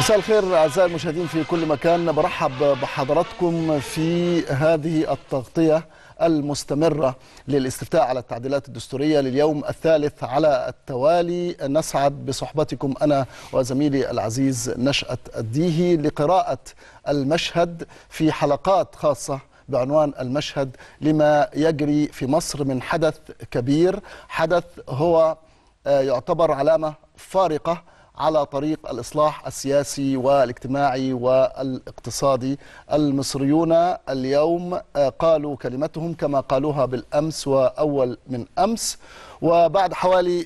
مساء الخير اعزائي المشاهدين في كل مكان برحب بحضراتكم في هذه التغطيه المستمره للاستفتاء على التعديلات الدستوريه لليوم الثالث على التوالي نسعد بصحبتكم انا وزميلي العزيز نشأة الديهي لقراءه المشهد في حلقات خاصه بعنوان المشهد لما يجري في مصر من حدث كبير حدث هو يعتبر علامه فارقه على طريق الإصلاح السياسي والاجتماعي والاقتصادي المصريون اليوم قالوا كلمتهم كما قالوها بالأمس وأول من أمس وبعد حوالي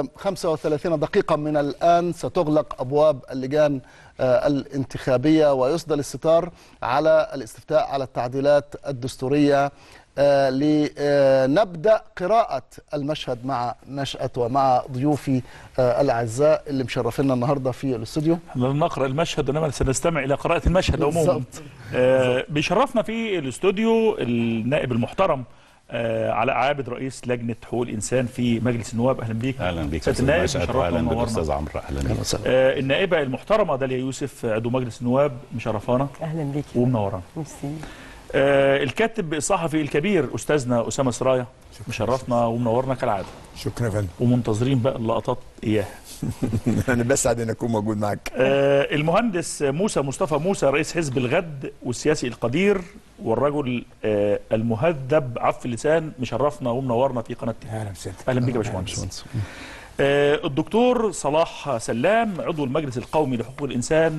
35 دقيقة من الآن ستغلق أبواب اللجان الانتخابية ويسدل الستار على الاستفتاء على التعديلات الدستورية آه لنبدا قراءه المشهد مع نشأة ومع ضيوفي آه الاعزاء اللي مشرفينا النهارده في الاستوديو لن نقرا المشهد انما سنستمع الى قراءه المشهد عموما آه بيشرفنا في الاستوديو النائب المحترم آه على عابد رئيس لجنه حقوق الانسان في مجلس النواب اهلا بيك اهلا بيك سياده النائب مشرفنا اهلا بك استاذ عمرو اهلا بيك آه النائبه المحترمه داليا يوسف عضو مجلس النواب مشرفانا اهلا بيك ومنورانا ميرسي آه الكاتب الصحفي الكبير استاذنا اسامه سرايا مشرفنا ومنورنا كالعاده شكرا يا فندم ومنتظرين بقى اللقطات اياها انا بسعد ان اكون موجود معاك آه المهندس موسى مصطفى موسى رئيس حزب الغد والسياسي القدير والرجل آه المهذب عف اللسان مشرفنا ومنورنا في قناه اهلا وسهلا اهلا بيك يا باشمهندس آه الدكتور صلاح سلام عضو المجلس القومي لحقوق الانسان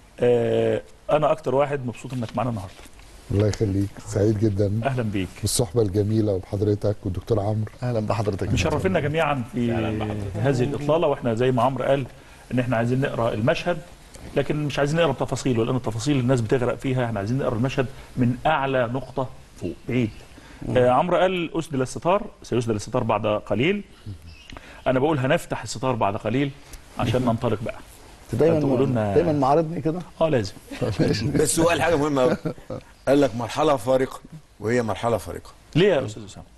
آه انا اكتر واحد مبسوط انك معانا النهارده الله يخليك سعيد جدا اهلا بيك بالصحبه الجميله وبحضرتك والدكتور عمرو اهلا بحضرتك مشرفينا جميعا في هذه الاطلاله واحنا زي ما عمرو قال ان احنا عايزين نقرا المشهد لكن مش عايزين نقرا بتفاصيله لان التفاصيل الناس بتغرق فيها احنا عايزين نقرا المشهد من اعلى نقطه فوق بعيد آه عمرو قال اسدل الستار سيسدل الستار بعد قليل انا بقول هنفتح الستار بعد قليل عشان ننطلق بقى دايما تقولوا لنا- دايما معارضني كده اه لازم بس هو قال حاجه مهمه قوي قال لك مرحله فارقه وهي مرحله فارقه ليه يا استاذ اسامه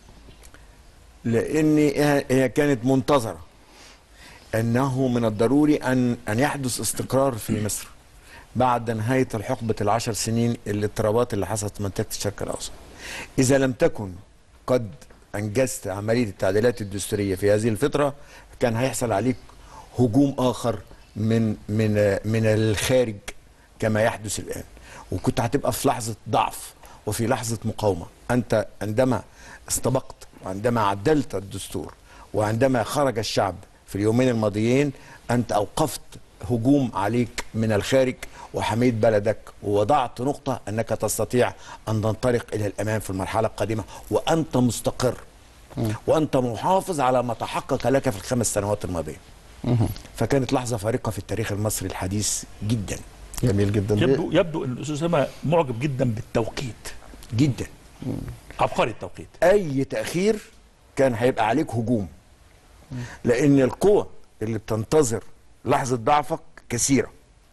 لان هي هي كانت منتظره انه من الضروري ان ان يحدث استقرار في مصر بعد نهايه الحقبه العشر سنين الاضطرابات اللي حصلت في منطقه الشرق الاوسط اذا لم تكن قد انجزت عمليه التعديلات الدستوريه في هذه الفتره كان هيحصل عليك هجوم اخر من من من الخارج كما يحدث الان وكنت هتبقى في لحظه ضعف وفي لحظه مقاومه انت عندما استبقت وعندما عدلت الدستور وعندما خرج الشعب في اليومين الماضيين انت اوقفت هجوم عليك من الخارج وحميت بلدك ووضعت نقطه انك تستطيع ان تنطلق الى الامام في المرحله القادمه وانت مستقر وانت محافظ على ما تحقق لك في الخمس سنوات الماضيه فكانت لحظه فارقه في التاريخ المصري الحديث جدا جميل جدا يبدو يبدو ان الاستاذ اسامه معجب جدا بالتوقيت جدا عبقري التوقيت اي تاخير كان هيبقى عليك هجوم لان القوى اللي بتنتظر لحظه ضعفك كثيره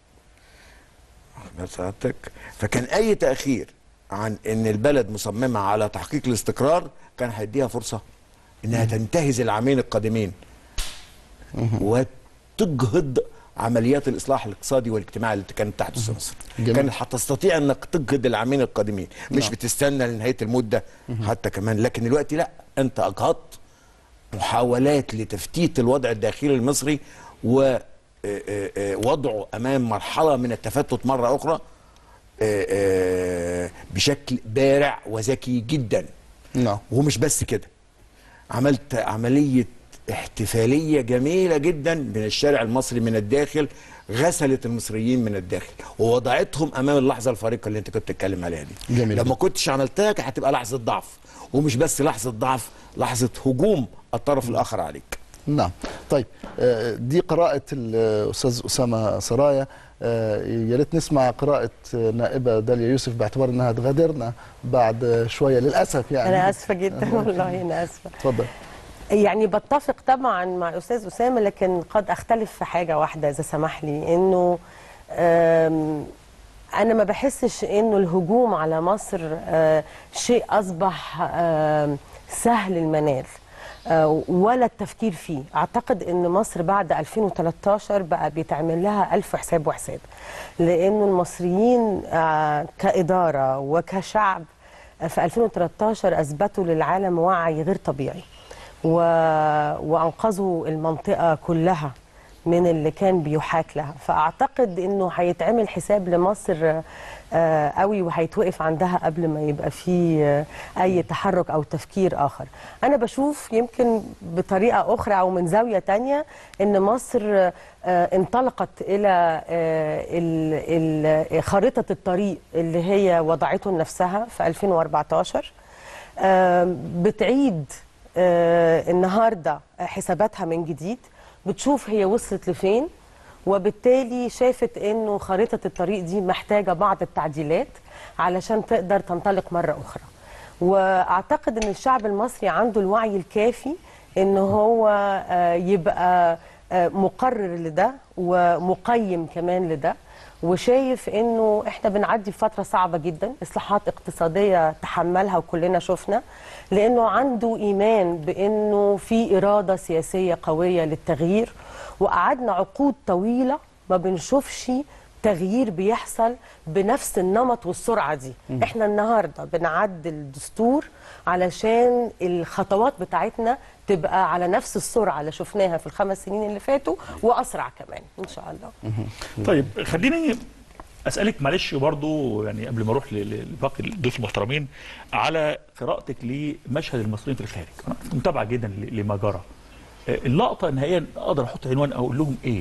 واخد سعادتك فكان اي تاخير عن ان البلد مصممه على تحقيق الاستقرار كان هيديها فرصه انها تنتهز العامين القادمين وتجهض عمليات الاصلاح الاقتصادي والاجتماعي اللي كانت تحدث في مصر جميل. كانت هتستطيع انك تجهض العامين القادمين مش نعم. بتستنى لنهايه المده حتى كمان لكن دلوقتي لا انت اجهضت محاولات لتفتيت الوضع الداخلي المصري ووضعه امام مرحله من التفتت مره اخرى آه، آه، بشكل بارع وذكي جدا نعم ومش بس كده عملت عملية احتفالية جميلة جدا من الشارع المصري من الداخل غسلت المصريين من الداخل ووضعتهم امام اللحظة الفارقة اللي انت كنت بتتكلم عليها دي جميل لما جدا. كنتش عملتها كانت هتبقى لحظة ضعف ومش بس لحظة ضعف لحظة هجوم الطرف الاخر عليك نعم طيب آه، دي قراءة الأستاذ أسامة سرايا آه، يا ريت نسمع قراءة نائبة داليا يوسف باعتبار أنها تغادرنا بعد شوية للأسف يعني انا اسفه جدا والله انا اسفه اتفضل يعني بتفق طبعا مع استاذ اسامه لكن قد اختلف في حاجه واحده اذا سمح لي انه آم، انا ما بحسش انه الهجوم على مصر آه، شيء اصبح آم، سهل المنال آه، ولا التفكير فيه اعتقد ان مصر بعد 2013 بقى بيتعمل لها الف حساب وحساب لانه المصريين آه، كاداره وكشعب آه، في 2013 اثبتوا للعالم وعي غير طبيعي و... وانقذوا المنطقه كلها من اللي كان بيحاك لها فاعتقد انه هيتعمل حساب لمصر آه، قوي وهيتوقف عندها قبل ما يبقى في آه، اي تحرك او تفكير اخر انا بشوف يمكن بطريقه اخرى او من زاويه تانية ان مصر آه، انطلقت الى آه، ال- ال- خارطه الطريق اللي هي وضعته لنفسها في 2014 آم، بتعيد آه، النهارده حساباتها من جديد بتشوف هي وصلت لفين وبالتالي شافت انه خريطه الطريق دي محتاجه بعض التعديلات علشان تقدر تنطلق مره اخرى واعتقد ان الشعب المصري عنده الوعي الكافي ان هو آه، يبقى آه، مقرر لده ومقيم كمان لده وشايف انه احنا بنعدي فتره صعبه جدا اصلاحات اقتصاديه تحملها وكلنا شفنا لانه عنده ايمان بانه في اراده سياسيه قويه للتغيير وقعدنا عقود طويله ما بنشوفش تغيير بيحصل بنفس النمط والسرعه دي احنا النهارده بنعدل الدستور علشان الخطوات بتاعتنا تبقى على نفس السرعه اللي شفناها في الخمس سنين اللي فاتوا واسرع كمان ان شاء الله طيب خليني اسالك معلش برضو يعني قبل ما اروح ل- ل- لباقي الضيوف المحترمين على قراءتك لمشهد المصريين في الخارج انا متابعه جدا ل- لما جرى آه، اللقطه النهائيه اقدر احط عنوان اقول لهم ايه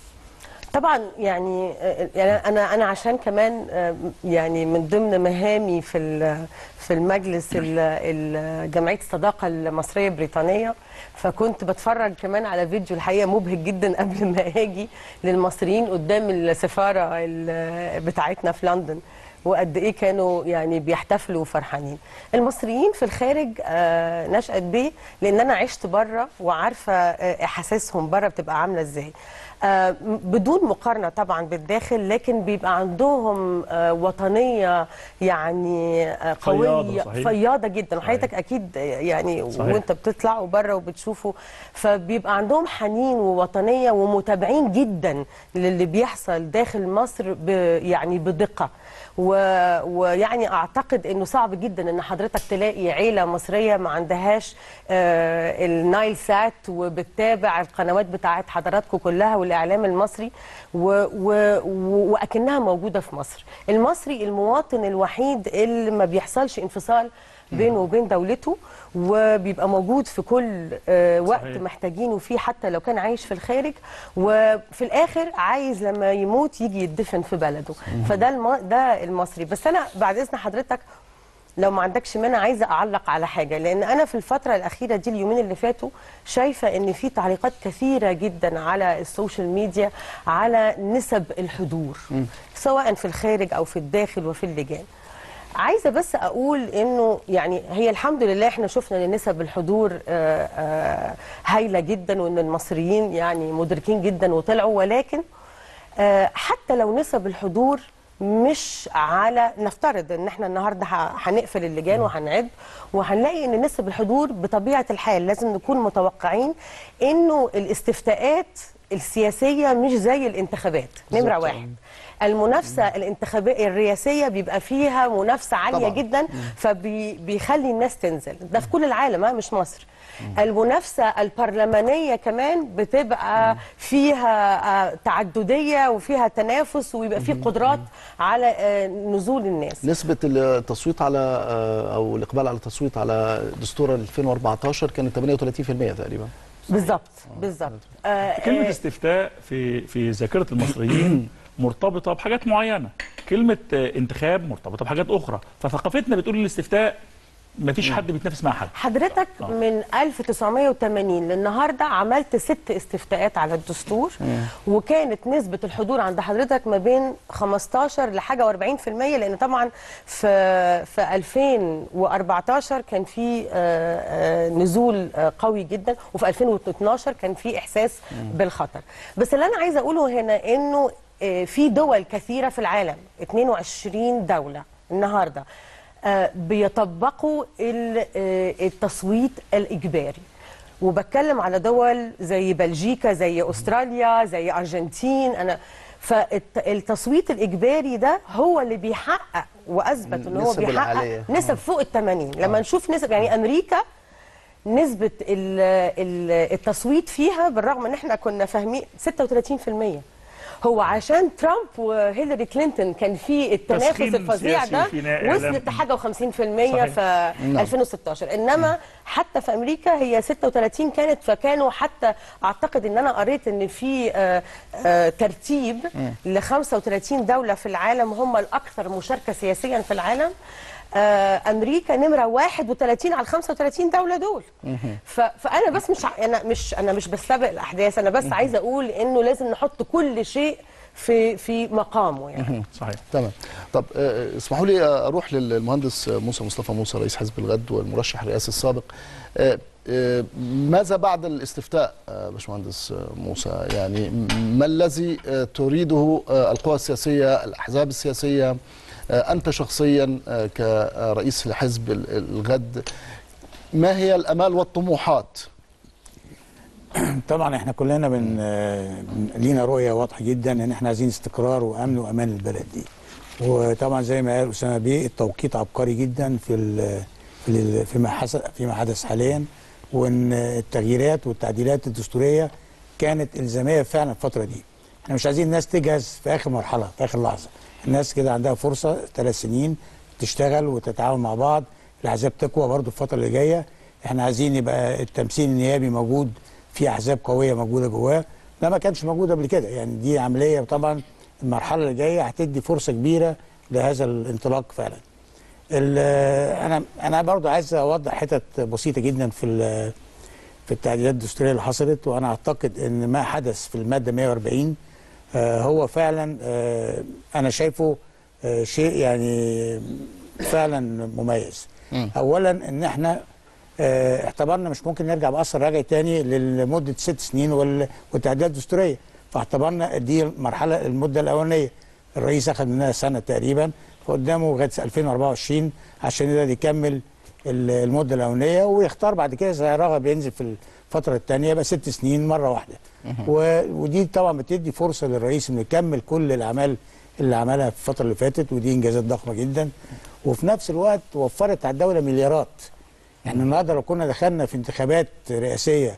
طبعا يعني يعني انا انا عشان كمان آه، يعني من ضمن مهامي في ال- في المجلس ال- ال- جمعيه الصداقه المصريه البريطانيه فكنت بتفرج كمان على فيديو الحقيقه مبهج جدا قبل ما اجي للمصريين قدام السفاره ال- بتاعتنا في لندن وقد ايه كانوا يعني بيحتفلوا وفرحانين المصريين في الخارج آه نشأت بيه لان انا عشت بره وعارفه آه احاسيسهم بره بتبقى عامله ازاي آه م- بدون مقارنه طبعا بالداخل لكن بيبقى عندهم آه وطنيه يعني آه قويه فياضة، صحيح. فياضه جدا وحضرتك اكيد آه، يعني صحيح. وانت بتطلعوا بره وبتشوفوا فبيبقى عندهم حنين ووطنيه ومتابعين جدا للي بيحصل داخل مصر ب يعني بدقه و- ويعني اعتقد انه صعب جدا ان حضرتك تلاقي عيله مصريه ما عندهاش آه، النايل سات وبتتابع القنوات بتاعت حضراتكم كلها والاعلام المصري و و و واكنها موجوده في مصر المصري المواطن الوحيد اللي ما بيحصلش انفصال بينه وبين دولته وبيبقى موجود في كل آه، وقت صحيح. محتاجينه فيه حتى لو كان عايش في الخارج وفي الاخر عايز لما يموت يجي يدفن في بلده فده الم... ده المصري بس انا بعد اذن حضرتك لو ما عندكش مانع عايزه اعلق على حاجه لان انا في الفتره الاخيره دي اليومين اللي فاتوا شايفه ان في تعليقات كثيره جدا على السوشيال ميديا على نسب الحضور سواء في الخارج او في الداخل وفي اللجان عايزه بس اقول انه يعني هي الحمد لله احنا شفنا ان نسب الحضور آه، آه، هايله جدا وان المصريين يعني مدركين جدا وطلعوا ولكن آه، حتى لو نسب الحضور مش على نفترض ان احنا النهارده ه- هنقفل اللجان وهنعد وهنلاقي ان نسب الحضور بطبيعه الحال لازم نكون متوقعين انه الاستفتاءات السياسيه مش زي الانتخابات نمره واحد المنافسه الانتخابيه الرئاسيه بيبقى فيها منافسه عاليه طبعاً. طبعا. جدا فبيخلي الناس تنزل ده في كل العالم ها مش مصر المنافسه البرلمانيه كمان بتبقى فيها آه، تعدديه وفيها تنافس ويبقى فيه قدرات على آه، نزول الناس نسبة التصويت على آه، أو الإقبال على التصويت على دستور 2014 كانت 38% تقريبا بالظبط بالظبط آه، كلمه آه، استفتاء في في ذاكره المصريين مرتبطه بحاجات معينه كلمه آه، انتخاب مرتبطه بحاجات اخرى فثقافتنا بتقول الاستفتاء ما فيش حد بيتنافس مع حد حضرتك آه. من 1980 للنهارده عملت ست استفتاءات على الدستور وكانت نسبة الحضور عند حضرتك ما بين 15 لحاجة و40% لأن طبعا في في 2014 كان في آه، آه، نزول آه، قوي جدا وفي 2012 كان في إحساس بالخطر بس اللي أنا عايزة أقوله هنا إنه آه، في دول كثيرة في العالم 22 دولة النهارده آه، بيطبقوا ال- آه، التصويت الإجباري وبتكلم على دول زي بلجيكا زي استراليا زي ارجنتين انا فالتصويت الاجباري ده هو اللي بيحقق واثبت ان هو النسب بيحقق العالية. نسب فوق ال 80 لما نشوف نسب يعني امريكا نسبة ال- ال- التصويت فيها بالرغم ان احنا كنا فاهمين 36% هو عشان ترامب وهيلاري كلينتون كان في التنافس تسخين الفظيع سياسي ده في إعلام. وصلت لحاجه و50% صحيح. في 2016 انما حتى في امريكا هي 36 كانت فكانوا حتى اعتقد ان انا قريت ان في آه، آه، ترتيب ل 35 دوله في العالم هم الاكثر مشاركه سياسيا في العالم آه، امريكا نمره 31 على 35 دوله دول ف- فانا بس مش ع- انا مش انا مش بستبق الاحداث انا بس عايزه اقول انه لازم نحط كل شيء في في مقامه يعني صحيح تمام طب آه، اسمحوا لي اروح للمهندس موسى مصطفى موسى رئيس حزب الغد والمرشح الرئاسي السابق آه، آه، ماذا بعد الاستفتاء آه، باشمهندس آه، موسى يعني م- ما الذي آه، تريده آه، القوى السياسيه الاحزاب السياسيه آه، انت شخصيا آه، كرئيس لحزب ال- الغد ما هي الامال والطموحات طبعا احنا كلنا بن آه، لينا رؤيه واضحه جدا ان احنا عايزين استقرار وامن وامان للبلد دي وطبعا زي ما قال اسامه بيه التوقيت عبقري جدا في ال في ال فيما حدث فيما حدث حاليا وان التغييرات والتعديلات الدستوريه كانت الزاميه فعلا الفتره دي احنا مش عايزين الناس تجهز في اخر مرحله في اخر لحظه الناس كده عندها فرصه ثلاث سنين تشتغل وتتعاون مع بعض الاحزاب تقوى برضو الفتره اللي جايه احنا عايزين يبقى التمثيل النيابي موجود في احزاب قويه موجوده جواه ده ما كانش موجود قبل كده يعني دي عمليه طبعا المرحله اللي جايه هتدي فرصه كبيره لهذا الانطلاق فعلا ال- انا انا برضو عايز اوضح حتت بسيطه جدا في ال- في التعديلات الدستوريه اللي حصلت وانا اعتقد ان ما حدث في الماده 140 آه، هو فعلا آه، انا شايفه آه، شيء يعني فعلا مميز اولا ان احنا آه، اعتبرنا مش ممكن نرجع باثر راجعي تاني لمده ست سنين وال- والتعديلات الدستوريه فاعتبرنا دي المرحله المده الاولانيه الرئيس اخذ منها سنه تقريبا فقدامه لغايه 2024 عشان يقدر يكمل ال- المده الاولانيه ويختار بعد كده اذا رغب ينزل في الفتره الثانيه يبقى ست سنين مره واحده و- ودي طبعا بتدي فرصه للرئيس انه يكمل كل الاعمال اللي عملها في الفتره اللي فاتت ودي انجازات ضخمه جدا وفي نفس الوقت وفرت على الدوله مليارات يعني النهارده لو كنا دخلنا في انتخابات رئاسيه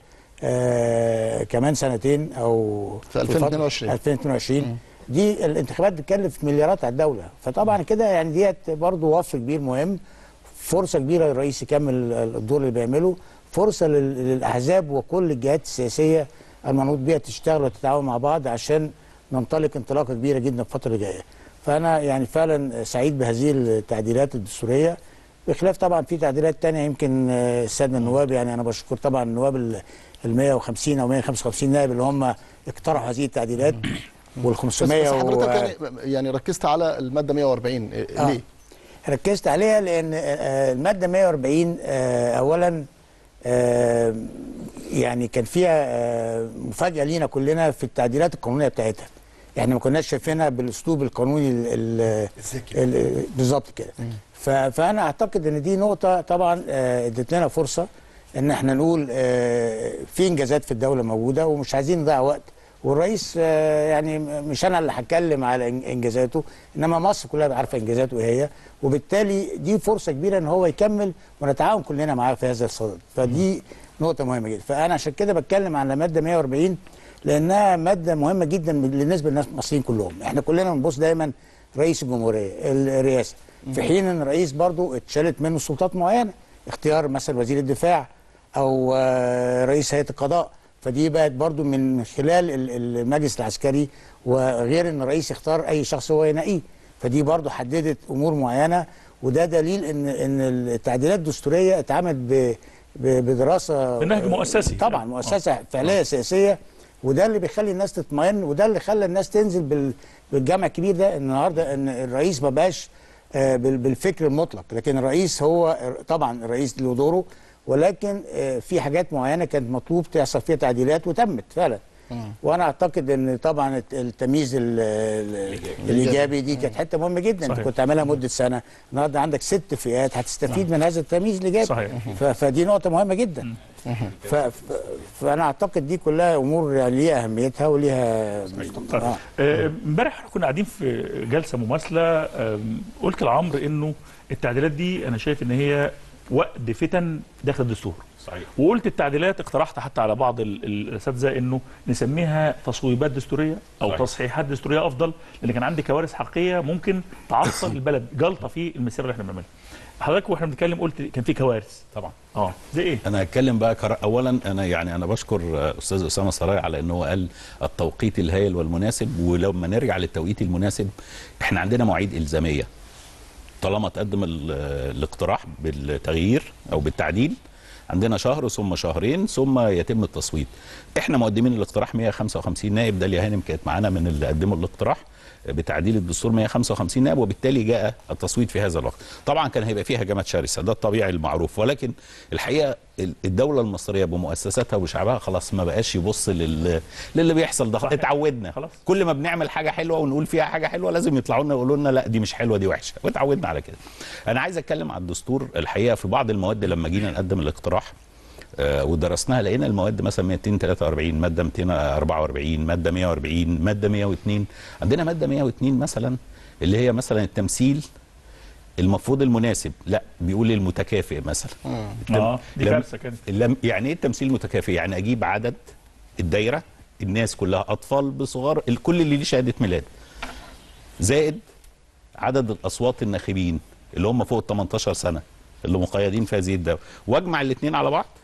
آه كمان سنتين او في فترة- 2022. 2022 دي الانتخابات بتكلف مليارات على الدوله فطبعا كده يعني ديت برضه وصف كبير مهم فرصه كبيره للرئيس يكمل الدور اللي بيعمله فرصه لل- للاحزاب وكل الجهات السياسيه المنوط بيها تشتغل وتتعاون مع بعض عشان ننطلق انطلاقه كبيره جدا في الفتره اللي جايه فانا يعني فعلا سعيد بهذه التعديلات الدستوريه بخلاف طبعا في تعديلات تانية يمكن آه، الساده النواب يعني انا بشكر طبعا النواب ال ال 150 او 155 نائب اللي هم اقترحوا هذه التعديلات وال بس, 500 بس و- حضرتك يعني, يعني ركزت على الماده 140 آه، آه. ليه؟ ركزت عليها لان آه، الماده 140 آه، اولا آه، يعني كان فيها آه، مفاجاه لينا كلنا في التعديلات القانونيه بتاعتها يعني ما كناش شايفينها بالاسلوب القانوني ال- ال- ال- بالظبط كده ف- فانا اعتقد ان دي نقطه طبعا آه، ادت لنا فرصه ان احنا نقول آه، في انجازات في الدوله موجوده ومش عايزين نضيع وقت والرئيس آه، يعني مش انا اللي هتكلم على إن- انجازاته انما مصر كلها عارفه انجازاته ايه هي وبالتالي دي فرصه كبيره ان هو يكمل ونتعاون كلنا معاه في هذا الصدد فدي نقطه مهمه جدا فانا عشان كده بتكلم على ماده 140 لانها ماده مهمه جدا بالنسبه للناس المصريين كلهم احنا كلنا بنبص دايما رئيس الجمهوريه الرئاسه في حين ان الرئيس برضو اتشالت منه سلطات معينه اختيار مثلا وزير الدفاع او آه، رئيس هيئه القضاء فدي بقت برضو من خلال ال- المجلس العسكري وغير ان الرئيس يختار اي شخص هو ينقيه فدي برضو حددت امور معينه وده دليل ان ان التعديلات الدستوريه اتعملت ب- ب- بدراسه بنهج مؤسسي. طبعا آه. مؤسسه فعليه سياسيه وده اللي بيخلي الناس تطمئن وده اللي خلى الناس تنزل بال- بالجمع الكبير ده النهارده ان الرئيس ما بقاش آه، بال- بالفكر المطلق لكن الرئيس هو طبعا الرئيس له دوره ولكن آه، في حاجات معينه كانت مطلوب تحصل فيها تعديلات وتمت فعلا وانا اعتقد ان طبعا الت- التمييز ال- ال- الايجابي دي كانت حته مهمه جدا انت صحيح. كنت عاملها مده سنه النهارده عندك ست فئات هتستفيد من هذا التمييز الايجابي صحيح. ف- فدي نقطه مهمه جدا ف... ف... فانا اعتقد دي كلها امور يعني ليها اهميتها وليها طيب. آه. آه، امبارح احنا كنا قاعدين في جلسه مماثله آم، قلت لعمرو انه التعديلات دي انا شايف ان هي وقت فتن داخل الدستور صحيح وقلت التعديلات اقترحت حتى على بعض ال- ال- الاساتذه انه نسميها تصويبات دستوريه او صحيح. تصحيحات دستوريه افضل لان كان عندي كوارث حقيقيه ممكن تعطل البلد جلطه في المسيره اللي احنا بنعملها حضرتك واحنا بنتكلم قلت كان في كوارث طبعا اه زي ايه انا هتكلم بقى كر... اولا انا يعني انا بشكر آه، استاذ اسامه سراي على ان هو قال التوقيت الهائل والمناسب ولما نرجع للتوقيت المناسب احنا عندنا مواعيد الزاميه طالما تقدم ال- الاقتراح بالتغيير او بالتعديل عندنا شهر ثم شهرين ثم يتم التصويت احنا مقدمين الاقتراح 155 نائب داليا هانم كانت معانا من اللي قدموا الاقتراح بتعديل الدستور 155 نائب وبالتالي جاء التصويت في هذا الوقت طبعا كان هيبقى فيها هجمات شرسه ده الطبيعي المعروف ولكن الحقيقه ال- الدوله المصريه بمؤسساتها وشعبها خلاص ما بقاش يبص لل... للي بيحصل ده صحيح. اتعودنا خلاص. كل ما بنعمل حاجه حلوه ونقول فيها حاجه حلوه لازم يطلعوا لنا يقولوا لنا لا دي مش حلوه دي وحشه واتعودنا على كده انا عايز اتكلم عن الدستور الحقيقه في بعض المواد لما جينا نقدم الاقتراح آه، ودرسناها لقينا المواد مثلا 243 ماده 244 ماده 140 ماده 102 عندنا ماده 102 مثلا اللي هي مثلا التمثيل المفروض المناسب لا بيقول المتكافئ مثلا التم- اه دي لم- كارثه كانت لم يعني ايه التمثيل المتكافئ يعني اجيب عدد الدايره الناس كلها اطفال بصغار الكل اللي ليه شهاده ميلاد زائد عدد الاصوات الناخبين اللي هم فوق ال 18 سنه اللي مقيدين في هذه الدوله واجمع الاثنين على بعض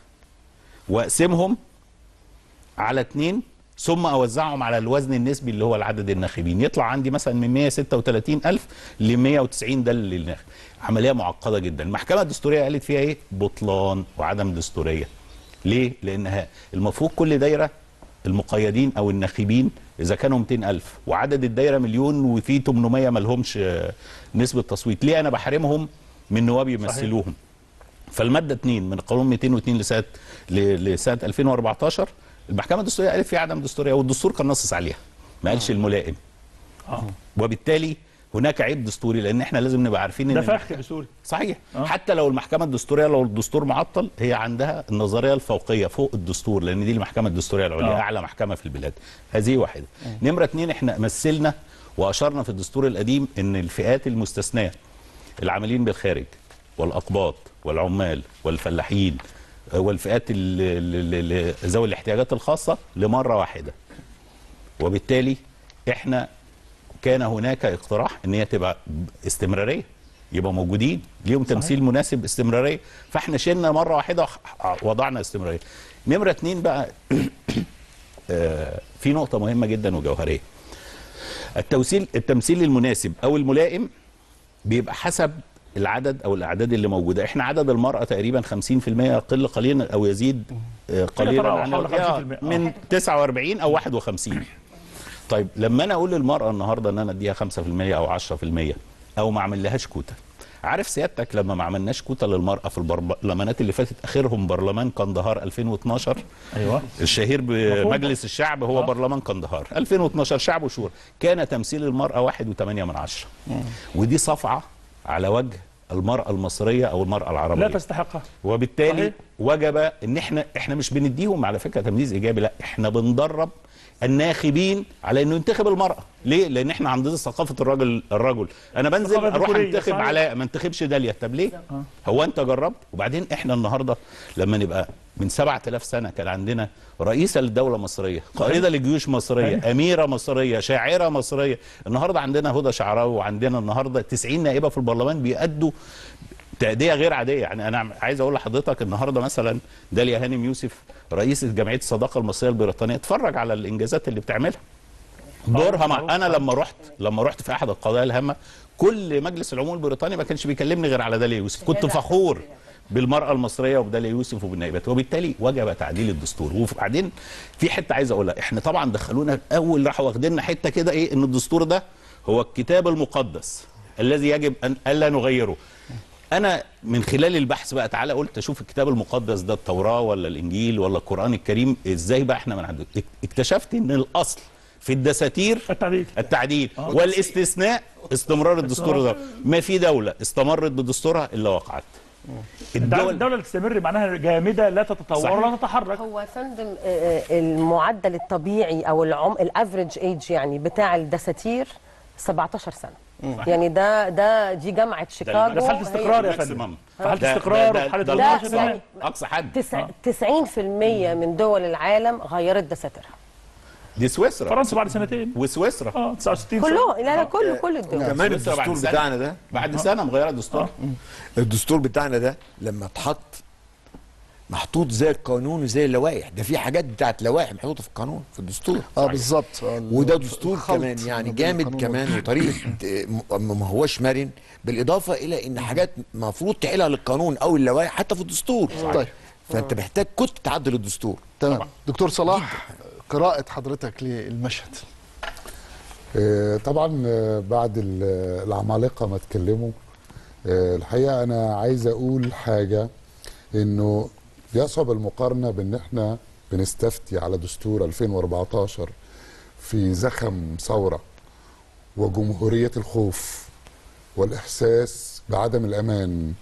واقسمهم على اثنين ثم اوزعهم على الوزن النسبي اللي هو العدد الناخبين يطلع عندي مثلا من 136 الف ل 190 ده اللي الناخب عمليه معقده جدا المحكمه الدستوريه قالت فيها ايه بطلان وعدم دستوريه ليه لانها المفروض كل دايره المقيدين او الناخبين اذا كانوا 200 الف وعدد الدايره مليون وفي 800 ما لهمش آه، نسبه تصويت ليه انا بحرمهم من نواب يمثلوهم فالماده 2 من القانون 202 لسنه ل- لسنه 2014 المحكمه الدستوريه قالت فيها عدم دستوريه والدستور كان نصص عليها ما قالش الملائم اه وبالتالي هناك عيب دستوري لان احنا لازم نبقى عارفين ان ده فخ دستوري صحيح آه. حتى لو المحكمه الدستوريه لو الدستور معطل هي عندها النظريه الفوقيه فوق الدستور لان دي المحكمه الدستوريه العليا آه. اعلى محكمه في البلاد هذه واحده نمره اتنين احنا مثلنا واشرنا في الدستور القديم ان الفئات المستثناه العاملين بالخارج والاقباط والعمال والفلاحين آه، والفئات ال- ال- ال- ال- ذوي الاحتياجات الخاصه لمره واحده وبالتالي احنا كان هناك اقتراح ان هي تبقى استمراريه يبقى موجودين ليهم تمثيل مناسب استمراريه فاحنا شلنا مره واحده وح- وضعنا استمراريه نمره اتنين بقى آه، في نقطه مهمه جدا وجوهريه التوصيل التمثيل المناسب او الملائم بيبقى حسب العدد او الاعداد اللي موجوده احنا عدد المراه تقريبا 50% يقل قليلا او يزيد آه، قليلا تراوح عن حول آه، 50%. من 49 او 51 طيب لما انا اقول للمراه النهارده ان انا اديها 5% او 10% او ما اعملهاش كوتا عارف سيادتك لما ما عملناش كوتا للمراه في البرلمانات اللي فاتت اخرهم برلمان قندهار 2012 ايوه الشهير بمجلس الشعب هو آه. برلمان قندهار 2012 شعب وشورى كان تمثيل المرأة واحد وثمانية من عشرة ودي صفعة على وجه المرأة المصرية أو المرأة العربية لا تستحقها وبالتالي صحيح. وجب ان احنا احنا مش بنديهم على فكره تمييز ايجابي لا احنا بندرب الناخبين على انه ينتخب المراه ليه لان احنا عندنا ثقافه الراجل الرجل انا بنزل ثقافة اروح ذكورية، انتخب صحيح. علاء ما انتخبش داليا طب ليه آه. هو انت جربت وبعدين احنا النهارده لما نبقى من 7000 سنه كان عندنا رئيسه للدوله مصريه قائده لجيوش مصريه أيوة. اميره مصريه شاعره مصريه النهارده عندنا هدى شعراوي وعندنا النهارده 90 نائبه في البرلمان بيأدوا تأدية غير عادية يعني أنا عايز أقول لحضرتك النهاردة مثلا داليا هانم يوسف رئيسة جمعية الصداقة المصرية البريطانية اتفرج على الإنجازات اللي بتعملها دورها معروف. مع أنا لما رحت لما رحت في أحد القضايا الهامة كل مجلس العموم البريطاني ما كانش بيكلمني غير على داليا يوسف كنت فخور بالمرأة المصرية وبداليا يوسف وبالنائبات وبالتالي وجب تعديل الدستور وبعدين في حتة عايز أقولها احنا طبعا دخلونا أول راحوا واخديننا حتة كده إيه إن الدستور ده هو الكتاب المقدس الذي يجب أن ألا نغيره انا من خلال البحث بقى تعالى قلت اشوف الكتاب المقدس ده التوراه ولا الانجيل ولا القران الكريم ازاي بقى احنا من عنده اكتشفت ان الاصل في الدساتير التعديل التعديل والاستثناء استمرار الدستور ده ما في دوله استمرت بدستورها الا وقعت انت عارف الدول الدوله اللي تستمر معناها جامده لا تتطور صحيح. ولا تتحرك هو يا فندم آه، آه، المعدل الطبيعي او العم الافريج ايج يعني بتاع الدساتير 17 سنه يعني ده ده دي جامعه شيكاغو ده في حاله هي استقرار يا الماكسيمم. فندم في حاله ده- استقرار ده- وفي حاله ده لا، مناقشه يعني- تمام. اقصى حد تسع- 90% من دول العالم غيرت دساتيرها دي سويسرا فرنسا بعد سنتين وسويسرا اه 69 سنة. كله لا لا كله كل الدول كمان سويسرا بعد الدستور سنة. بتاعنا ده بعد سنه مغيره دستور الدستور بتاعنا ده لما اتحط محطوط زي القانون وزي اللوائح ده في حاجات بتاعت لوائح محطوطه في القانون في الدستور اه بالظبط آه، وده دستور الخلط كمان يعني ما بين جامد القانون كمان وطريقه آه، م- ما هوش مرن بالاضافه الى ان حاجات المفروض تعيلها للقانون او اللوائح حتى في الدستور طيب. فانت محتاج كنت تعدل الدستور تمام دكتور صلاح قراءة حضرتك للمشهد آه، طبعا آه، بعد ال- العمالقه ما اتكلموا آه، الحقيقه انا عايز اقول حاجه انه يصعب المقارنه بان احنا بنستفتي على دستور 2014 في زخم ثوره وجمهوريه الخوف والاحساس بعدم الامان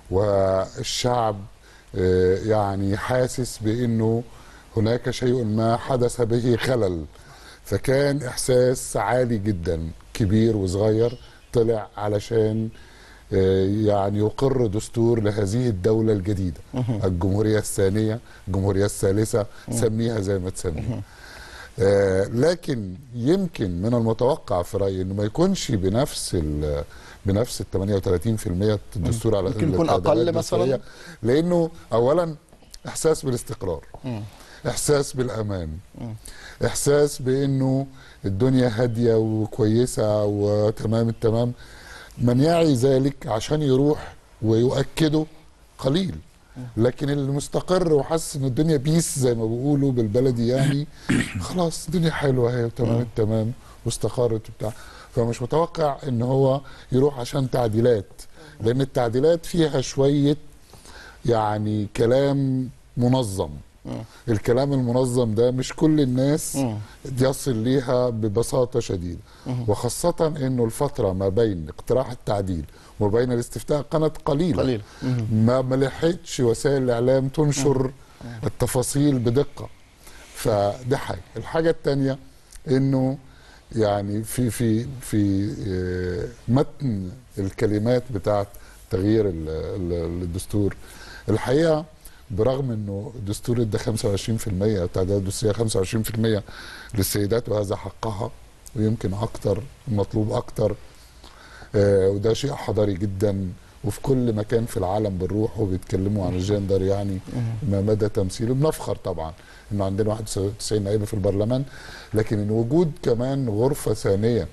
والشعب آه، يعني حاسس بانه هناك شيء ما حدث به خلل فكان احساس عالي جدا كبير وصغير طلع علشان آه، يعني يقر دستور لهذه الدولة الجديدة الجمهورية الثانية الجمهورية الثالثة سميها زي ما تسميها آه، لكن يمكن من المتوقع في رأيي انه ما يكونش بنفس ال بنفس ال 38% الدستور على ممكن يكون التعديلات أقل الدستورية. مثلاً؟ لانه اولا احساس بالاستقرار احساس بالامان احساس بانه الدنيا هاديه وكويسه وتمام التمام من يعي ذلك عشان يروح ويؤكده قليل لكن اللي مستقر وحاسس ان الدنيا بيس زي ما بيقولوا بالبلدي يعني خلاص الدنيا حلوه اهي وتمام التمام واستقرت وبتاع فمش متوقع ان هو يروح عشان تعديلات لان التعديلات فيها شويه يعني كلام منظم الكلام المنظم ده مش كل الناس يصل ليها ببساطة شديدة وخاصة انه الفترة ما بين اقتراح التعديل وبين الاستفتاء كانت قليلة قليل. ما ما لحقتش وسائل الاعلام تنشر التفاصيل بدقة فده حاجة الحاجة التانية انه يعني في في في آه، متن الكلمات بتاعت تغيير ال- ال- الدستور الحقيقه برغم انه الدستور ادى 25% التعديلات الدستوريه 25% للسيدات وهذا حقها ويمكن اكتر مطلوب اكتر آه، وده شيء حضاري جدا وفي كل مكان في العالم بنروح وبيتكلموا عن الجندر يعني ما مدى تمثيله بنفخر طبعا انه عندنا 91 نائبه في البرلمان لكن إن وجود كمان غرفه ثانيه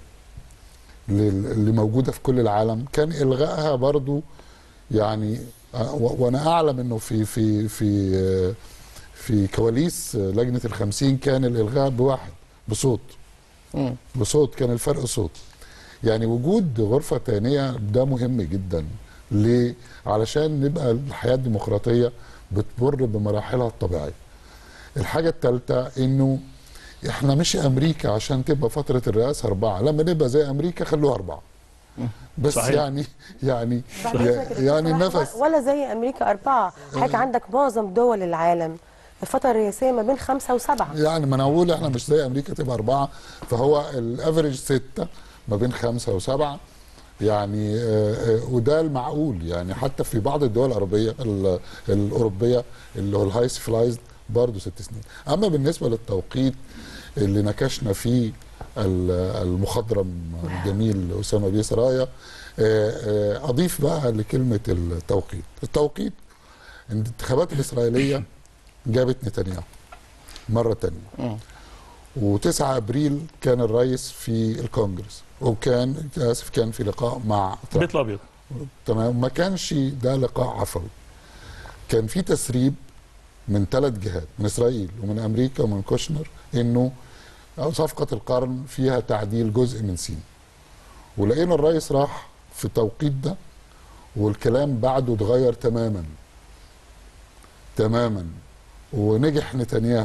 لل- اللي موجوده في كل العالم كان الغائها برضو يعني آه، و- وانا اعلم انه في في في آه، في كواليس آه، لجنه الخمسين كان الالغاء بواحد بصوت مم. بصوت كان الفرق صوت يعني وجود غرفة تانية ده مهم جدا ليه؟ علشان نبقى الحياة الديمقراطية بتمر بمراحلها الطبيعية الحاجة الثالثة انه احنا مش امريكا عشان تبقى فترة الرئاسة اربعة لما نبقى زي امريكا خلوها اربعة بس صحيح. يعني يعني بعد إذنك يا دكتور يعني صلاح، النفس ولا زي امريكا اربعه حضرتك عندك معظم دول العالم الفتره الرئاسيه ما بين خمسه وسبعه يعني ما انا اقول احنا مش زي امريكا تبقى اربعه فهو الافريج سته ما بين خمسه وسبعه يعني آه، آه، وده المعقول يعني حتى في بعض الدول العربيه ال- الاوروبيه اللي هو الهاي سيفلايزد برضه ست سنين اما بالنسبه للتوقيت اللي نكشنا فيه ال- المخضرم الجميل اسامه بيه سرايا آه، آه، اضيف بقى لكلمه التوقيت التوقيت إن الانتخابات الاسرائيليه جابت نتنياهو مره تانية و9 ابريل كان الرئيس في الكونجرس وكان اسف كان في لقاء مع ترامب البيت الابيض تمام ما كانش ده لقاء عفوي كان في تسريب من ثلاث جهات من اسرائيل ومن امريكا ومن كوشنر انه صفقه القرن فيها تعديل جزء من سين ولقينا الرئيس راح في التوقيت ده والكلام بعده اتغير تماما تماما ونجح نتنياهو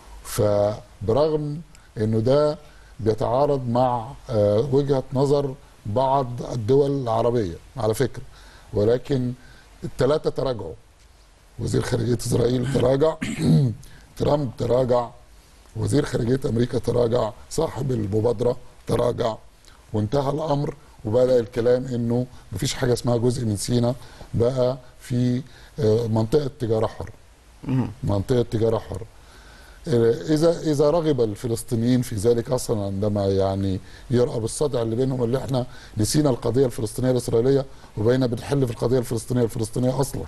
فبرغم انه ده بيتعارض مع آه، وجهه نظر بعض الدول العربيه على فكره ولكن الثلاثه تراجعوا وزير خارجيه اسرائيل تراجع ترامب تراجع وزير خارجيه امريكا تراجع صاحب المبادره تراجع وانتهى الامر وبدا الكلام انه مفيش حاجه اسمها جزء من سيناء بقى في آه، منطقه تجاره حره منطقه تجاره حره اذا اذا رغب الفلسطينيين في ذلك اصلا عندما يعني يرأى بالصدع اللي بينهم اللي احنا نسينا القضيه الفلسطينيه الاسرائيليه وبقينا بنحل في القضيه الفلسطينيه الفلسطينيه اصلا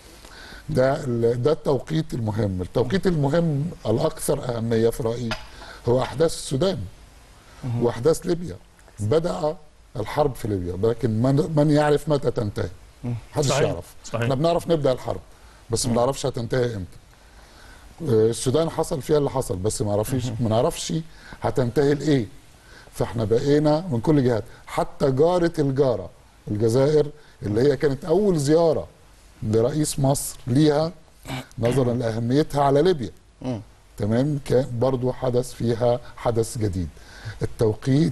ده ال- ده التوقيت المهم التوقيت المهم الاكثر اهميه في رايي هو احداث السودان واحداث ليبيا بدا الحرب في ليبيا لكن من, من يعرف متى تنتهي محدش صحيح. يعرف صحيح. احنا بنعرف نبدا الحرب بس ما نعرفش هتنتهي امتى آه، السودان حصل فيها اللي حصل بس ما نعرفش ما نعرفش هتنتهي لايه فاحنا بقينا من كل جهات حتى جاره الجاره الجزائر اللي هي كانت اول زياره لرئيس مصر ليها نظرا لاهميتها على ليبيا تمام كان برضو حدث فيها حدث جديد التوقيت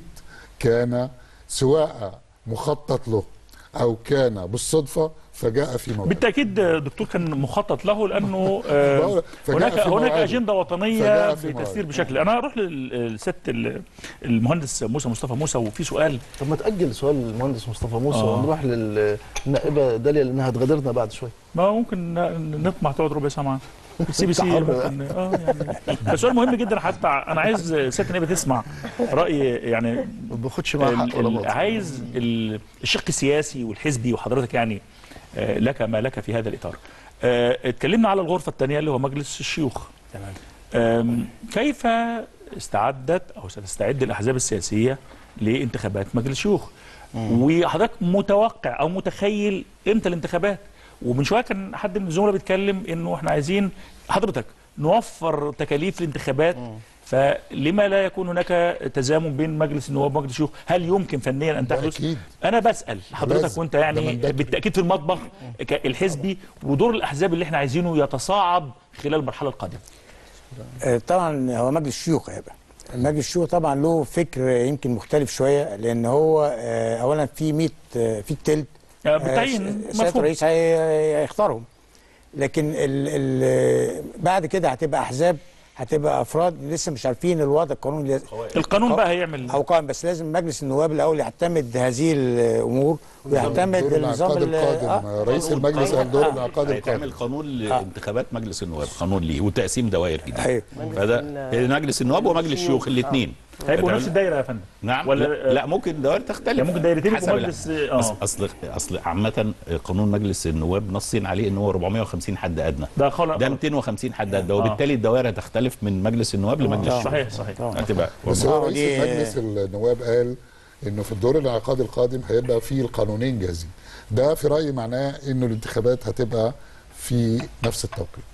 كان سواء مخطط له او كان بالصدفه فجاء في موعد بالتاكيد دكتور كان مخطط له لانه آه، بقول- فجاء هناك في هناك موعده. اجنده وطنيه فجاء في بتسير موعده. بشكل انا هروح للست المهندس موسى مصطفى موسى وفي سؤال طب ما تاجل سؤال المهندس مصطفى موسى آه. ونروح للنائبه داليا لانها هتغادرنا بعد شوي ما ممكن ن- نطمع تقعد ربع ساعه معانا السي بي سي أنت حر ممكن اه يعني بس سؤال مهم جدا حتى انا عايز ست نائبه تسمع راي يعني ما باخدش معاها ال- حق ولا ال- باطل عايز ال- الشق السياسي والحزبي وحضرتك يعني آه، لك ما لك في هذا الاطار آه، اتكلمنا على الغرفه الثانيه اللي هو مجلس الشيوخ تمام آم، كيف استعدت او ستستعد الاحزاب السياسيه لانتخابات مجلس الشيوخ وحضرتك متوقع او متخيل امتى الانتخابات ومن شويه كان حد من الزملاء بيتكلم انه احنا عايزين حضرتك نوفر تكاليف الانتخابات فلما لا يكون هناك تزامن بين مجلس النواب ومجلس الشيوخ هل يمكن فنيا ان ده تحدث أكيد. انا بسال حضرتك لازم. وانت ده يعني منداتوري. بالتاكيد في المطبخ ك- الحزبي ودور الاحزاب اللي احنا عايزينه يتصاعد خلال المرحله القادمه آه، طبعا هو مجلس الشيوخ هيبقى مجلس الشيوخ طبعا له فكر يمكن مختلف شويه لان هو آه، اولا في 100 آه، في التلت آه، بالتعيين آه، سياده مفهوم الرئيس هي- هيختارهم لكن ال ال بعد كده هتبقى احزاب هتبقى افراد لسه مش عارفين الوضع القانوني القانون بقى هيعمل او قائم بس لازم مجلس النواب الاول يعتمد هذه الامور ويعتمد دور النظام الانعقاد ال- القادم آه، رئيس المجلس قال دور الانعقاد هيتعمل القادم قانون لانتخابات مجلس النواب قانون ليه وتقسيم دوائر جديد ايوه فده مجلس النواب ومجلس الشيوخ الاثنين هيبقوا نفس الدايره يا فندم نعم ولا- ولا لا, لا ممكن دوائر تختلف يعني ممكن دايرتين حسب يبقوا مجلس- ال- آه. أصل اصل اصل عامه قانون مجلس النواب نصين عليه ان هو 450 حد ادنى ده خلق ده 250 حد ادنى وبالتالي الدوائر هتختلف من مجلس النواب لمجلس الشيوخ صحيح صحيح هتبقى بس هو آه، رئيس دي- المجلس النواب قال انه في الدور الانعقاد القادم هيبقى في القانونين جاهزين ده في رايي معناه انه الانتخابات هتبقى في نفس التوقيت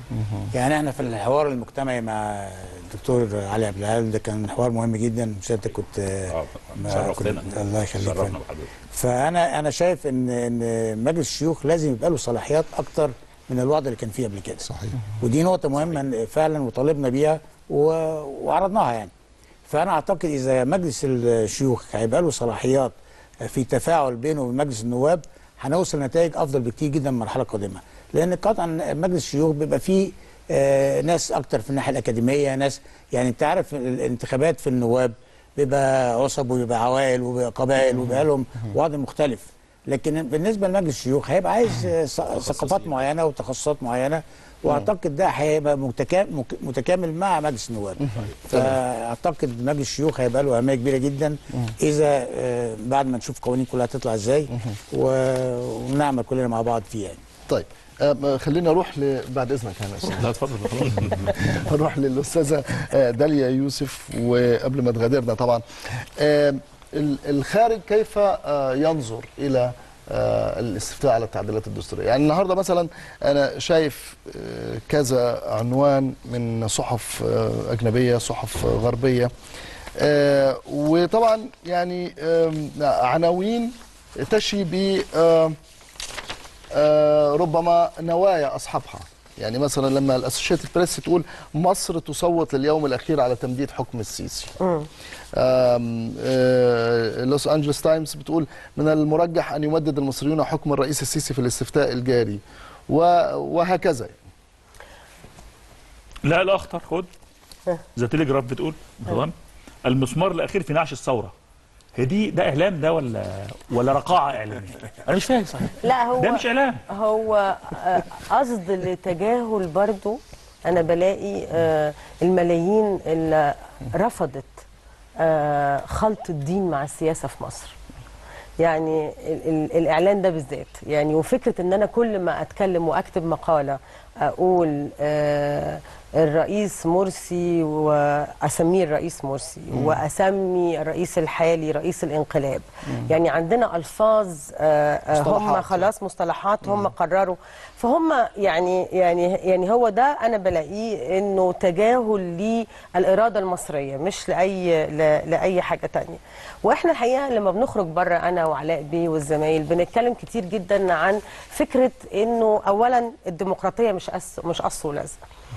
يعني احنا في الحوار المجتمعي مع الدكتور علي عبد العال ده كان حوار مهم جدا سيادتك كنت اه ما شرفتنا كنت- الله يخليك شرفنا فندم. بحضرتك فانا انا شايف ان ان مجلس الشيوخ لازم يبقى له صلاحيات اكتر من الوضع اللي كان فيه قبل كده صحيح ودي نقطه مهمه فعلا وطالبنا بيها و- وعرضناها يعني فانا اعتقد اذا مجلس الشيوخ هيبقى له صلاحيات في تفاعل بينه وبين مجلس النواب هنوصل لنتائج افضل بكتير جدا من المرحله القادمه لان قطعا مجلس الشيوخ بيبقى فيه آه، ناس اكتر في الناحيه الاكاديميه ناس يعني انت عارف الانتخابات في النواب بيبقى عصب وبيبقى عوائل وبيبقى قبائل وبيبقى لهم وضع مختلف لكن بالنسبه لمجلس الشيوخ هيبقى عايز آه، ث- ثقافات معينه وتخصصات معينه واعتقد ده هيبقى متكا- مك- متكامل مع مجلس النواب فاعتقد مجلس الشيوخ هيبقى له اهميه كبيره جدا اذا آه، بعد ما نشوف قوانين كلها هتطلع ازاي و- ونعمل كلنا مع بعض فيها يعني طيب آه، خلينا نروح ل... بعد اذنك يا أستاذ. لا اتفضل خلاص هنروح للاستاذه آه، داليا يوسف وقبل ما تغادرنا طبعا آه، ال- الخارج كيف آه، ينظر الى آه، الاستفتاء على التعديلات الدستوريه يعني النهارده مثلا انا شايف آه، كذا عنوان من صحف آه، اجنبيه صحف آه، غربيه آه، وطبعا يعني آم، عناوين تشي ب آه، آه، ربما نوايا اصحابها يعني مثلا لما الاسوشيتد بريس تقول مصر تصوت لليوم الاخير على تمديد حكم السيسي آم، آه، لوس انجلوس تايمز بتقول من المرجح ان يمدد المصريون حكم الرئيس السيسي في الاستفتاء الجاري و- وهكذا لا الاخطر خد ذا تليجراف بتقول تمام المسمار الاخير في نعش الثوره هي دي ده اعلام ده ولا ولا رقاعه اعلاميه انا مش فاهم صحيح لا هو ده مش اعلام هو آه، قصد لتجاهل برضو انا بلاقي آه، الملايين اللي رفضت آه، خلط الدين مع السياسه في مصر يعني ال ال الاعلان ده بالذات يعني وفكره ان انا كل ما اتكلم واكتب مقاله اقول آه الرئيس مرسي واسميه الرئيس مرسي واسمي الرئيس الحالي رئيس الانقلاب يعني عندنا الفاظ آه آه هم مصطلحات. خلاص مصطلحات هم قرروا فهم يعني يعني يعني هو ده انا بلاقيه انه تجاهل للاراده المصريه مش لاي ل- لاي حاجه تانية واحنا الحقيقه لما بنخرج بره انا وعلاء بيه والزمايل بنتكلم كتير جدا عن فكره انه اولا الديمقراطيه مش أس مش قص ولزق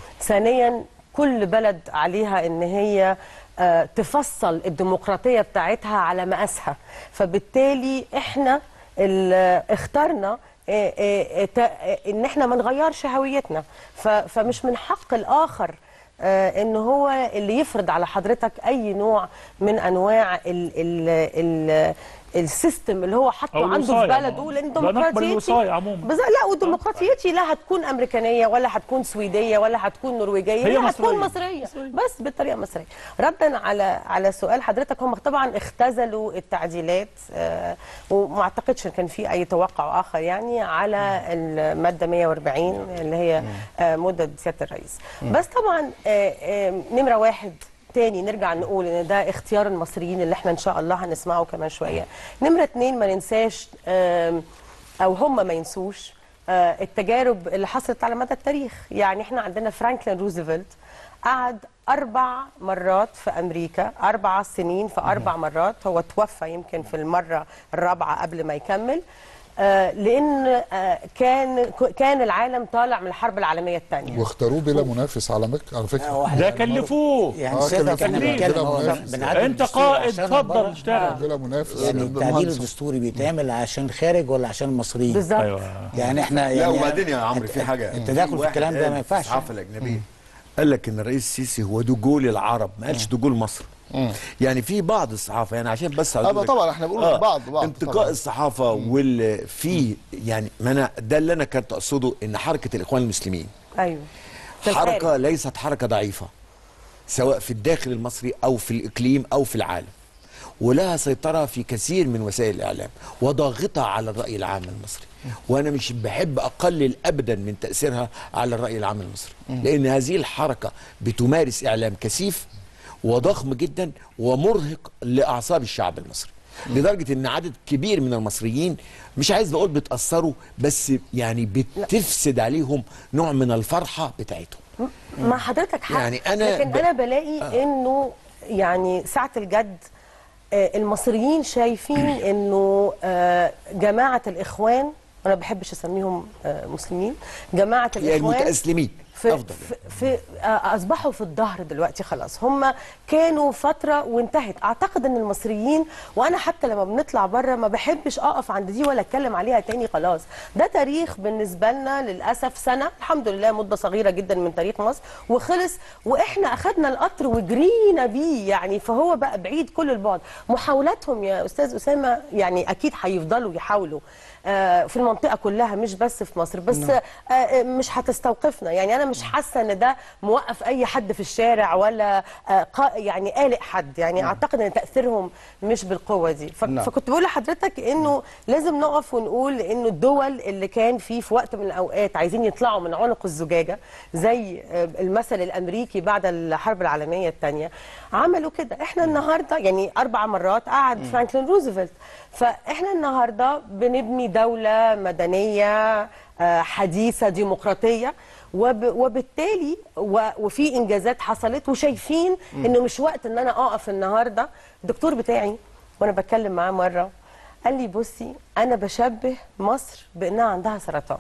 ثانيا كل بلد عليها ان هي آه، تفصل الديمقراطيه بتاعتها على مقاسها فبالتالي احنا ال- اخترنا آه، آه، آه، تا- آه، ان احنا ما نغيرش هويتنا ف- فمش من حق الاخر آه، ان هو اللي يفرض على حضرتك اي نوع من انواع ال ال ال السيستم اللي هو حاطه أو عنده في الوصاية. بلده لان لا نقبل ديمقراطيتي الوصاية عموما. بز- لا وديمقراطيتي لا هتكون امريكانيه ولا هتكون سويديه ولا هتكون نرويجيه هي هي هتكون مصرية. مصريه بس بالطريقه المصريه ردا على على سؤال حضرتك هم طبعا اختزلوا التعديلات آه، وما اعتقدش إن كان في اي توقع اخر يعني على الماده 140 اللي هي آه، مده سياده الرئيس بس طبعا آه، آه، نمره واحد تاني نرجع نقول ان ده اختيار المصريين اللي احنا ان شاء الله هنسمعه كمان شويه نمره اتنين ما ننساش آم، او هم ما ينسوش آه، التجارب اللي حصلت على مدى التاريخ يعني احنا عندنا فرانكلين روزفلت قعد أربع مرات في أمريكا أربع سنين في أربع مرات هو توفى يمكن في المرة الرابعة قبل ما يكمل آه، لأن آه، كان كان العالم طالع من الحرب العالمية الثانية واختاروه بلا منافس على مك... على فكره ده كلفوه يعني آه، سيادتك كان احنا في بنتكلم كده هو منافس. بنعدل انت الدستور قائد عشان اتفضل بره. اشتغل بلا منافس يعني التعديل مهندس. الدستوري بيتعمل عشان خارج ولا عشان المصريين بالظبط ايوه يعني احنا لا يعني وبعدين يا عمرو في حاجه التداخل في واحد الكلام ده قال ما ينفعش في الصحافه الاجنبيه قال لك ان الرئيس السيسي هو دجول العرب ما قالش دجول مصر يعني في بعض الصحافه يعني عشان بس آه، أقول لك- طبعا احنا بنقول بعض- بعض انتقاء طبعا. الصحافه واللي في يعني ما انا ده اللي انا كنت اقصده ان حركه الاخوان المسلمين أيوه في حركه الخارج. ليست حركه ضعيفه سواء في الداخل المصري او في الاقليم او في العالم ولها سيطره في كثير من وسائل الاعلام وضاغطه على الراي العام المصري وانا مش بحب اقلل ابدا من تاثيرها على الراي العام المصري لان هذه الحركه بتمارس اعلام كثيف وضخم جدا ومرهق لاعصاب الشعب المصري لدرجه ان عدد كبير من المصريين مش عايز اقول بتاثروا بس يعني بتفسد عليهم نوع من الفرحه بتاعتهم مع حضرتك حق يعني أنا لكن ب- انا بلاقي آه. انه يعني ساعه الجد آه، المصريين شايفين انه آه، جماعه الاخوان انا ما بحبش اسميهم آه، مسلمين جماعه يعني الاخوان المتاسلمين في, افضل في, في آه، اصبحوا في الظهر دلوقتي خلاص هم كانوا فتره وانتهت اعتقد ان المصريين وانا حتى لما بنطلع بره ما بحبش اقف عند دي ولا اتكلم عليها تاني خلاص ده تاريخ بالنسبه لنا للاسف سنه الحمد لله مده صغيره جدا من تاريخ مصر وخلص واحنا اخذنا القطر وجرينا بيه يعني فهو بقى بعيد كل البعد محاولاتهم يا استاذ اسامه يعني اكيد هيفضلوا يحاولوا آه، في المنطقه كلها مش بس في مصر بس آه، آه، مش هتستوقفنا يعني انا مش حاسه ان ده موقف اي حد في الشارع ولا آه، قا- يعني قالق حد يعني اعتقد ان تاثيرهم مش بالقوه دي ف- نعم. فكنت بقول لحضرتك انه لازم نقف ونقول انه الدول اللي كان في في وقت من الاوقات عايزين يطلعوا من عنق الزجاجه زي آه، المثل الامريكي بعد الحرب العالميه الثانيه عملوا كده احنا النهارده يعني اربع مرات قعد فرانكلين روزفلت فاحنا النهارده بنبني دوله مدنيه آه، حديثه ديمقراطيه وب وبالتالي و وفي انجازات حصلت وشايفين انه مش وقت ان انا اقف النهارده الدكتور بتاعي وانا بتكلم معاه مره قال لي بصي انا بشبه مصر بانها عندها سرطان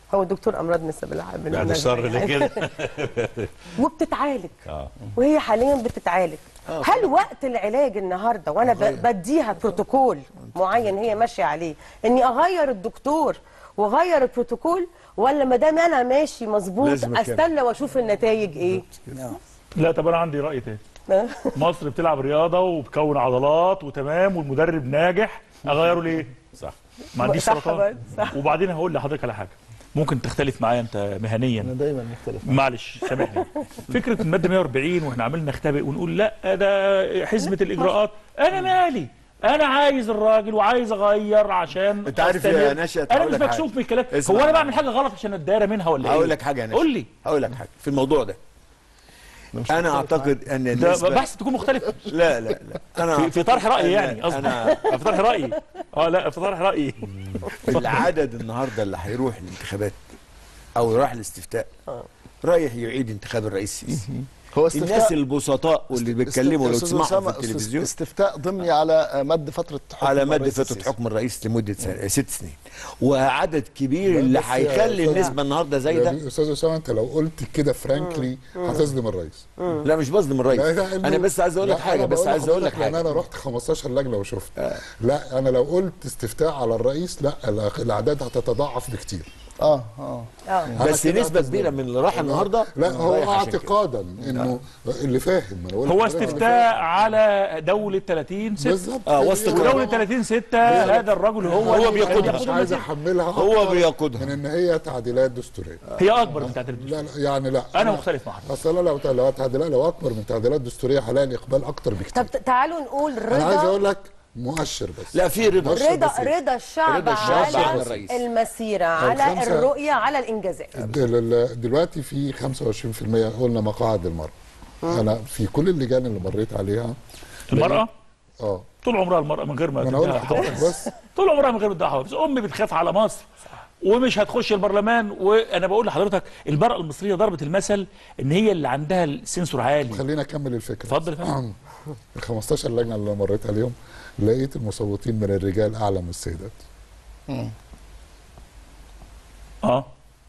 هو دكتور امراض نساء بالع- بعد بالمناسبة الشر ده يعني. كده وبتتعالج اه وهي حاليا بتتعالج هل وقت العلاج النهارده وانا ب- بديها بروتوكول معين هي ماشيه عليه اني اغير الدكتور واغير البروتوكول ولا ما دام انا ماشي مظبوط لازم أكمل. استنى واشوف النتائج ايه لا طب انا عندي راي تاني مصر بتلعب رياضه وبكون عضلات وتمام والمدرب ناجح اغيره ليه؟ صح ما عنديش صح سرطان برضه، صح. وبعدين هقول لحضرتك على حاجه ممكن تختلف معايا انت مهنيا انا دايما مختلف معلش سامحني فكره الماده 140 واحنا عمالين نختبئ ونقول لا ده حزمه الاجراءات انا مالي انا عايز الراجل وعايز اغير عشان أنت عارف أستمر. يا نشأت، انا هقول مش لك مكسوف حاجة. من الكلام اسمع. هو انا بعمل حاجه غلط عشان اتدارى منها ولا ايه هقول لك حاجه يا نشأت. قول لي هقول لك حاجه في الموضوع ده انا اعتقد ان ده النسبه بحث تكون مختلف لا لا لا انا في, في طرح رايي أنا- يعني قصدي انا في طرح رايي اه لا في طرح رايي العدد النهارده اللي هيروح الانتخابات او يروح الاستفتاء رايح يعيد انتخاب الرئيس السيسي هو الناس البسطاء واللي بيتكلموا لو أستاذ تسمعوا أسامة، في التلفزيون استفتاء ضمني على مد فتره حكم على مادة الرئيس فترة السيسي. حكم الرئيس لمدة سنة ست سنين وعدد كبير لا، اللي بس يا هيخلي أستاذ- النسبة النهاردة زايدة يا استاذ اسامه انت لو قلت كده فرانكلي هتظلم الرئيس لا مش بظلم الرئيس لا، لا، إنه- انا بس عايز اقول لك لا، حاجة أنا بس بقول عايز اقول لك لحضرتك لان حاجة انا رحت 15 لجنه وشفت لا انا لو قلت استفتاء على الرئيس لا الأخ- الاعداد هتتضاعف بكتير اه اه اه بس كده نسبة هتظلم. كبيرة من اللي راح النهاردة لا هو رايح عشان كده. اعتقادا انه اللي فاهم أنا بقول هو لحضرتك اللي استفتاء على دولة 30 6 بالظبط آه، واستقرار. ودولة 30 6 هذا الرجل هو هو اللي بيقودها. مش يقود عايز المسيرة. احملها هو أكتر بيقودها. من ان هي تعديلات دستوريه هي اكبر من بتاعت الدستور لا لا يعني لا انا مختلف مع حضرتك اصل أنا لو لو تعديلات لو اكبر من تعديلات دستوريه هلاقي الاقبال اكتر بكتير طب تعالوا نقول انا عايز رضا اقول لك مؤشر بس لا في رضا مؤشر رضا بسيط. رضا الشعب رضا الشعب عن على الرئيس. المسيره على الخمسة- الرؤيه على الانجازات دل- ال- دلوقتي في 25% قلنا مقاعد المرأة انا في كل اللجان اللي مريت عليها المرأة اه طول عمرها المرأة من غير ما ما انا اقول تديها لحضرتك حوافز بس طول عمرها من غير ما تديها حوافز امي بتخاف على مصر ومش هتخش البرلمان وانا بقول لحضرتك المرأة المصرية ضربت المثل ان هي اللي عندها السنسور عالي خلينا اكمل الفكره اتفضل يا فندم. ال 15 لجنه اللي مريت عليهم لقيت المصوتين من الرجال اعلى من السيدات اه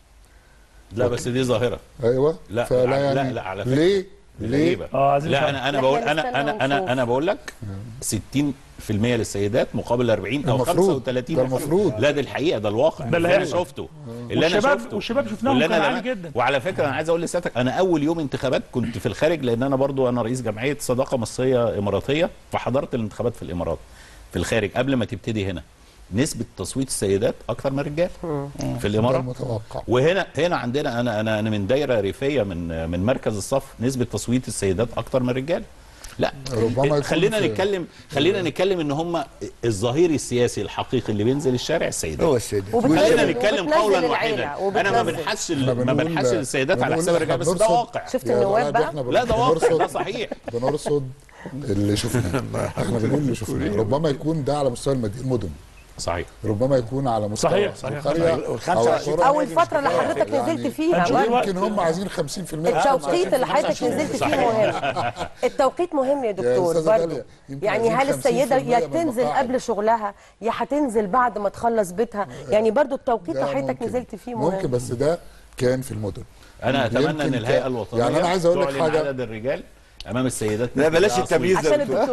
لا بس دي ظاهره ايوه لا، فلا لا، يعني لا، على فكرة. ليه ليه غريبة. اه عايزين لا نفهم. انا انا إحنا بقول نستنى انا انا ونشوف. انا انا بقول لك 60% للسيدات مقابل 40 او المفروض. 35 ده المفروض. لا ده الحقيقه ده الواقع ده اللي اللي انا هيحصل. شفته اللي انا والشباب- شفته والشباب شفناهم واللي كان أنا عالي لما- جدا. وعلى فكره انا عايز اقول لسيادتك انا اول يوم انتخابات كنت في الخارج لان انا برضو انا رئيس جمعيه صداقه مصريه اماراتيه فحضرت الانتخابات في الامارات في الخارج قبل ما تبتدي هنا نسبه تصويت السيدات اكثر من الرجال في ده الامارات المتوقع وهنا هنا عندنا انا انا انا من دايره ريفيه من من مركز الصف نسبه تصويت السيدات اكتر من الرجال لا ربما يكون خلينا في- نتكلم خلينا نتكلم ان هم الظهير السياسي الحقيقي اللي بينزل الشارع السيدات هو السيدات وبتنزل- خلينا نتكلم وبتنزل قولا العيلة، واحدا انا ما وبتنزل. بنحسش إحنا ما بنقول- بنحسش السيدات على بنقول حساب الرجال إحنا بس ده بنرصد- واقع شفت يا النواب جماعة بقى إحنا لا ده واقع بنرصد- ده صحيح بنرصد اللي شفناه احنا بنقول اللي شفناه ربما يكون ده على مستوى المدي- المدن صحيح ربما يكون على مستوى صحيح، صحيح. القرية والخمسة أو القرى. او الفتره اللي حضرتك يعني نزلت فيها هنشوف برضه. الوقت. يمكن هم عايزين 50% التوقيت اللي حضرتك نزلت فيه مهم التوقيت مهم يا دكتور أستاذة برضه داليا، يمكن يعني عايزين هل السيده 50% يا من تنزل المقاعد. قبل شغلها يا هتنزل بعد ما تخلص بيتها يعني برضه التوقيت ده اللي حضرتك ممكن. نزلت فيه ممكن مهم بس ده كان في المدن انا اتمنى يمكن ان كان- الهيئه الوطنيه يعني أنا عايز أقول لك تعلن حاجة. عدد الرجال امام السيدات لا بلاش نسبة التمييز عشان ده الدكتور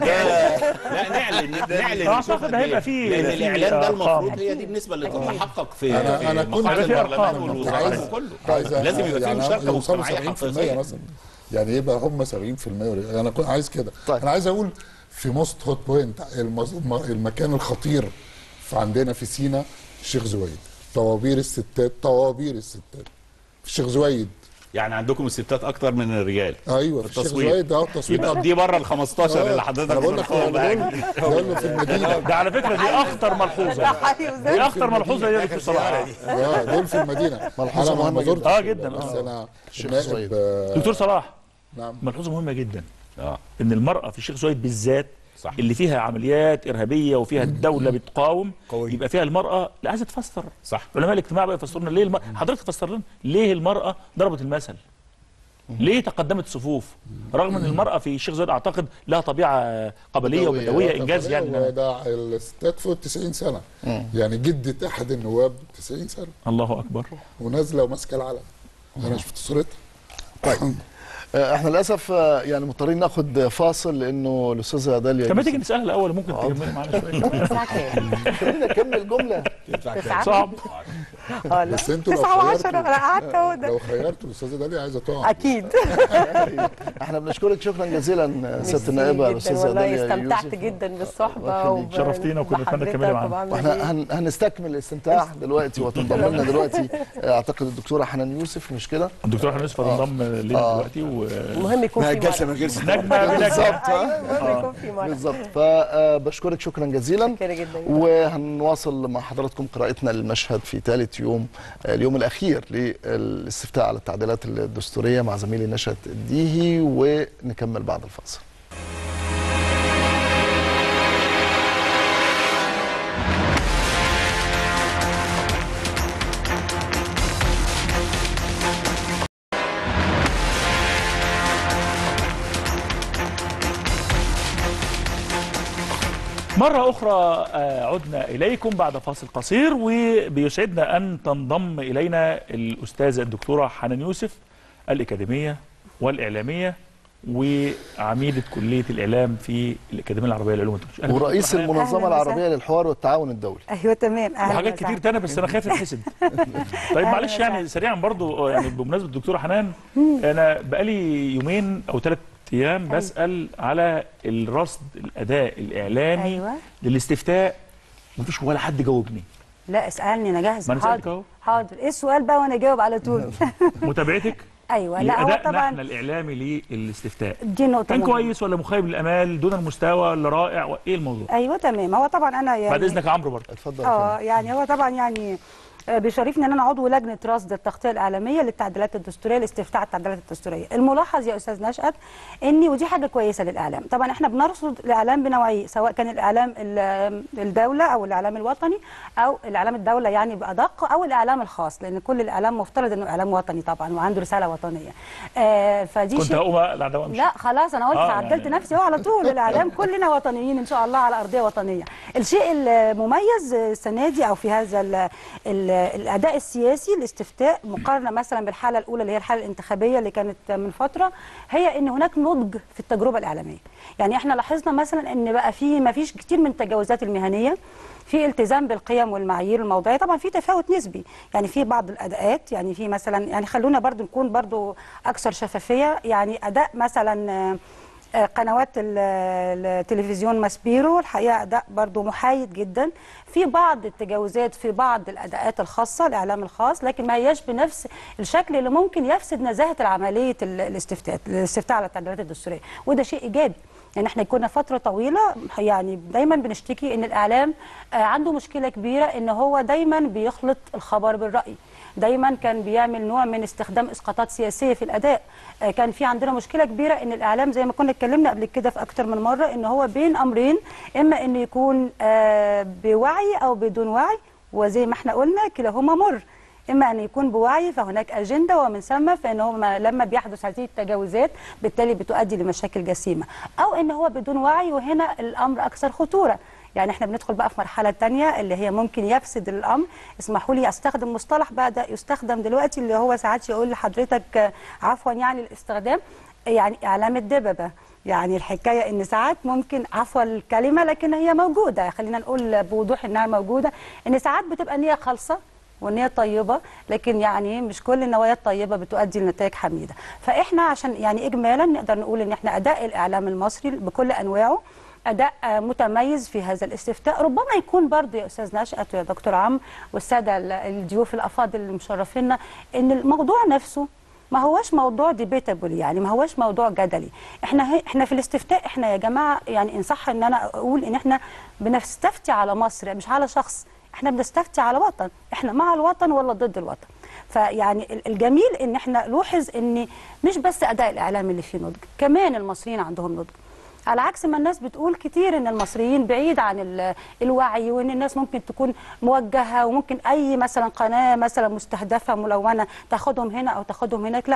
لا نعلن نعلن أعتقد نشوف قد هيبقى إيه. في- لان في الاعلان ده أرقام. المفروض هي دي النسبه اللي أكيد. تتحقق في أنا- في أنا كنت- مقاعد في أرقام. البرلمان كنت والوزارات عايز وكله عايز لازم يبقى في يعني مشاركه يوصلوا مجتمعيه 70% حقيقيه مثلا يعني يبقى هم 70% ولا- انا كنت عايز كده طيب. انا عايز اقول في موست هوت بوينت المز- الم- المكان الخطير في عندنا في سينا الشيخ زويد طوابير الستات طوابير الستات في الشيخ زويد يعني عندكم الستات اكتر من الرجال ايوه في الشيخ التصويت. زويد ده التصويت يبقى دي بره ال 15 اللي حضرتك انا بقول لك بتقول أنا بقى. بقول بقول له في المدينه ده على فكره دي اخطر ملحوظه أيوة زي- دي اخطر ملحوظه يا دكتور صلاح اه دول في المدينه ملحوظة أنا ما- ما مهمة زرتش آه، جدا، بس آه. انا الشيخ نائب زويد. آه، دكتور صلاح نعم ملحوظه مهمه جدا اه ان المراه في الشيخ زويد بالذات صح. اللي فيها عمليات ارهابيه وفيها الدوله بتقاوم قوية. يبقى فيها المراه لا عايزه تفسر صح علماء الاجتماع بقى يفسروا لنا ليه الم... حضرتك تفسر لنا ليه المراه ضربت المثل ليه تقدمت الصفوف رغم ان المراه في الشيخ زايد اعتقد لها طبيعه قبليه وبدويه انجاز يعني إن- وده الستات فوق 90 سنه يعني جدة احد النواب 90 سنه الله اكبر ونازله وماسكه العلم انا شفت صورتها طيب آه، احنا للاسف آه، يعني مضطرين ناخد فاصل لانه الاستاذه داليا طب ما يوسف- تيجي نسالها الاول ممكن تكمل معانا شويه الساعة كام؟ خلينا نكمل جمله تسعة؟ صعب اه لا بس انتوا لو تسعة وعشرة خيرتوا- انا قعدت اهو ده لو خيرتوا الاستاذه داليا عايزه تقع اكيد احنا بنشكرك شكرا جزيلا آه، سياده النائبه جدا الاستاذه والله داليا استمتعت يوسف. جدا بالصحبه الله يخليك. وب- شرفتينا وكنا نتمنى تكملي بحضرتك معانا. وبعمل واحنا إيه. هن هنستكمل الاستمتاع دلوقتي وتنضم لنا دلوقتي آه، اعتقد الدكتوره حنان يوسف مش كده؟ الدكتور حنان يوسف هتنضم لنا دلوقتي و المهم يكون ما في الجلسه مرة. ما جلسه نجمه بلا بالظبط ايوه آه. المهم يكون في مرة بالظبط فبشكرك شكرا جزيلا شكرا جدا وهنواصل مع حضراتكم قراءتنا للمشهد في ثالث يوم آه، اليوم الاخير للاستفتاء على التعديلات الدستوريه مع زميلي نشأت الديهي ونكمل بعد الفاصل مرة أخرى آه، عدنا إليكم بعد فاصل قصير وبيسعدنا أن تنضم إلينا الأستاذة الدكتورة حنان يوسف الأكاديمية والإعلامية وعميدة كلية الإعلام في الأكاديمية العربية للعلوم والتكنولوجيا أهلا ورئيس دكتورة حنان. المنظمه أهلاً العربيه للحوار والتعاون الدولي ايوه تمام اهلا وحاجات وسهلا. كتير تانية بس أنا خايف أتحسد طيب معلش يعني سريعا برضو يعني بمناسبة الدكتورة حنان أنا بقالي يومين أو ثلاث أيام بسأل على الرصد الأداء الإعلامي ايوه للاستفتاء مفيش ولا حد جاوبني لا اسالني انا جاهز ما أنا سألتك حاضر أهو حاضر ايه السؤال بقى وانا اجاوب على طول متابعتك ايوه لا هو لأدائنا احنا طبعا الإعلامي للاستفتاء دي نقطه كان مهمة. كويس ولا مخيب للامال دون المستوى ولا رائع وايه الموضوع ايوه تمام هو طبعا انا يعني بعد اذنك يا عمرو برضه اتفضل يا اه فندم. يعني هو طبعا يعني آه، بيشرفني ان انا عضو لجنه رصد التغطيه الاعلاميه للتعديلات الدستوريه لاستفتاء على التعديلات الدستوريه الملاحظ يا استاذ نشأت اني ودي حاجه كويسه للاعلام طبعا احنا بنرصد الاعلام بنوعيه سواء كان الاعلام ال- الدوله او الاعلام الوطني او الاعلام الدوله يعني بادق او الاعلام الخاص لان كل الاعلام مفترض انه اعلام وطني طبعا وعنده رساله وطنيه آه فدي كنت شيء هقوم لا وامشي لا خلاص انا قلت آه، عدلت يعني- نفسي اهو على طول الاعلام كلنا وطنيين ان شاء الله على ارضيه وطنيه الشيء المميز السنه دي او في هذا ال ال الاداء السياسي الاستفتاء مقارنه مثلا بالحاله الاولى اللي هي الحاله الانتخابيه اللي كانت من فتره هي ان هناك نضج في التجربه الاعلاميه يعني احنا لاحظنا مثلا ان بقى في ما فيش كتير من التجاوزات المهنيه في التزام بالقيم والمعايير الموضوعيه طبعا في تفاوت نسبي يعني في بعض الاداءات يعني في مثلا يعني خلونا برضو نكون برضو اكثر شفافيه يعني اداء مثلا آه، آه، قنوات ال- التلفزيون ماسبيرو الحقيقه اداء برضو محايد جدا في بعض التجاوزات في بعض الاداءات الخاصه الاعلام الخاص لكن ما هياش بنفس الشكل اللي ممكن يفسد نزاهه العمليه ال- الاستفتاء الاستفتاء على التعديلات الدستوريه وده شيء ايجابي يعني احنا كنا فتره طويله يعني دايما بنشتكي ان الاعلام آه، عنده مشكله كبيره ان هو دايما بيخلط الخبر بالراي دايما كان بيعمل نوع من استخدام اسقاطات سياسيه في الاداء آه، كان في عندنا مشكله كبيره ان الاعلام زي ما كنا اتكلمنا قبل كده في اكتر من مره ان هو بين امرين اما انه يكون آه، بوعي او بدون وعي وزي ما احنا قلنا كلاهما مر اما ان يكون بوعي فهناك اجنده ومن ثم فانه ما- لما بيحدث هذه التجاوزات بالتالي بتؤدي لمشاكل جسيمه او ان هو بدون وعي وهنا الامر اكثر خطوره يعني احنا بندخل بقى في مرحله تانية اللي هي ممكن يفسد الامر اسمحوا لي استخدم مصطلح بقى ده يستخدم دلوقتي اللي هو ساعات يقول لحضرتك آه، عفوا يعني الاستخدام يعني اعلام الدببه يعني الحكايه ان ساعات ممكن عفوا الكلمه لكن هي موجوده خلينا نقول بوضوح انها موجوده ان ساعات بتبقى نيه خالصه والنية طيبة لكن يعني مش كل النوايا الطيبة بتؤدي لنتائج حميدة فإحنا عشان يعني إجمالا نقدر نقول إن إحنا أداء الإعلام المصري بكل أنواعه أداء آه، متميز في هذا الاستفتاء ربما يكون برضه يا أستاذ نشأت ويا دكتور عم والسادة ال- الضيوف الأفاضل اللي مشرفينا إن الموضوع نفسه ما هوش موضوع ديبيتابل يعني ما هوش موضوع جدلي احنا هي احنا في الاستفتاء احنا يا جماعه يعني ان صح ان انا اقول ان احنا بنستفتي على مصر مش على شخص احنا بنستفتي على وطن احنا مع الوطن ولا ضد الوطن فيعني ال- الجميل ان احنا نلاحظ ان مش بس اداء الاعلام اللي فيه نضج كمان المصريين عندهم نضج على عكس ما الناس بتقول كتير ان المصريين بعيد عن ال- الوعي وان الناس ممكن تكون موجهه وممكن اي مثلا قناه مثلا مستهدفه ملونه تاخدهم هنا او تاخدهم هناك لا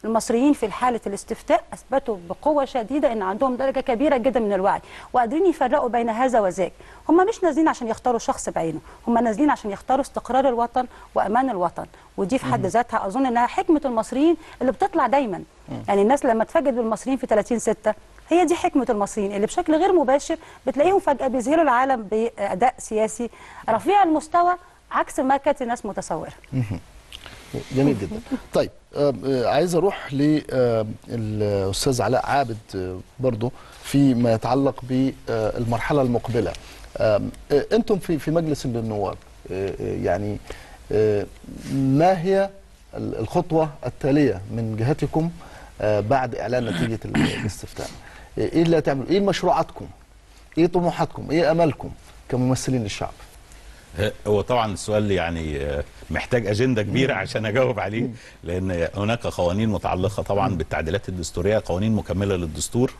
المصريين في حاله الاستفتاء اثبتوا بقوه شديده ان عندهم درجه كبيره جدا من الوعي وقادرين يفرقوا بين هذا وذاك هم مش نازلين عشان يختاروا شخص بعينه هم نازلين عشان يختاروا استقرار الوطن وامان الوطن ودي في حد ذاتها اظن انها حكمه المصريين اللي بتطلع دايما يعني الناس لما تفاجئ بالمصريين في 30 6 هي دي حكمه المصريين اللي بشكل غير مباشر بتلاقيهم فجاه بيظهروا العالم باداء سياسي رفيع المستوى عكس ما كانت الناس متصوره جميل جدا طيب آه، آه، عايز اروح للاستاذ علاء عابد آه، برضو فيما يتعلق بالمرحله المقبله آم، آه، انتم في في مجلس النواب آه، آه، يعني آه، ما هي ال- الخطوه التاليه من جهتكم آه، بعد اعلان نتيجه ال- الاستفتاء آه، ايه اللي هتعملوا ايه مشروعاتكم ايه طموحاتكم ايه املكم كممثلين للشعب هو طبعا السؤال يعني آه، محتاج اجنده كبيره عشان اجاوب عليه لان هناك قوانين متعلقه طبعا بالتعديلات الدستوريه قوانين مكمله للدستور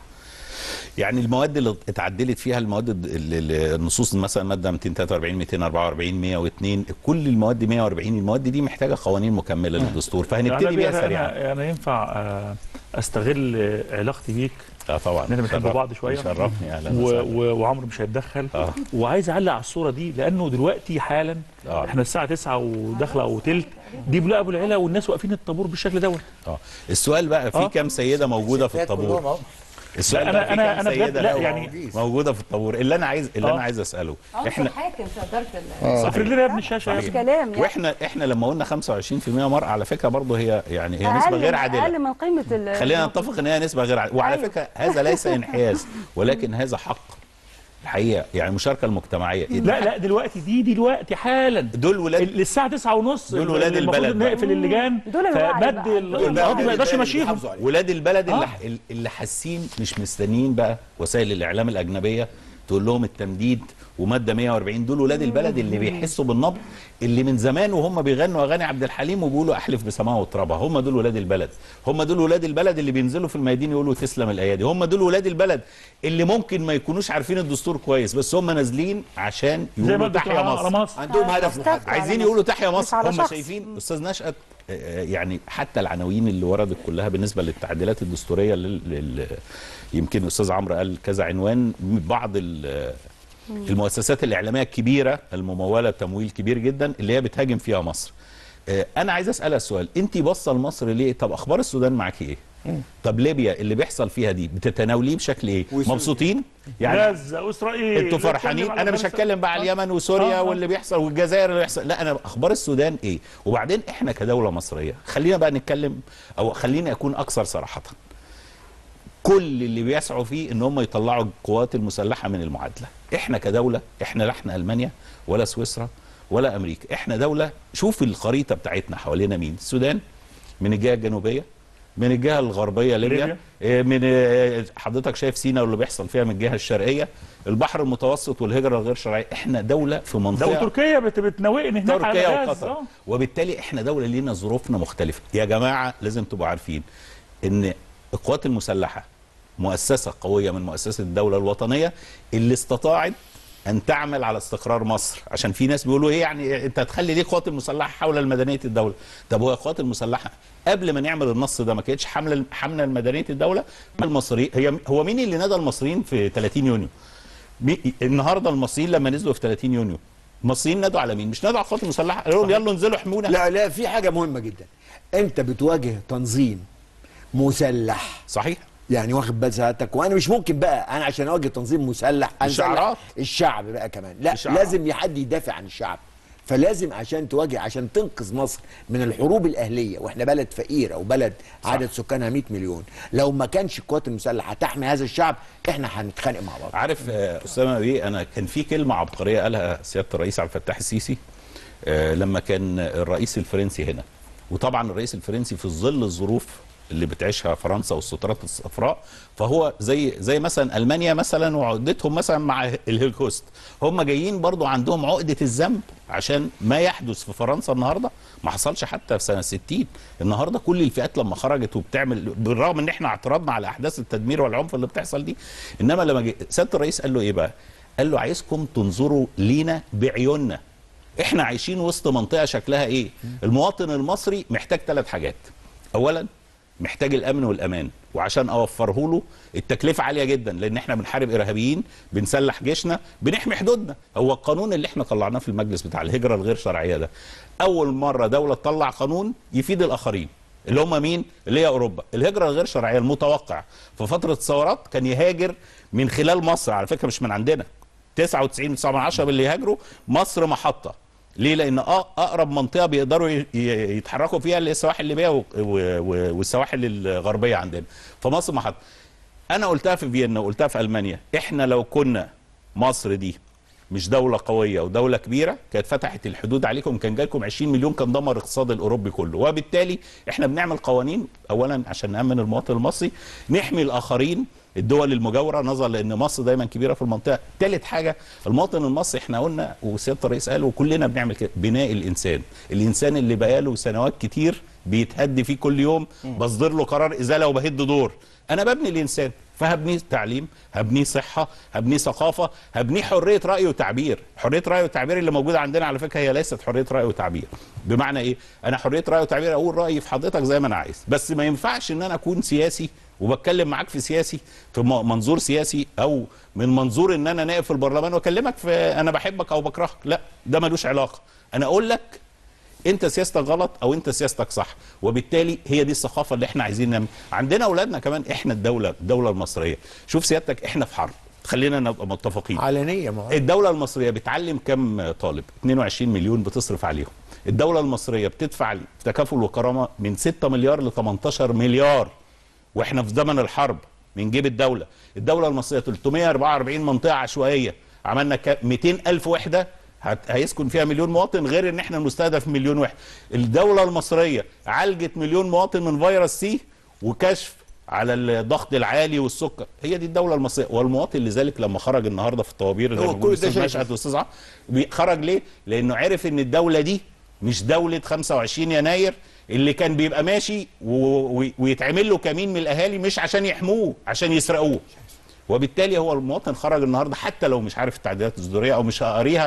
يعني المواد اللي اتعدلت فيها المواد الد- ال- ال- النصوص مثلا ماده 243 244 102 كل المواد 140 المواد دي محتاجه قوانين مكمله للدستور فهنبتدي يعني بيها أنا- سريعا انا انا ينفع آه، استغل آه، علاقتي بيك اه طبعا إن احنا بنحب شرف- بعض شوية. شرفني اهلا و... وسهلا. و... وعمرو مش هيتدخل آه. وعايز اعلق على الصوره دي لانه دلوقتي حالا آه. احنا الساعه 9 وداخله وتلت دي بلا ابو العلا والناس واقفين الطابور بالشكل دوت اه السؤال بقى في آه. كام سيده موجوده في الطابور السؤال لا، بقى أنا- في أنا- كام أنا بجد سيدة لا، لو يعني- موجوده في الطابور اللي انا عايز اللي آه. انا عايز اساله عنصر احنا حاكم في اداره افرض لنا يا ابن الشاشه يا مش ابني. كلام يعني واحنا احنا لما قلنا 25% مرأة على فكره برضه هي يعني هي أقل نسبه غير من- عادله اقل من قيمه ال- خلينا نتفق ان هي نسبه غير عادله وعلى أيوة. فكره هذا ليس انحياز ولكن هذا حق الحقيقه يعني المشاركه المجتمعيه لا لا دلوقتي دي دلوقتي حالا دول ولاد ال- الساعه 9 ونص دول ولاد المفروض البلد بقى. نقفل اللجان دول الوعي فمد بقى. ال- دول القاضي ما يقدرش يمشيهم ولاد البلد اللي, آه. اللي حاسين مش مستنيين بقى وسائل الاعلام الاجنبيه تقول لهم التمديد وماده 140 دول ولاد البلد اللي بيحسوا بالنبض اللي من زمان وهم بيغنوا اغاني عبد الحليم وبيقولوا احلف بسماها وترابها هم دول ولاد البلد هم دول ولاد البلد اللي بينزلوا في الميادين يقولوا تسلم الايادي هم دول ولاد البلد اللي ممكن ما يكونوش عارفين الدستور كويس بس هم نازلين عشان زي ما يقولوا الدكتور تحيا على مصر مصر عندهم هدف استفتى محدد على عايزين مصر. يقولوا تحيا مش مصر على هم شخص. شايفين استاذ نشأت آه، يعني حتى العناوين اللي وردت كلها بالنسبه للتعديلات الدستوريه لل... لل... يمكن الاستاذ عمرو قال كذا عنوان بعض ال... المؤسسات الاعلاميه الكبيره المموله بتمويل كبير جدا اللي هي بتهاجم فيها مصر آه، انا عايز اسالها سؤال انت باصه لمصر ليه طب اخبار السودان معاكي ايه طب ليبيا اللي بيحصل فيها دي بتتناوليه بشكل ايه وسوريا. مبسوطين يعني غزه واسرائيل انتوا فرحانين نتكلم على انا مش فرنسا. هتكلم بقى على اليمن وسوريا آه، آه. واللي بيحصل والجزائر اللي بيحصل لا انا اخبار السودان ايه وبعدين احنا كدوله مصريه خلينا بقى نتكلم او خليني اكون اكثر صراحه كل اللي بيسعوا فيه ان هم يطلعوا القوات المسلحه من المعادله احنا كدوله احنا لا احنا المانيا ولا سويسرا ولا امريكا احنا دوله شوف الخريطه بتاعتنا حوالينا مين السودان من الجهه الجنوبيه من الجهه الغربيه ليبيا ليبيا. إيه، من إيه، حضرتك شايف سينا واللي بيحصل فيها من الجهه الشرقيه البحر المتوسط والهجره الغير شرعيه احنا دوله في ده منطقه وتركيا بت- بتناوئني هناك على تركيا غاز وقطر آه. وبالتالي احنا دوله لينا ظروفنا مختلفه يا جماعه لازم تبقوا عارفين ان القوات المسلحه مؤسسه قويه من مؤسسات الدوله الوطنيه اللي استطاعت ان تعمل على استقرار مصر عشان في ناس بيقولوا ايه يعني انت هتخلي ليه القوات المسلحه حول المدنيه الدوله طب هو القوات المسلحه قبل ما نعمل النص ده ما كانتش حامله حامله المدنيه الدوله المصري هي هو مين اللي نادى المصريين في 30 يونيو مي- النهارده المصريين لما نزلوا في 30 يونيو المصريين نادوا على مين؟ مش نادوا على القوات المسلحه قالوا لهم يلا انزلوا احمونا لا لا في حاجه مهمه جدا انت بتواجه تنظيم مسلح صحيح يعني واخد بال سعادتك وانا مش ممكن بقى انا عشان اواجه تنظيم مسلح الشعارات. انزل الشعب بقى كمان لا الشعارات. لازم حد يدافع عن الشعب فلازم عشان تواجه عشان تنقذ مصر من الحروب الاهليه واحنا بلد فقير او بلد صح. عدد سكانها 100 مليون لو ما كانش القوات المسلحه تحمي هذا الشعب احنا هنتخانق مع بعض عارف آه، اسامه بيه انا كان في كلمه عبقريه قالها سياده الرئيس عبد الفتاح السيسي آه، لما كان الرئيس الفرنسي هنا وطبعا الرئيس الفرنسي في ظل الظروف اللي بتعيشها فرنسا والسترات الصفراء فهو زي زي مثلا المانيا مثلا وعقدتهم مثلا مع الهولوكوست هم جايين برضو عندهم عقده الذنب عشان ما يحدث في فرنسا النهارده ما حصلش حتى في سنه 60 النهارده كل الفئات لما خرجت وبتعمل بالرغم ان احنا اعترضنا على احداث التدمير والعنف اللي بتحصل دي انما لما جه- سياده الرئيس قال له ايه بقى؟ قال له عايزكم تنظروا لينا بعيوننا احنا عايشين وسط منطقه شكلها ايه؟ المواطن المصري محتاج ثلاث حاجات. اولا محتاج الامن والامان وعشان اوفره له التكلفه عاليه جدا لان احنا بنحارب ارهابيين بنسلح جيشنا بنحمي حدودنا هو القانون اللي احنا طلعناه في المجلس بتاع الهجره الغير شرعيه ده اول مره دوله تطلع قانون يفيد الاخرين اللي هم مين اللي هي اوروبا الهجره الغير شرعيه المتوقع في فتره الثورات كان يهاجر من خلال مصر على فكره مش من عندنا 99 9 باللي يهاجروا مصر محطه ليه؟ لأن أ- أقرب منطقة بيقدروا ي- ي- يتحركوا فيها اللي هي السواحل الليبية و- و- و- والسواحل الغربية عندنا. فمصر محطة. أنا قلتها في فيينا وقلتها في ألمانيا، إحنا لو كنا مصر دي مش دولة قوية ودولة كبيرة كانت فتحت الحدود عليكم كان جالكم 20 مليون كان دمر الاقتصاد الأوروبي كله وبالتالي احنا بنعمل قوانين أولا عشان نأمن المواطن المصري نحمي الآخرين الدول المجاورة نظرا لأن مصر دايما كبيرة في المنطقة ثالث حاجة المواطن المصري احنا قلنا وسيادة الرئيس قال وكلنا بنعمل كده بناء الإنسان الإنسان اللي بقاله سنوات كتير بيتهد فيه كل يوم بصدر له قرار إزالة وبهد دور أنا ببني الإنسان فهبنيه تعليم هبنيه صحة هبنيه ثقافة هبنيه حرية رأي وتعبير حرية رأي وتعبير اللي موجودة عندنا على فكرة هي ليست حرية رأي وتعبير بمعنى إيه أنا حرية رأي وتعبير أقول رأيي في حضرتك زي ما أنا عايز بس ما ينفعش إن أنا أكون سياسي وبتكلم معاك في سياسي في م- منظور سياسي او من منظور ان انا نائب في البرلمان واكلمك في انا بحبك او بكرهك لا ده ملوش علاقه انا اقول لك انت سياستك غلط او انت سياستك صح وبالتالي هي دي الثقافه اللي احنا عايزين نعمل عندنا اولادنا كمان احنا الدوله الدوله المصريه شوف سيادتك احنا في حرب خلينا نبقى متفقين علنيه ما هو. الدولة المصرية بتعلم كم طالب؟ 22 مليون بتصرف عليهم. الدولة المصرية بتدفع في تكافل وكرامة من 6 مليار ل 18 مليار واحنا في زمن الحرب من جيب الدولة. الدولة المصرية 344 منطقة عشوائية عملنا 200 ألف وحدة هت- هيسكن فيها مليون مواطن غير ان احنا نستهدف مليون وحده. الدولة المصرية عالجت مليون مواطن من فيروس سي وكشف على الضغط العالي والسكر هي دي الدوله المصريه والمواطن لذلك لما خرج النهارده في الطوابير زي هو ما كل بيقول ده الاستاذ شايفه. مشهد والاستاذ عمرو، بي- خرج ليه؟ لانه عرف ان الدوله دي مش دوله 25 يناير اللي كان بيبقى ماشي و- و- ويتعمل له كمين من الاهالي مش عشان يحموه عشان يسرقوه وبالتالي هو المواطن خرج النهارده حتى لو مش عارف التعديلات الدستوريه او مش هقريها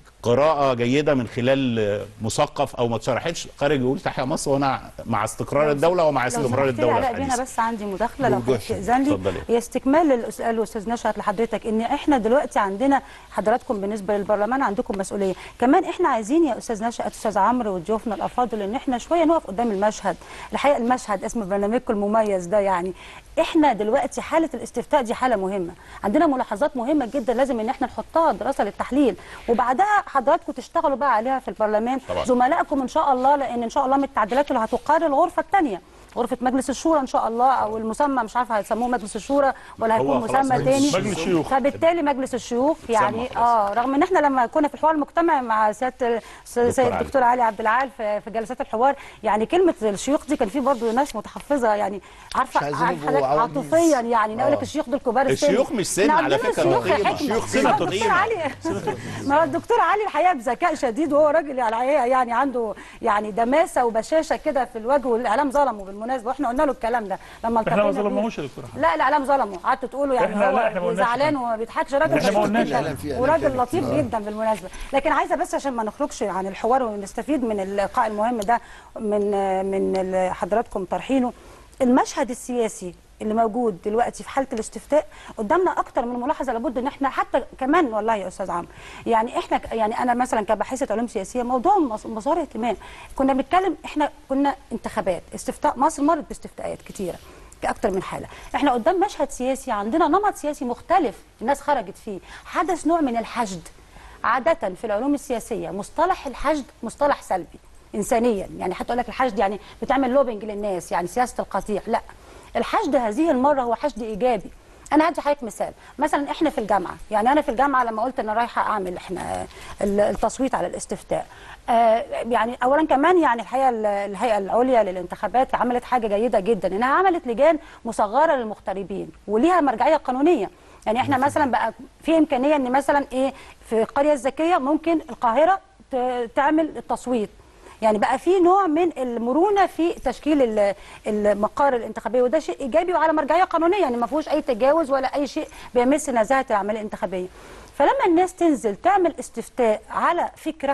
قراءة جيدة من خلال آه، مثقف أو ما اتشرحتش خارج يقول تحيا مصر وأنا مع استقرار الدولة ومع لو استمرار سمحت لي الدولة علاء الحديثة بينا بس عندي مداخله لو موجود. حضرتك تاذن لي اتفضلي. هي استكمال للي سأله الاستاذ نشأت لحضرتك ان احنا دلوقتي عندنا حضراتكم بالنسبه للبرلمان عندكم مسؤوليه كمان احنا عايزين يا استاذ نشأت استاذ عمرو وضيوفنا الافاضل ان احنا شويه نقف قدام المشهد الحقيقه المشهد اسم برنامجكم المميز ده يعني احنا دلوقتي حاله الاستفتاء دي حاله مهمه عندنا ملاحظات مهمه جدا لازم ان احنا نحطها دراسه للتحليل وبعدها حضراتكم تشتغلوا بقى عليها في البرلمان طبعا. زملائكم ان شاء الله لان ان شاء الله من التعديلات اللي هتقارن الغرفه الثانيه غرفه مجلس الشورى ان شاء الله او المسمى مش عارفه هيسموه مجلس الشورى ولا هو هيكون خلاص مسمى مجلس تاني مجلس الشيوخ. فبالتالي مجلس الشيوخ يعني خلاص. اه رغم ان احنا لما كنا في الحوار المجتمعي مع سياده سيد علي. الدكتور علي عبد العال في في جلسات الحوار يعني كلمه الشيوخ دي كان في برضه ناس متحفظه يعني عارفه مش عايزين عارفه يبقوا حضرتك عواجيز. عاطفيا يعني نقول لك آه. الشيوخ دول كبار السن الشيوخ مش سن إحنا على عندنا فكرة، شيوخ قيمة. حكمة. الشيوخ ما هو قيمة. الدكتور علي ما هو الدكتور علي الحقيقه بذكاء شديد وهو راجل يعني يعني عنده يعني دماسه وبشاشه كده في الوجه والاعلام ظلمه بالمناسبه واحنا قلنا له الكلام ده لما احنا ما التقينا بيه. ظلمناهوش يا دكتور أحمد. لا الاعلام ظلمه قعدتوا تقولوا يعني إحنا- هو لا، إحنا ما قلناش زعلان كده. وما بيضحكش راجل إحنا ما لطيف قلناش جدا إعلام فيه إعلام وراجل كده. لطيف جدا بالمناسبه لكن عايزه بس عشان ما نخرجش عن الحوار ونستفيد من اللقاء المهم ده من من اللي حضراتكم طرحينه المشهد السياسي اللي موجود دلوقتي في حاله الاستفتاء قدامنا اكتر من ملاحظه لابد ان احنا حتى كمان والله يا استاذ عمرو يعني احنا ك- يعني انا مثلا كباحثه علوم سياسيه موضوع مص- مسار اهتمام كنا بنتكلم احنا كنا انتخابات استفتاء مصر مرت باستفتاءات كتيره كأكتر من حالة احنا قدام مشهد سياسي عندنا نمط سياسي مختلف الناس خرجت فيه حدث نوع من الحشد عادة في العلوم السياسية مصطلح الحشد مصطلح سلبي إنسانيا يعني حتى أقول لك الحشد يعني بتعمل لوبينج للناس يعني سياسة القطيع لا الحشد هذه المرة هو حشد إيجابي انا هدي حضرتك مثال مثلا احنا في الجامعه يعني انا في الجامعه لما قلت انا رايحه اعمل احنا ال- التصويت على الاستفتاء آه يعني اولا كمان يعني الحقيقه ال- الهيئه العليا للانتخابات عملت حاجه جيده جدا انها عملت لجان مصغره للمغتربين وليها مرجعيه قانونيه يعني احنا مثلا بقى في امكانيه ان مثلا ايه في القريه الذكيه ممكن القاهره ت- تعمل التصويت يعني بقى في نوع من المرونه في تشكيل ال- المقار الانتخابيه وده شيء ايجابي وعلى مرجعيه قانونيه يعني ما فيهوش اي تجاوز ولا اي شيء بيمس نزاهه العمليه الانتخابيه فلما الناس تنزل تعمل استفتاء على فكره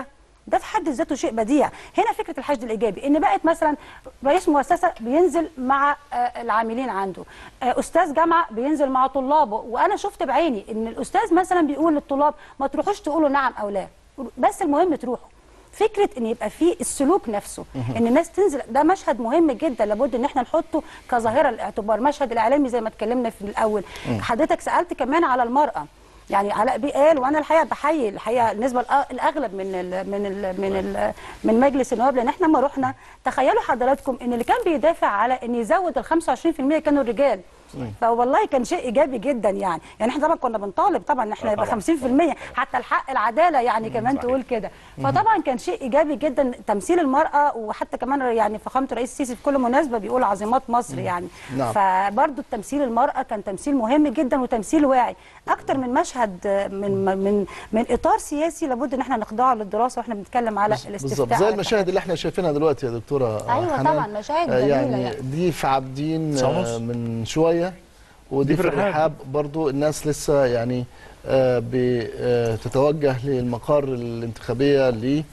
ده في حد ذاته شيء بديع هنا فكره الحشد الايجابي ان بقت مثلا رئيس مؤسسه بينزل مع آه، العاملين عنده آه، استاذ جامعه بينزل مع طلابه وانا شفت بعيني ان الاستاذ مثلا بيقول للطلاب ما تروحوش تقولوا نعم او لا بس المهم تروحوا فكره ان يبقى في السلوك نفسه ان الناس تنزل ده مشهد مهم جدا لابد ان احنا نحطه كظاهره للاعتبار مشهد الاعلامي زي ما اتكلمنا في الاول حضرتك سالت كمان على المراه يعني علاء بيه قال وانا الحقيقه بحيي الحقيقه النسبه الأ- الاغلب من ال من ال من ال من مجلس النواب لان احنا لما رحنا تخيلوا حضراتكم ان اللي كان بيدافع على ان يزود ال 25% كانوا الرجال فوالله كان شيء ايجابي جدا يعني يعني احنا طبعا كنا بنطالب طبعا ان احنا آه يبقى طبعاً. 50% حتى الحق العداله يعني كمان تقول كده فطبعا كان شيء ايجابي جدا تمثيل المراه وحتى كمان يعني فخامه الرئيس السيسي في كل مناسبه بيقول عظيمات مصر يعني نعم. فبرضه التمثيل المراه كان تمثيل مهم جدا وتمثيل واعي اكتر من مشهد من من من اطار سياسي لابد ان احنا نخضعه للدراسه واحنا بنتكلم على الاستفتاء بالظبط زي على المشاهد اللي احنا شايفينها دلوقتي يا دكتوره أيوة حنان. طبعاً، مشاهد آه، جميلة يعني يعني. دي في عابدين ساعة ونص. آه، من شويه ودي دي في في الرحاب. الرحاب برضو الناس لسه يعني آه، بتتوجه للمقار الانتخابيه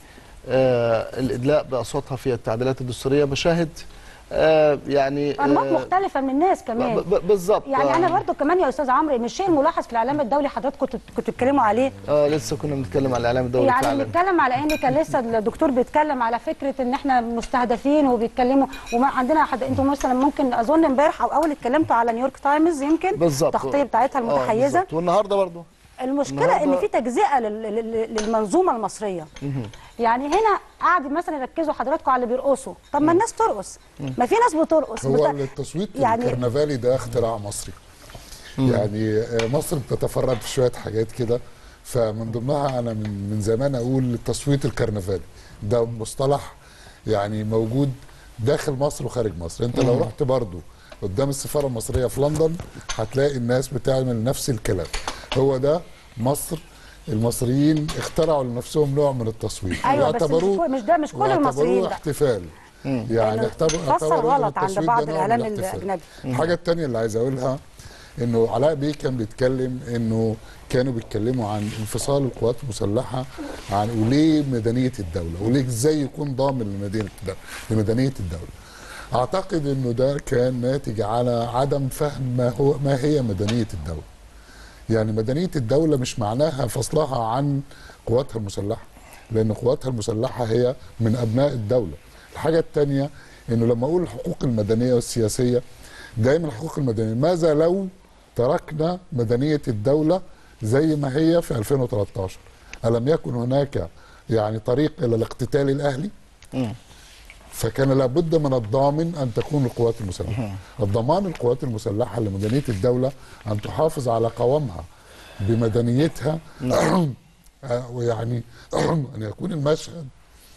للادلاء باصواتها في التعديلات الدستوريه مشاهد آه، يعني انماط آه، مختلفه من الناس كمان ب- ب- بالظبط يعني انا آه. برضو كمان يا استاذ عمرو ان الشيء الملاحظ في الاعلام الدولي حضرتك كنت كنتوا بتتكلموا عليه اه لسه كنا بنتكلم على الاعلام الدولي يعني فعلا بنتكلم على ان كان لسه الدكتور بيتكلم على فكره ان احنا مستهدفين وبيتكلموا وما عندنا حد انتوا مثلا ممكن اظن امبارح او اول اتكلمتوا على نيويورك تايمز يمكن بالظبط التغطيه بتاعتها آه، المتحيزه بالظبط. والنهارده برضو المشكله ان النهاردة- في تجزئه لل- لل- للمنظومه المصريه يعني هنا قاعد مثلا يركزوا حضراتكم على اللي بيرقصوا طب ما الناس ترقص ما في ناس بترقص هو بت- التصويت يعني- الكرنفالي ده اختراع مصري يعني آه، مصر بتتفرد في شويه حاجات كده فمن ضمنها انا من من زمان اقول التصويت الكرنفالي ده مصطلح يعني موجود داخل مصر وخارج مصر انت لو رحت برضو قدام السفاره المصريه في لندن هتلاقي الناس بتعمل نفس الكلام هو ده مصر المصريين اخترعوا لنفسهم نوع من التصويت أيوة، بس مش واعتبروه- كل- مش ده- مش كل واعتبروه المصريين بقى. احتفال يعني لأنه اعتبر فسر اعتبروا إن غلط عند التصويت بعض ده نوع من الإعلام الاحتفال. الأجنبي. الحاجه الثانيه اللي عايز اقولها انه علاء بيه كان بيتكلم انه كانوا بيتكلموا عن انفصال القوات المسلحه عن وليه مدنيه الدوله وليه ازاي يكون ضامن لمدينه الدوله لمدنيه الدوله اعتقد انه ده كان ناتج على عدم فهم ما هو ما هي مدنيه الدوله يعني مدنيه الدوله مش معناها فصلها عن قواتها المسلحه لان قواتها المسلحه هي من ابناء الدوله الحاجه الثانيه انه لما اقول الحقوق المدنيه والسياسيه دايما الحقوق المدنيه ماذا لو تركنا مدنيه الدوله زي ما هي في 2013 الم يكن هناك يعني طريق الى الاقتتال الاهلي فكان لابد من الضامن ان تكون القوات المسلحه الضمان القوات المسلحه لمدنيه الدوله ان تحافظ على قوامها بمدنيتها آه، ويعني ان يكون المشهد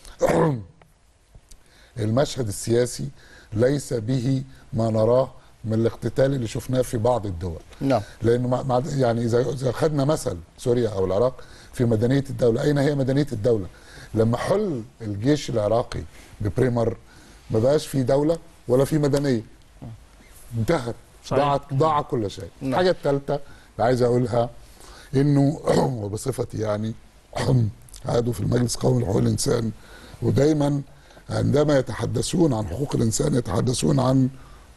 المشهد السياسي ليس به ما نراه من الاقتتال اللي شفناه في بعض الدول نعم لانه مع- مع- يعني اذا اذا خدنا مثل سوريا او العراق في مدنيه الدوله اين هي مدنيه الدوله لما حل الجيش العراقي ببريمر ما بقاش في دوله ولا في مدنيه انتهت صحيح. ضاعت ضاع كل شيء نعم. الحاجه الثالثه اللي عايز اقولها انه وبصفتي يعني عضو في المجلس القومي لحقوق الانسان ودايما عندما يتحدثون عن حقوق الانسان يتحدثون عن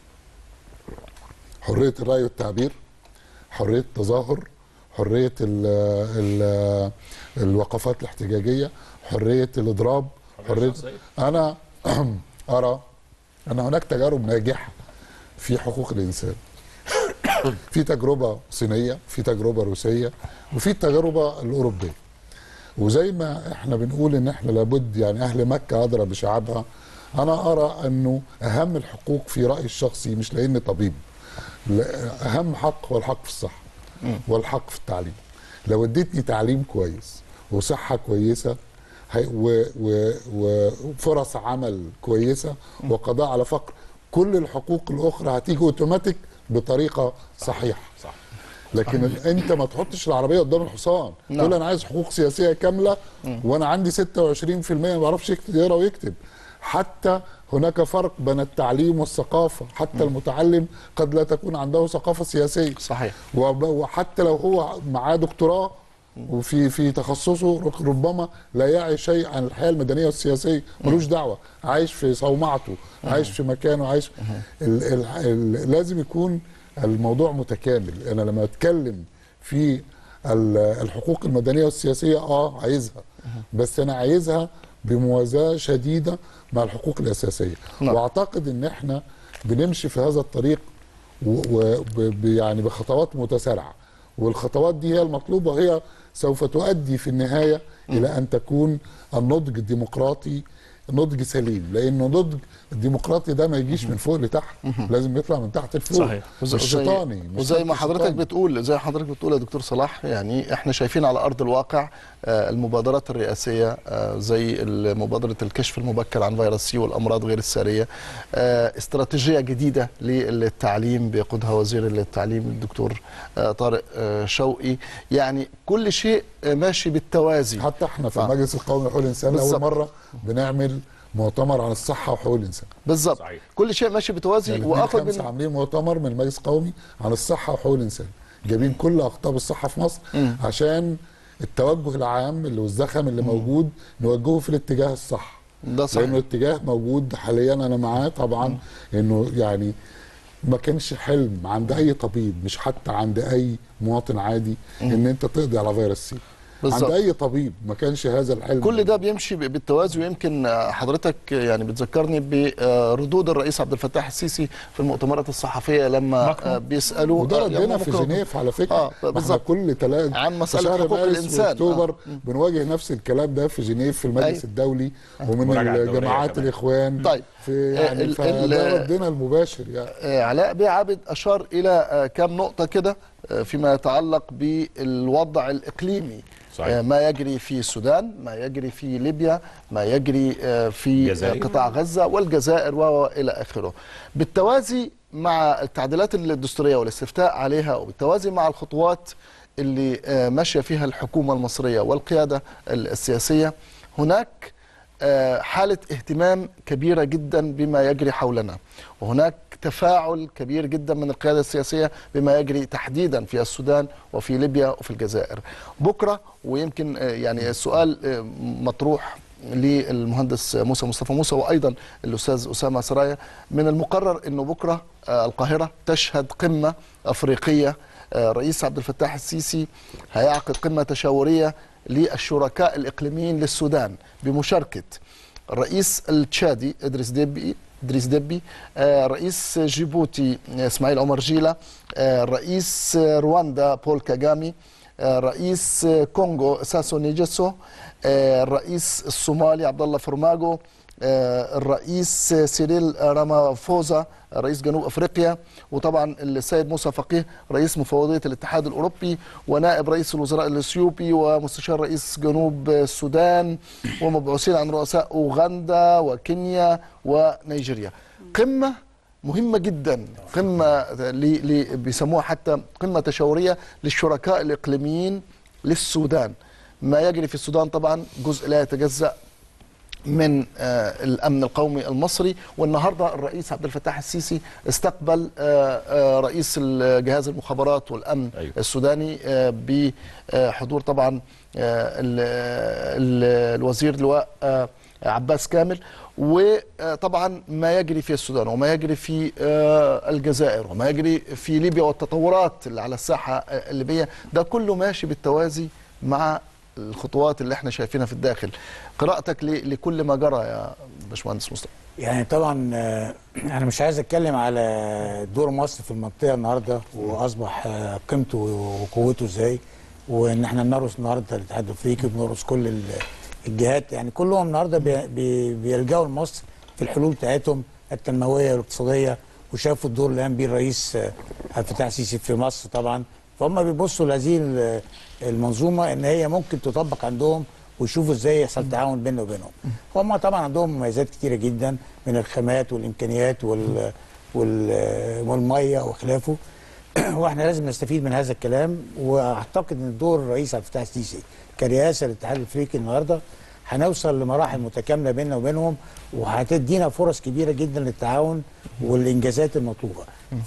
حريه الراي والتعبير حريه التظاهر حريه ال ال الوقفات الاحتجاجيه حريه الاضراب حريه الشخصية. انا ارى ان هناك تجارب ناجحه في حقوق الانسان في تجربه صينيه في تجربه روسيه وفي التجربه الاوروبيه وزي ما احنا بنقول ان احنا لابد يعني اهل مكه ادرى بشعبها انا ارى انه اهم الحقوق في رايي الشخصي مش لاني طبيب لا- اهم حق هو الحق في الصحه والحق في التعليم لو اديتني تعليم كويس وصحه كويسه هي- و- و- وفرص عمل كويسه وقضاء على فقر كل الحقوق الاخرى هتيجي اوتوماتيك بطريقه صحيحه صح لكن ال- انت ما تحطش العربيه قدام الحصان نعم. تقول انا عايز حقوق سياسيه كامله وانا عندي 26% ما بعرفش يكتب يقرا ويكتب حتى هناك فرق بين التعليم والثقافه حتى المتعلم قد لا تكون عنده ثقافه سياسيه صحيح وب- وحتى لو هو معاه دكتوراه وفي في تخصصه ربما لا يعي شيء عن الحياه المدنيه والسياسيه ملوش دعوه عايش في صومعته عايش في مكانه عايش ال ال ال لازم يكون الموضوع متكامل انا لما اتكلم في ال- الحقوق المدنيه والسياسيه اه عايزها بس انا عايزها بموازاه شديده مع الحقوق الاساسيه نعم. واعتقد ان احنا بنمشي في هذا الطريق و و ب- ب- يعني بخطوات متسارعه والخطوات دي هي المطلوبه وهي سوف تؤدي في النهايه الى ان تكون النضج الديمقراطي نضج سليم لانه نضج الديمقراطي ده ما يجيش من فوق لتحت لازم يطلع من تحت لفوق صحيح. وزي- مش شيطاني مش وزي ما سلك حضرتك شيطاني. بتقول زي ما حضرتك بتقول يا دكتور صلاح يعني احنا شايفين على ارض الواقع آه، المبادرات الرئاسيه آه، زي مبادره الكشف المبكر عن فيروس سي والامراض غير الساريه آه، استراتيجيه جديده للتعليم بيقودها وزير التعليم الدكتور آه، طارق آه، شوقي يعني كل شيء آه، ماشي بالتوازي حتى احنا في آه. المجلس القومي لحقوق الانسان بالظبط. اول مره بنعمل مؤتمر عن الصحه وحقوق الانسان بالظبط صحيح. كل شيء ماشي بتوازي يعني واخد خمسة من عاملين مؤتمر من المجلس القومي عن الصحه وحقوق الانسان جايبين كل اقطاب الصحه في مصر عشان التوجه العام اللي والزخم اللي موجود نوجهه في الاتجاه الصح ده صحيح. لانه الاتجاه موجود حاليا انا معاه طبعا انه يعني ما كانش حلم عند اي طبيب مش حتى عند اي مواطن عادي ان انت تقضي على فيروس سي بالظبط. عند اي طبيب ما كانش هذا الحلم كل ده بيمشي ب- بالتوازي ويمكن آه، حضرتك يعني بتذكرني بردود الرئيس عبد الفتاح السيسي في المؤتمرات الصحفيه لما ماكرون. آه، بيسالوا وده آه، ردنا يعني في ماكرون. جنيف على فكره اه ما احنا بالظبط كل تلا... عن مسألة في شهر حقوق مارس الإنسان. واكتوبر آه. بنواجه نفس الكلام ده في جنيف في المجلس أيوة. الدولي ومن مراجعة دولية الجماعات كمان. الاخوان طيب. في آه، يعني ال- فده ال- ردنا المباشر يعني آه، علاء بيه عابد اشار الى آه، كام نقطه كده آه، فيما يتعلق بالوضع الاقليمي صحيح. آه، ما يجري في السودان ما يجري في ليبيا ما يجري آه، في الجزائر. آه، قطاع غزه والجزائر والى اخره بالتوازي مع التعديلات الدستوريه والاستفتاء عليها وبالتوازي مع الخطوات اللي آه، ماشيه فيها الحكومه المصريه والقياده السياسيه هناك آه، حالة اهتمام كبيرة جدا بما يجري حولنا وهناك تفاعل كبير جدا من القيادة السياسية بما يجري تحديدا في السودان وفي ليبيا وفي الجزائر بكرة ويمكن آه، يعني السؤال آه، مطروح للمهندس موسى مصطفى موسى وايضا الاستاذ اسامه سرايا من المقرر انه بكره آه، القاهره تشهد قمه افريقيه آه، رئيس عبد الفتاح السيسي هيعقد قمه تشاوريه للشركاء الاقليميين للسودان بمشاركه الرئيس التشادي ادريس ديبي ادريس ديبي آه، رئيس جيبوتي آه، اسماعيل عمر جيله آه، رئيس آه، رواندا بول كاجامي آه، رئيس آه، كونغو ساسو نيجسو آه، الرئيس الصومالي عبد الله فرماجو آه، الرئيس سيريل رامافوزا رئيس جنوب افريقيا وطبعا السيد موسى فقيه رئيس مفوضيه الاتحاد الاوروبي ونائب رئيس الوزراء الاثيوبي ومستشار رئيس جنوب السودان ومبعوثين عن رؤساء اوغندا وكينيا ونيجيريا قمه مهمه جدا قمه لي لي بيسموها حتى قمه تشاوريه للشركاء الاقليميين للسودان ما يجري في السودان طبعا جزء لا يتجزأ من آه، الامن القومي المصري والنهارده الرئيس عبد الفتاح السيسي استقبل آه، آه، رئيس جهاز المخابرات والامن أيوة. السوداني آه، بحضور طبعا آه، ال- ال- الوزير لواء آه، عباس كامل وطبعا ما يجري في السودان وما يجري في آه، الجزائر وما يجري في ليبيا والتطورات اللي على الساحه آه، الليبيه ده كله ماشي بالتوازي مع الخطوات اللي احنا شايفينها في الداخل قراءتك ل- لكل ما جرى يا باشمهندس مصطفى يعني طبعا آه، انا مش عايز اتكلم على دور مصر في المنطقه النهارده واصبح آه، قيمته وقوته ازاي وان احنا بنرقص النهارده الاتحاد الافريقي وبنرقص كل ال- الجهات يعني كلهم النهارده بي- بي- بيلجأوا لمصر في الحلول بتاعتهم التنمويه والاقتصاديه وشافوا الدور اللي قام بيه الرئيس آه، عبد الفتاح السيسي في مصر طبعا فهم بيبصوا لهذه ال- المنظومه ان هي ممكن تطبق عندهم ويشوفوا ازاي يحصل تعاون بيننا وبينهم. هم طبعا عندهم مميزات كتيره جدا من الخامات والامكانيات وال وال والميه وخلافه واحنا لازم نستفيد من هذا الكلام واعتقد ان دور الرئيس عبد الفتاح السيسي كرئاسه للاتحاد الافريقي النهارده هنوصل لمراحل متكامله بيننا وبينهم وهتدينا فرص كبيره جدا للتعاون والانجازات المطلوبه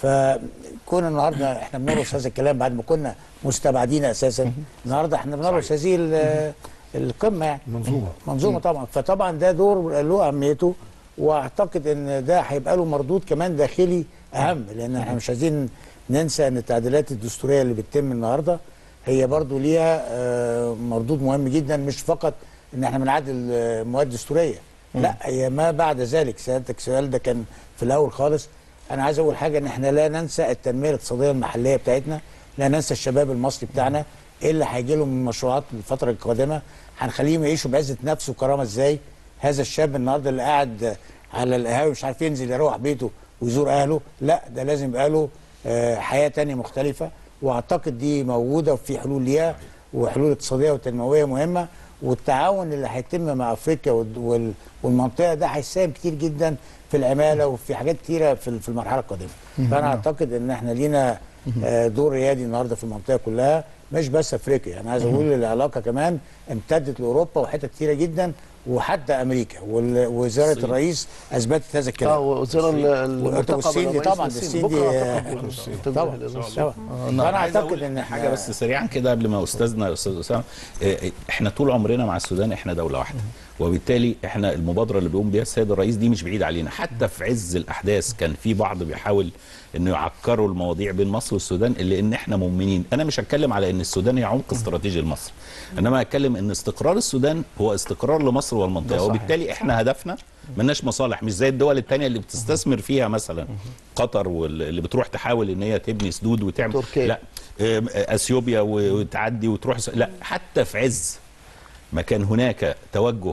فكون النهارده احنا بنرقص هذا الكلام بعد ما كنا مستبعدين اساسا النهارده احنا بنرقص هذه ال- القمه يعني منظومه منظومه طبعا فطبعا ده دور له اهميته واعتقد ان ده هيبقى له مردود كمان داخلي اهم لان احنا مش عايزين ننسى ان التعديلات الدستوريه اللي بتتم النهارده هي برضو ليها آه، مردود مهم جدا مش فقط ان احنا بنعدل آه، مواد دستوريه لا هي ما بعد ذلك سيادتك السؤال ده كان في الاول خالص انا عايز اقول حاجه ان احنا لا ننسى التنميه الاقتصاديه المحليه بتاعتنا لا ننسى الشباب المصري بتاعنا ايه اللي هيجي لهم من مشروعات الفتره القادمه هنخليهم يعيشوا بعزه نفس وكرامه ازاي هذا الشاب النهارده اللي قاعد على القهاوي مش عارف ينزل يروح بيته ويزور اهله لا ده لازم يبقى له آه، حياه تانية مختلفه واعتقد دي موجوده وفي حلول ليها وحلول اقتصاديه وتنمويه مهمه والتعاون اللي هيتم مع افريقيا وال- وال- والمنطقه ده هيساهم كتير جدا في العماله وفي حاجات كتيره في في المرحله القادمه فانا اعتقد ان احنا لينا آه، دور ريادي النهارده في المنطقه كلها مش بس افريقيا انا عايز اقول العلاقه كمان امتدت لاوروبا وحتت كتيره جدا وحتى امريكا وال- وزاره الرئيس اثبتت هذا اه الكلام وزير ال- الملتقى والصين دي بالرئيس طبعا للصين. الصين دي بكره آه، اعتقد بكرة تنتهي طبعا الأسبوع. طبعا آه، نعم. فانا عايز اعتقد أقول ان حاجه بس سريعا كده قبل ما استاذنا استاذ اسامه آه، احنا طول عمرنا مع السودان احنا دوله واحده وبالتالي احنا المبادره اللي بيقوم بيها السيد الرئيس دي مش بعيد علينا حتى في عز الاحداث كان في بعض بيحاول انه يعكروا المواضيع بين مصر والسودان اللي ان احنا مؤمنين انا مش هتكلم على ان السودان هي عمق استراتيجي لمصر انما هتكلم ان استقرار السودان هو استقرار لمصر والمنطقه وبالتالي احنا هدفنا ملناش مصالح مش زي الدول التانية اللي بتستثمر فيها مثلا قطر واللي بتروح تحاول ان هي تبني سدود وتعمل تركيا. لا آم، اثيوبيا و- وتعدي وتروح س- لا حتى في عز ما كان هناك توجه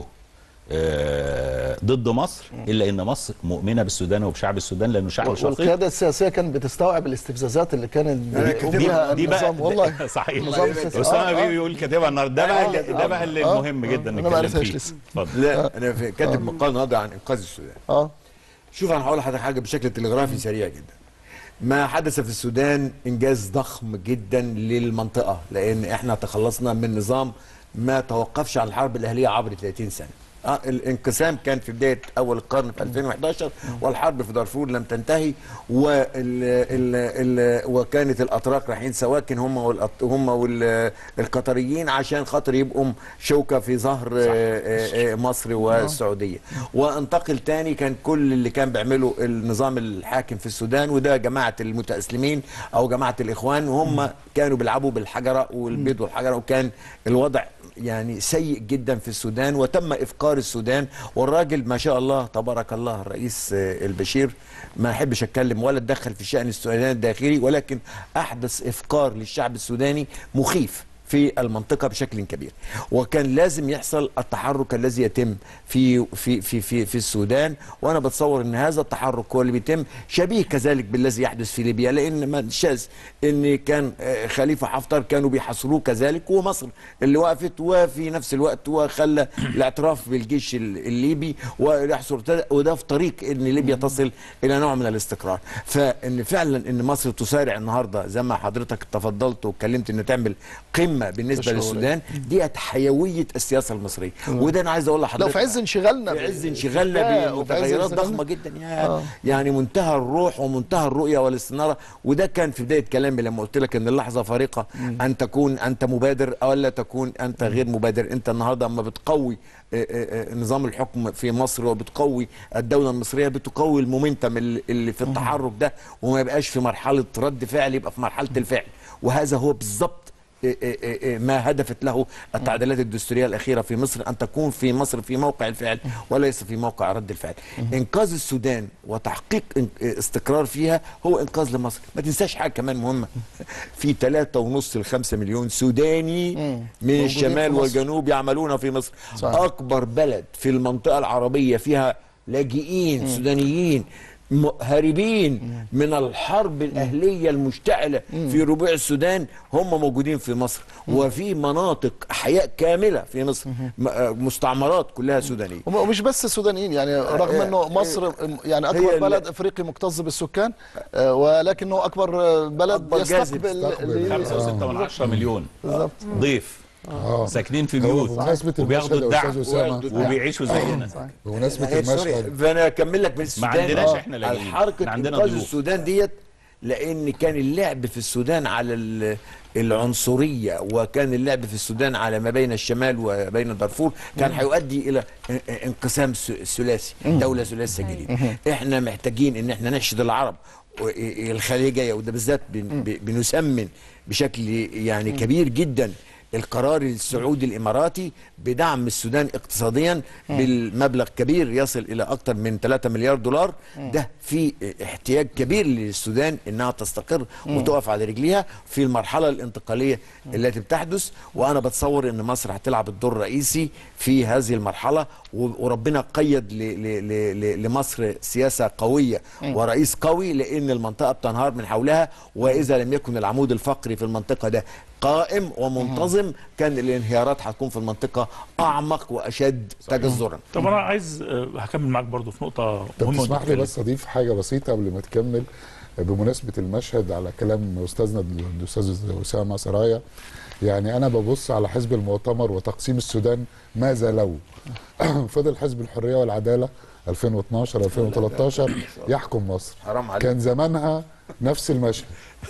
آه، ضد مصر الا ان مصر مؤمنه بالسودان وبشعب السودان لانه شعب شقيق والقياده السياسيه كانت بتستوعب الاستفزازات اللي كانت أنا بيقوم كتبها- بيها دي بقى النظام والله صحيح النظام السياسي. اسامه آه، آه. بيه بيقول كاتبها النهارده ده بقى اللي ده بقى اللي آه، المهم جدا أنا ما نتكلم عرفتهاش فيه لسه. اتفضل لا انا في كاتب مقال النهارده عن انقاذ السودان اه شوف انا هقول لحضرتك حاجه بشكل تلغرافي سريع جدا ما حدث في السودان انجاز ضخم جدا للمنطقه لان احنا تخلصنا من نظام ما توقفش عن الحرب الاهليه عبر 30 سنه آه الانقسام كان في بدايه اول القرن في 2011 والحرب في دارفور لم تنتهي وال ال ال وكانت الاتراك رايحين سواكن هم والأط- هم والقطريين عشان خاطر يبقوا شوكه في ظهر آه، آه، آه، مصر والسعوديه وانتقل تاني كان كل اللي كان بيعمله النظام الحاكم في السودان وده جماعه المتاسلمين او جماعه الاخوان وهم كانوا بيلعبوا بالحجره والبيض والحجره وكان الوضع يعني سيء جدا في السودان وتم افقار السودان والراجل ما شاء الله تبارك الله الرئيس آه، البشير ما احبش اتكلم ولا اتدخل في شان السودان الداخلي ولكن احدث افقار للشعب السوداني مخيف في المنطقة بشكل كبير وكان لازم يحصل التحرك الذي يتم في في في في, في السودان وانا بتصور ان هذا التحرك هو اللي بيتم شبيه كذلك بالذي يحدث في ليبيا لان ما شاذ ان كان آه، خليفة حفتر كانوا بيحاصروه كذلك ومصر اللي وقفت وفي نفس الوقت وخلى الاعتراف بالجيش ال- الليبي ويحصر وده في طريق ان ليبيا تصل الى نوع من الاستقرار فان فعلا ان مصر تسارع النهارده زي ما حضرتك تفضلت واتكلمت انه تعمل قمه بالنسبه تشاورية. للسودان ديت حيويه السياسه المصريه وده انا عايز اقول لو لحضرتك في عز انشغالنا في عز بال- انشغالنا بالإفتاء وفي عز بمتغيرات انشغالنا- ضخمه جدا يا آه. يعني منتهى الروح ومنتهى الرؤيه والاستناره وده كان في بدايه كلامي لما قلت لك ان اللحظه فارقه ان تكون انت مبادر او لا تكون انت غير مبادر انت النهارده اما بتقوي آه، آه، آه، نظام الحكم في مصر وبتقوي الدوله المصريه بتقوي المومنتم اللي اللي في التحرك ده وما يبقاش في مرحله رد فعل يبقى في مرحله الفعل وهذا هو بالظبط إيه إيه إيه ما هدفت له التعديلات الدستوريه الاخيره في مصر ان تكون في مصر في موقع الفعل وليس في موقع رد الفعل. انقاذ السودان وتحقيق إن- استقرار فيها هو انقاذ لمصر، ما تنساش حاجه كمان مهمه في 3.5 ل 5 مليون سوداني من موجودين الشمال في مصر. والجنوب يعملون في مصر. صحيح. اكبر بلد في المنطقه العربيه فيها لاجئين سودانيين م- هاربين من الحرب الأهلية المشتعلة في ربوع السودان هم موجودين في مصر وفي مناطق أحياء كاملة في مصر م- آه، مستعمرات كلها سودانية وم- ومش بس سودانيين يعني رغم آه، انه آه، مصر يعني هي اكبر ال- بلد افريقي مكتظ بالسكان آه، ولكنه اكبر آه، بلد أكبر جاذب يستقبل يستقبل. اللي- خمسة وستة من عشرة مليون بالظبط ضيف اه ساكنين في هو بيوت بمناسبة وبياخدوا المشهد يا الدعم أستاذ أسامة. وبيعيشوا زينا بمناسبة هي سوريا. المشهد فانا اكمل لك من ما السودان عندناش آه. إحنا لاجئين. الحركه إحنا عندنا انقاذ ضيوف. السودان ديت لان كان اللعب في السودان على ال- العنصريه وكان اللعب في السودان على ما بين الشمال وبين دارفور كان هيؤدي الى ان- انقسام س- ثلاثي دوله ثلاثيه جديده احنا محتاجين ان احنا نحشد العرب و- الخليجيه وده بالذات بن- ب- بنسمن بشكل يعني كبير جدا القرار السعودي الاماراتي بدعم السودان اقتصاديا بالمبلغ كبير يصل الى اكثر من 3 مليار دولار ده في احتياج كبير للسودان انها تستقر وتقف على رجليها في المرحله الانتقاليه التي بتحدث وانا بتصور ان مصر هتلعب الدور الرئيسي في هذه المرحله و- وربنا قيد ل- ل- ل- ل- لمصر سياسه قويه ورئيس قوي لان المنطقه بتنهار من حولها واذا لم يكن العمود الفقري في المنطقه ده قائم ومنتظم كان الانهيارات هتكون في المنطقه اعمق واشد تجذرا طب انا عايز آه، هكمل معاك برضو في نقطه طب مهمه وأنت تسمح لي بتتكلم. بس اضيف حاجه بسيطه قبل ما تكمل بمناسبه المشهد على كلام استاذنا الاستاذ اسامه سرايا يعني انا ببص على حزب المؤتمر وتقسيم السودان ماذا لو فضل حزب الحريه والعداله 2012 2013 يحكم مصر حرام عليك كان زمانها نفس المشهد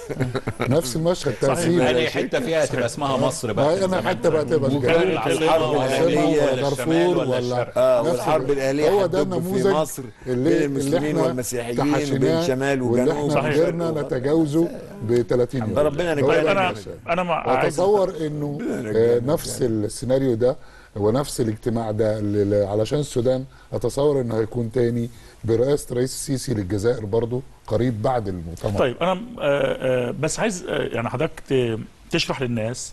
نفس المشهد صحيح. تقسيم اي حته فيها تبقى اسمها مصر بقى ما انا حتى بقى تبقى وكان الجنوب الحرب ولا الأهلية ولا ولا دارفور الشمال ولا ولا الشرق. آه نفس والحرب ال- الاهليه هو ده هتدب في النموذج مصر اللي بين المسلمين اللي احنا والمسيحيين وبين تحاشيناه شمال واللي وجنوب احنا صحيح. قدرنا نتجاوزه ب 30 يوم ربنا هو ينجح. ده طيب انا المشهد. انا مع عايز واتصور انه آه، نفس السيناريو ده ونفس الاجتماع ده اللي- علشان السودان اتصور انه هيكون تاني برئاسه رئيس السيسي للجزائر برضو قريب بعد المؤتمر طيب انا آه، آه، بس عايز آه، يعني حضرتك ت- تشرح للناس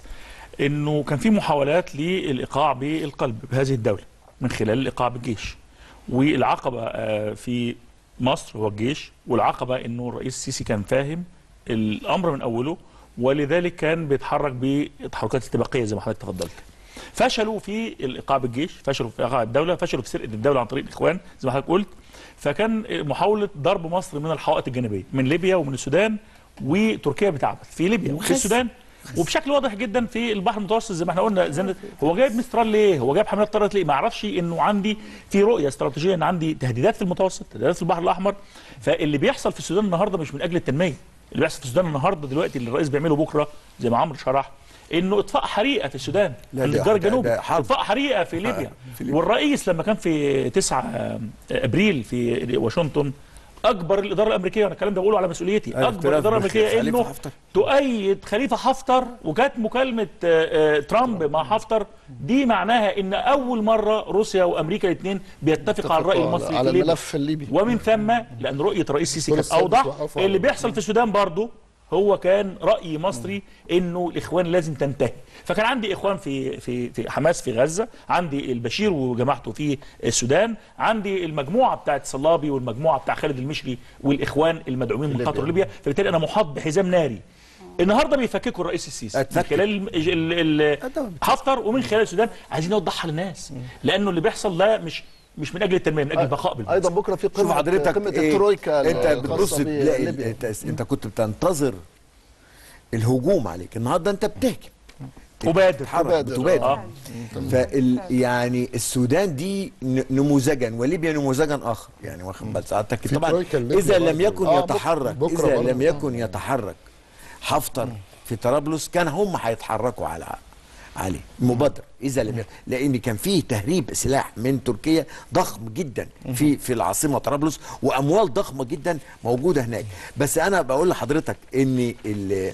انه كان في محاولات للايقاع بالقلب بهذه الدوله من خلال الايقاع بالجيش والعقبه آه، في مصر هو الجيش والعقبه انه الرئيس السيسي كان فاهم الامر من اوله ولذلك كان بيتحرك بتحركات استباقيه زي ما حضرتك تفضلت فشلوا في الايقاع بالجيش فشلوا في ايقاع الدوله فشلوا في سرقه الدوله عن طريق الاخوان زي ما حضرتك قلت فكان محاوله ضرب مصر من الحوائط الجانبيه من ليبيا ومن السودان وتركيا بتعبث في ليبيا وفي السودان وبشكل واضح جدا في البحر المتوسط زي ما احنا قلنا زي هو جايب مسترال ليه؟ هو جايب حملات طيارات ليه؟ ما اعرفش انه عندي في رؤيه استراتيجيه ان عندي تهديدات في المتوسط، تهديدات في البحر الاحمر فاللي بيحصل في السودان النهارده مش من اجل التنميه، اللي بيحصل في السودان النهارده دلوقتي اللي الرئيس بيعمله بكره زي ما عمرو شرح انه اطفاء حريقه في السودان لا، عند ده- الجار ده- الجنوبي ده حرب. اطفاء حريقه في ليبيا في ليبيا. والرئيس لما كان في 9 ابريل في واشنطن اجبر الاداره الامريكيه وانا الكلام ده بقوله على مسؤوليتي أيوة، اجبر اختلاف الاداره الامريكيه خليفة انه حفتر. تؤيد خليفه حفتر وكانت مكالمه آه، آه، ترامب مع حفتر دي معناها ان اول مره روسيا وامريكا الاثنين بيتفقوا على الراي المصري على في ليبيا. الملف الليبي ومن ثم لان رؤيه الرئيس السيسي كانت فرصة اوضح بتوقفوا اللي على- بيحصل في السودان برضه هو كان راي مصري انه الاخوان لازم تنتهي فكان عندي اخوان في في في حماس في غزه عندي البشير وجماعته في السودان عندي المجموعه بتاعت صلابي والمجموعه بتاع خالد المشري والاخوان المدعومين من قطر وليبيا فبالتالي انا محاط بحزام ناري النهارده بيفككوا الرئيس السيسي من أتفكك. خلال ال- ال- ال- حفتر ومن خلال السودان عايزين نوضحها للناس لانه اللي بيحصل ده مش مش من اجل التنميه من اجل البقاء بالبلد ايضا بكره في شوف قمه حضرتك قمه إيه؟ الترويكا انت الخاصة بتبص تلاقي بليبيا. انت, انت كنت بتنتظر الهجوم عليك النهارده انت بتهجم وبادر بتتحرك وبادر. بتبادر آه. فال يعني السودان دي ن- نموذجا وليبيا نموذجا اخر يعني واخد بال سعادتك في طبعا ترويكا الليبيا اذا لم برضه. يكن آه، بك- يتحرك بكرة اذا برضه. لم يكن يتحرك حفتر في طرابلس كان هم هيتحركوا على عليه مبادرة اذا لم يكن لان كان فيه تهريب سلاح من تركيا ضخم جدا في في العاصمه طرابلس واموال ضخمه جدا موجوده هناك بس انا بقول لحضرتك ان ال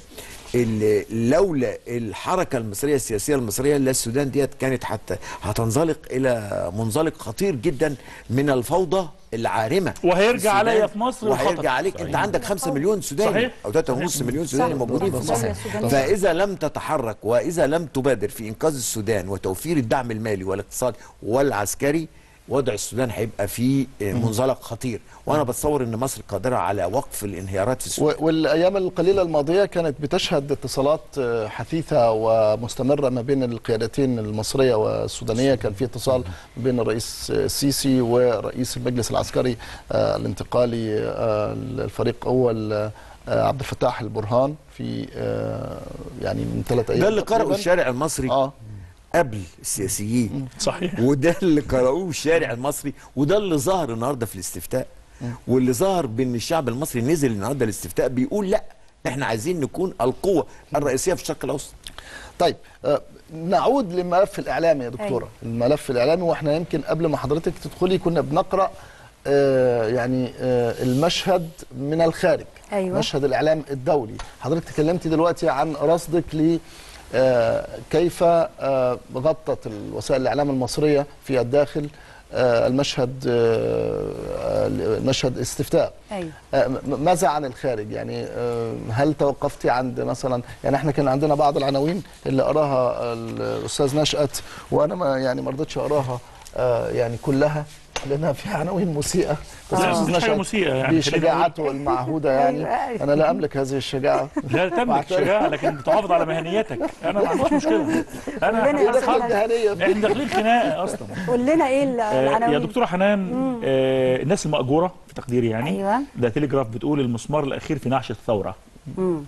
ال- لولا الحركه المصريه السياسيه المصريه لا السودان ديت كانت حتى هتنزلق الى منزلق خطير جدا من الفوضى العارمه وهيرجع في السودان. عليا في مصر الخطر. وهيرجع عليك انت عندك 5 مليون سوداني صحيح. او 3.5 مليون سوداني صح. موجودين في صح. مصر السودان. فاذا لم تتحرك واذا لم تبادر في انقاذ السودان وتوفير الدعم المالي والاقتصادي والعسكري وضع السودان هيبقى في منزلق خطير وانا بتصور ان مصر قادره على وقف الانهيارات في السودان و- والايام القليله الماضيه كانت بتشهد اتصالات آه، حثيثه ومستمره ما بين القيادتين المصريه والسودانيه كان في اتصال بين الرئيس السيسي ورئيس المجلس العسكري آه، الانتقالي آه، الفريق اول آه، عبد الفتاح البرهان في آه، يعني من ثلاث ايام ده اللي قرأه تقريباً. الشارع المصري اه قبل السياسيين صحيح وده اللي قرأوه الشارع المصري وده اللي ظهر النهارده في الاستفتاء واللي ظهر بان الشعب المصري نزل النهارده الاستفتاء بيقول لا احنا عايزين نكون القوه الرئيسيه في الشرق الاوسط طيب آه، نعود للملف الاعلامي يا دكتوره أيوة. الملف الاعلامي واحنا يمكن قبل ما حضرتك تدخلي كنا بنقرا آه، يعني آه، المشهد من الخارج أيوة. مشهد الاعلام الدولي حضرتك تكلمتي دلوقتي عن رصدك ل آه، كيف آه، غطت الوسائل الاعلام المصريه في الداخل آه، المشهد آه، آه، مشهد استفتاء ايوه آه، م- ماذا عن الخارج يعني آه، هل توقفتي عند مثلا يعني احنا كان عندنا بعض العناوين اللي قراها الاستاذ نشأت وانا ما يعني ما رضيتش اقراها آه، يعني كلها لانها فيها عناوين مسيئه بس لا، الأستاذ مش حاجة نشأت مسيئة يعني، خلينا بشجاعته المعهوده يعني أيوة، أيوة. انا لا املك هذه الشجاعه لا تملك بعترف. شجاعه لكن بتحافظ على مهنيتك انا ما عنديش مشكله انا ربنا يا أصحاب- أستاذ هنيه احنا داخلين خناقه اصلا قول لنا ايه ال- آه، يا العناوين دكتوره حنان آه الناس المأجوره في تقديري يعني أيوة. ده تليجراف بتقول المسمار الاخير في نعش الثوره مم.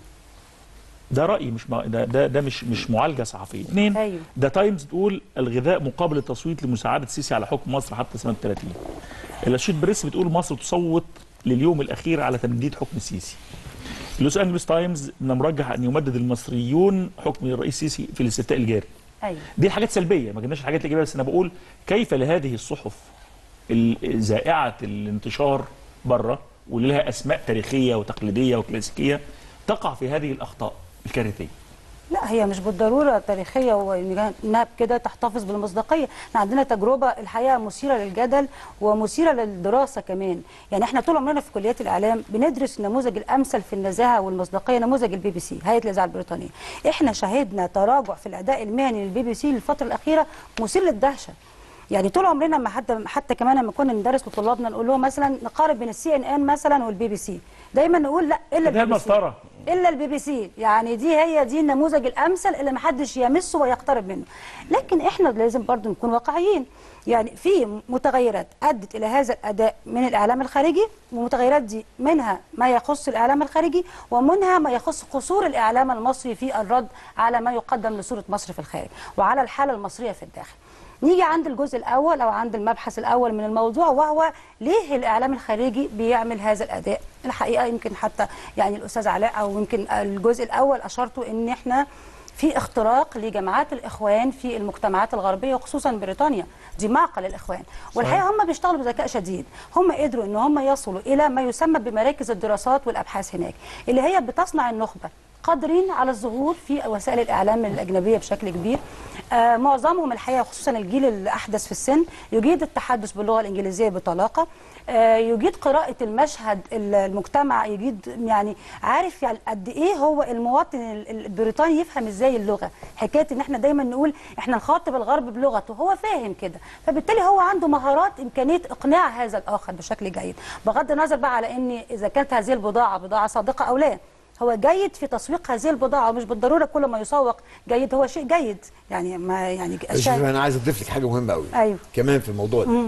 ده رايي مش ما ده ده, ده مش مش معالجه صحفيه اثنين أيوة. ده تايمز تقول الغذاء مقابل التصويت لمساعده السيسي على حكم مصر حتى سنه 30 الاشيد بريس بتقول مصر تصوت لليوم الاخير على تمديد حكم السيسي لوس انجلوس تايمز من المرجح ان يمدد المصريون حكم الرئيس السيسي في الاستفتاء الجاري ايوه دي الحاجات سلبيه ما جبناش الحاجات الايجابيه بس انا بقول كيف لهذه الصحف الزائعه الانتشار بره واللي لها اسماء تاريخيه وتقليديه وكلاسيكيه تقع في هذه الاخطاء الكارثيه لا هي مش بالضروره تاريخيه وانها بكده تحتفظ بالمصداقيه احنا عندنا تجربه الحقيقه مثيره للجدل ومثيره للدراسه كمان يعني احنا طول عمرنا في كليات الاعلام بندرس النموذج الامثل في النزاهه والمصداقيه نموذج البي بي سي هيئه الاذاعه البريطانيه احنا شهدنا تراجع في الاداء المهني للبي بي سي الفتره الاخيره مثير للدهشه يعني طول عمرنا ما حتى حتى كمان لما كنا ندرس لطلابنا نقول لهم مثلا نقارن بين السي ان ان مثلا والبي بي سي دايما نقول لا الا ده البي بي سي المسطره الا البي بي سي يعني دي هي دي النموذج الامثل اللي محدش يمسه ويقترب منه لكن احنا لازم برضو نكون واقعيين يعني في متغيرات ادت الى هذا الاداء من الاعلام الخارجي والمتغيرات دي منها ما يخص الاعلام الخارجي ومنها ما يخص قصور الاعلام المصري في الرد على ما يقدم لصوره مصر في الخارج وعلى الحاله المصريه في الداخل نيجي عند الجزء الاول او عند المبحث الاول من الموضوع وهو ليه الاعلام الخارجي بيعمل هذا الاداء الحقيقه يمكن حتى يعني الاستاذ علاء او يمكن الجزء الاول اشرته ان احنا في اختراق لجماعات الاخوان في المجتمعات الغربيه وخصوصا بريطانيا دي معقل الاخوان والحقيقه هم بيشتغلوا بذكاء شديد هم قدروا ان هم يصلوا الى ما يسمى بمراكز الدراسات والابحاث هناك اللي هي بتصنع النخبه قادرين على الظهور في وسائل الاعلام الاجنبيه بشكل كبير آه معظمهم الحقيقه خصوصا الجيل الاحدث في السن يجيد التحدث باللغه الانجليزيه بطلاقه آه يجيد قراءه المشهد المجتمع يجيد يعني عارف يعني قد ايه هو المواطن ال- البريطاني يفهم ازاي اللغه حكايه ان احنا دايما نقول احنا نخاطب الغرب بلغته هو فاهم كده فبالتالي هو عنده مهارات امكانيه اقناع هذا الاخر بشكل جيد بغض النظر بقى على ان اذا كانت هذه البضاعه بضاعه صادقه او لا هو جيد في تسويق هذه البضاعه ومش بالضروره كل ما يسوق جيد هو شيء جيد يعني ما يعني شوف انا عايز اضيف لك حاجه مهمه قوي ايوه كمان في الموضوع ده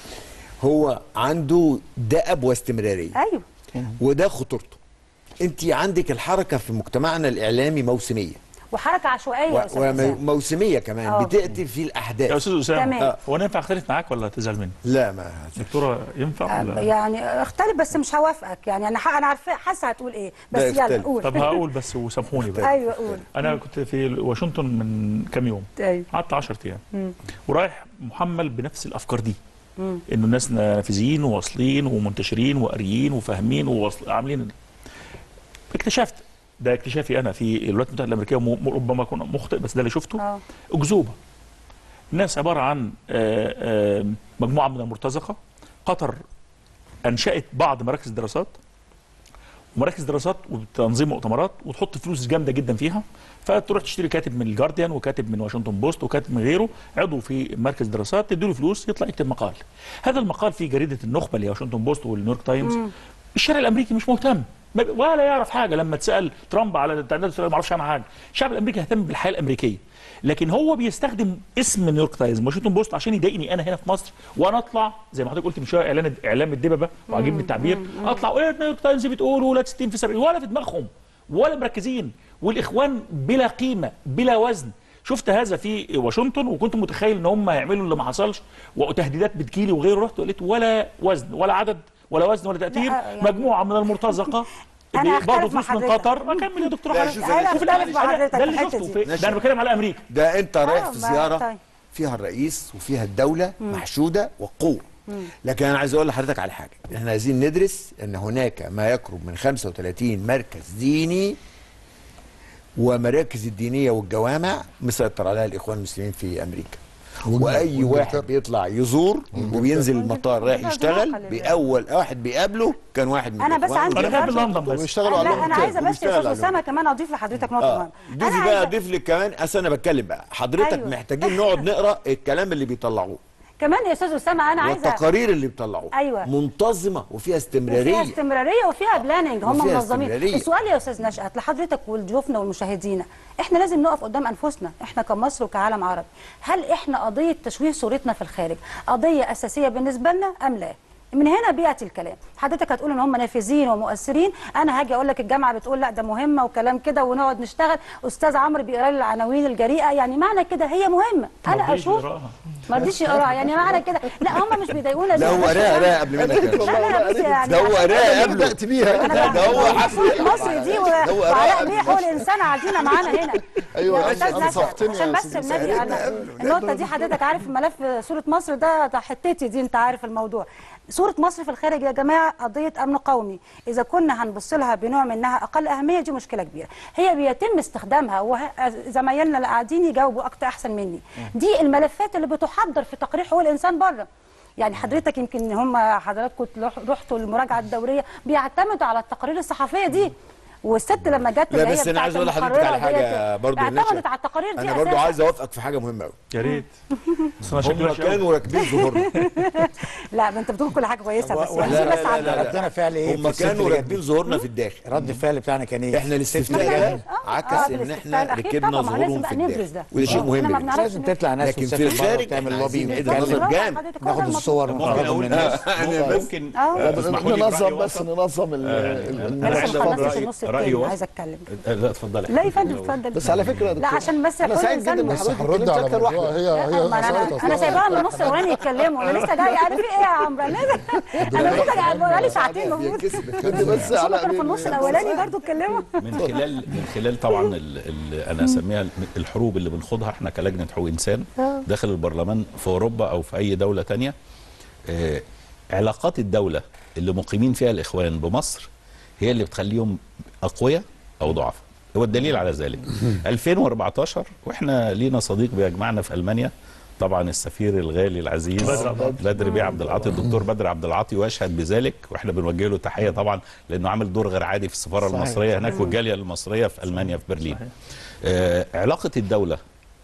هو عنده دأب واستمراريه ايوه وده خطورته انت عندك الحركه في مجتمعنا الاعلامي موسميه وحركه عشوائيه يا أستاذ حسام. وموسميه كمان آه. بتاتي في يا الاحداث استاذ اسامه تمام. آه، هو انا ينفع اختلف معاك ولا تزعل مني؟ لا ما دكتوره ينفع ولا يعني اختلف بس مش هوافقك يعني انا ح- انا عارفه حاسه هتقول ايه بس لا، يلا اختلف. قول طب هقول بس وسامحوني بقى ايوه قول انا كنت في واشنطن من كام يوم ايوه قعدت 10 ايام ورايح محمل بنفس الافكار دي انه الناس نافذين وواصلين ومنتشرين وقاريين وفاهمين وعاملين اكتشفت ده اكتشافي انا في الولايات المتحده الامريكيه وم- ربما اكون مخطئ بس ده اللي شفته اه اكذوبه الناس عباره عن آه، آه، مجموعه من المرتزقه قطر انشات بعض مراكز الدراسات ومراكز دراسات وتنظيم مؤتمرات وتحط فلوس جامده جدا فيها فتروح تشتري كاتب من الجارديان وكاتب من واشنطن بوست وكاتب من غيره عضو في مركز دراسات تديله فلوس يطلع يكتب مقال هذا المقال في جريده النخبه اللي هي واشنطن بوست والنيويورك تايمز الشارع الامريكي مش مهتم ما- ولا يعرف حاجه لما تسال ترامب على التعداد السوري ما يعرفش عنها حاجه الشعب الامريكي يهتم بالحياه الامريكيه لكن هو بيستخدم اسم نيويورك تايمز واشنطن بوست عشان يضايقني انا هنا في مصر وانا اطلع زي ما حضرتك قلت من شويه اعلان اعلام الدببه وعاجبني التعبير اطلع اقول نيويورك تايمز بتقول ولاد 60 في 70 ولا في دماغهم ولا مركزين والاخوان بلا قيمه بلا وزن شفت هذا في واشنطن وكنت متخيل ان هم هيعملوا اللي ما حصلش وتهديدات بتجيلي وغيره رحت قلت ولا وزن ولا عدد ولا وزن ولا تاثير لا، يعني- مجموعه من المرتزقه أنا بيقبضوا هختلف مع فلوس من حضرتك. قطر اكمل يا دكتور لا، حضرتك. شوف أنا شوف هختلف مع ده- حضرتك ده في اللي الحتة شفته دي. في- ده انا بتكلم على امريكا ده انت رايح آه، في ما- زياره طيب. فيها الرئيس وفيها الدوله محشوده والقوه لكن انا عايز اقول لحضرتك على حاجه احنا عايزين ندرس ان هناك ما يقرب من 35 مركز ديني ومراكز الدينيه والجوامع مسيطر عليها الاخوان المسلمين في امريكا وإنجلترا. واي واحد بيطلع يزور وبينزل المطار رايح وإنجلترا يشتغل خلي بالك. باول واحد بيقابله كان واحد من انا بس الإخوان عندي انا بحب برضه- لندن بس وبيشتغلوا على لا انا عايزه بس يا وبيشتغل استاذ عليهم. اسامه كمان اضيف لحضرتك نقطه اه مهمه ضيفي أنا بقى عايزة- ضيف لك كمان اصل انا بتكلم بقى حضرتك أيوة. محتاجين نقعد نقرا الكلام اللي بيطلعوه كمان يا استاذ اسامه انا عايزه والتقارير اللي بيطلعوه أيوة. منتظمه وفيها وفيها استمراريه استمراريه وفيها بلاننج هم وفيها منظمين استمرارية. السؤال يا استاذ نشأت لحضرتك ولضيوفنا والمشاهدين احنا لازم نقف قدام انفسنا احنا كمصر وكعالم عربي هل احنا قضيه تشويه صورتنا في الخارج قضيه اساسيه بالنسبه لنا ام لا من هنا بياتي الكلام حضرتك هتقول ان هم نافذين ومؤثرين انا هاجي اقول لك الجامعه بتقول لا ده مهمه وكلام كده ونقعد نشتغل استاذ عمرو بيقرا لي العناوين الجريئه يعني معنى كده هي مهمه انا مرضيش اشوف يقراها. ما رضيش يقراها يعني معنى كده لا هم مش بيضايقونا لا هو قراها قراها قبل منك يا باشا. لا لا بس يعني ده هو قراها قبله بدات بيها انا ده هو بقى- عارف صورة يلعب مصر على- دي و- ده هو وعلاء قراها بيه حقوق الانسان قاعدين معانا هنا أيوة، يا استاذ أنا نشأت صحتني عشان يا بس أستاذ النبي سهرتنا انا قبله. النقطه دي حضرتك عارف ملف صوره مصر ده ده حتتي دي انت عارف الموضوع صورة مصر في الخارج يا جماعة قضية أمن قومي إذا كنا هنبص لها بنوع من إنها أقل أهمية دي مشكلة كبيرة هي بيتم استخدامها وزمايلنا اللي قاعدين يجاوبوا أكتر أحسن مني دي الملفات اللي بتحضر في تقرير حقوق الإنسان بره يعني حضرتك يمكن هم حضراتكم رحتوا المراجعه الدوريه بيعتمدوا على التقارير الصحفيه دي والست لما جت لا اللي هي بس انا بتاعت عايز اقول لحضرتك على المقررة حاجه ديت، برضه اعتمدت على التقارير دي انا برضه أساساً. عايز اوافقك في حاجه مهمه قوي يا ريت بس انا شكلي هم وحش أوي. كانوا راكبين ظهورنا لا ما انت بتقول كل حاجه كويسه بس و- يعني لا، دي لا، بس لا، على لا، لا. ردنا فعل ايه هم في الست كانوا اللي راكبين جت؟ ظهورنا في الداخل رد الفعل بتاعنا كان ايه؟ احنا الاستفتاء إحنا- ده آه، آه، عكس ان بالاستفتاء احنا الأخير ركبنا طبعاً، ظهورهم لازم في بقى نبرز الداخل ده. وده شيء آه، مهم إحنا ما جدا. بنعرفش لازم تطلع ناس لكن في وتسافر بره الخارج وتعمل إحنا لوبي عايزين ونتكلم نتنظم جامد. حضرتك هو ده ناخد المطلوب. الصور ممكن ونفرجهم أقول للناس ممكن آه. تسمحوا لي برأي ننظم بس وسط؟ ننظم ال- ال- أنا لسه الموضوع. ما خلصتش رأي- النص رأي التاني وسط. عايزه اتكلم لا اتفضل لا يا فندم اتفضل بس على فكره يا لا دكتور عشان بس انا حقوق سعيد الإنسان جدا ان بس حضرتك هنرد اتكلمت على اكتر موضوع واحده هي هي لا، ما مسألة انا انا أصلاً. سايباها من النص الاولاني يتكلموا انا لسه جاي عارف ايه يا عمرو انا انا لسه قاعد بقالي ساعتين المفروض كنت بس هم على كانوا في النص الاولاني برضو اتكلموا من خلال من خلال طبعا ال ال انا اسميها الحروب اللي بنخوضها احنا كلجنه حقوق انسان داخل البرلمان في اوروبا او في اي دوله تانية آه، علاقات الدوله اللي مقيمين فيها الاخوان بمصر هي اللي بتخليهم اقوياء او ضعاف هو الدليل على ذلك 2014 واحنا لينا صديق بيجمعنا في المانيا طبعا السفير الغالي العزيز بدر عبد العاطي. بدر بيه عبد العاطي الدكتور بدر عبد العاطي ويشهد بذلك واحنا بنوجه له تحيه طبعا لانه عامل دور غير عادي في السفاره صحيح. المصريه هناك والجاليه المصريه في المانيا في برلين صحيح. آه علاقه الدوله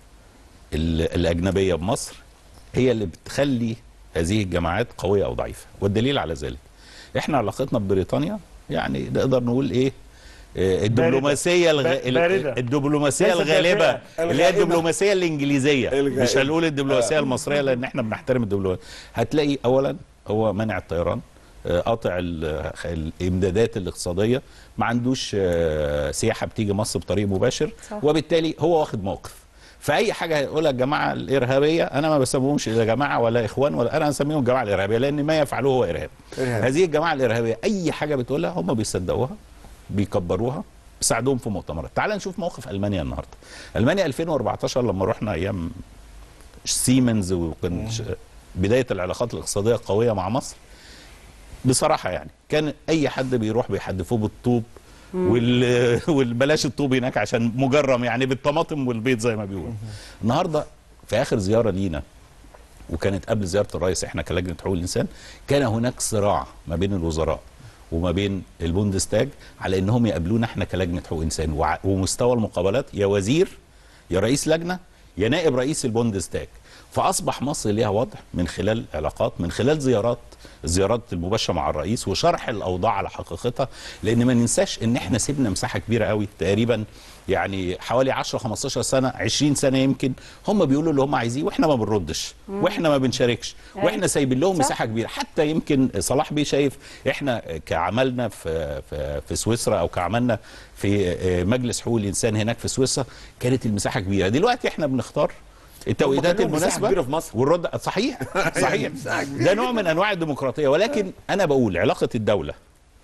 ال- الاجنبيه بمصر هي اللي بتخلي هذه الجماعات قويه او ضعيفه والدليل على ذلك احنا علاقتنا ببريطانيا يعني نقدر نقول ايه آه، الدبلوماسيه الغ... ب- باردة. الدبلوماسيه ليست الغالبه دافئة. اللي هي الدبلوماسيه الانجليزيه الغائبة. مش هنقول الدبلوماسيه المصريه لان احنا بنحترم الدبلوماسيه هتلاقي اولا هو منع الطيران آه، قاطع ال- الامدادات الاقتصاديه ما عندوش آه، سياحه بتيجي مصر بطريق مباشر صح. وبالتالي هو واخد موقف فاي حاجه هيقولها الجماعه الارهابيه انا ما بسميهمش لا جماعه ولا اخوان ولا انا اسميهم الجماعه الارهابيه لان ما يفعلوه هو ارهاب إرهاب. هذه الجماعه الارهابيه اي حاجه بتقولها هم بيصدقوها بيكبروها بيساعدوهم في مؤتمرات تعال نشوف موقف المانيا النهارده المانيا 2014 لما رحنا ايام سيمنز وكان ش- بدايه العلاقات الاقتصاديه القويه مع مصر بصراحه يعني كان اي حد بيروح بيحدفوه بالطوب وال... والبلاش الطوب هناك عشان مجرم يعني بالطماطم والبيض زي ما بيقولوا النهارده في اخر زياره لينا وكانت قبل زياره الرئيس احنا كلجنه حقوق الانسان كان هناك صراع ما بين الوزراء وما بين البوندستاج على انهم يقابلونا احنا كلجنه حقوق انسان وع- ومستوى المقابلات يا وزير يا رئيس لجنه يا نائب رئيس البوندستاج فاصبح مصر ليها وضع من خلال علاقات من خلال زيارات الزيارات المباشره مع الرئيس وشرح الاوضاع على حقيقتها لان ما ننساش ان احنا سيبنا مساحه كبيره قوي تقريبا يعني حوالي 10 15 سنه 20 سنه يمكن هم بيقولوا اللي هم عايزيه واحنا ما بنردش واحنا ما بنشاركش أيوة. واحنا سايبين لهم صح. مساحه كبيره حتى يمكن صلاح بيه شايف احنا كعملنا في في, في سويسرا او كعملنا في مجلس حقوق الانسان هناك في سويسرا كانت المساحه كبيره دلوقتي احنا بنختار التوقيتات كان لهم مساحة المناسبه كبيرة في مصر. والرد صحيح صحيح ده نوع من انواع الديمقراطيه ولكن انا بقول علاقه الدوله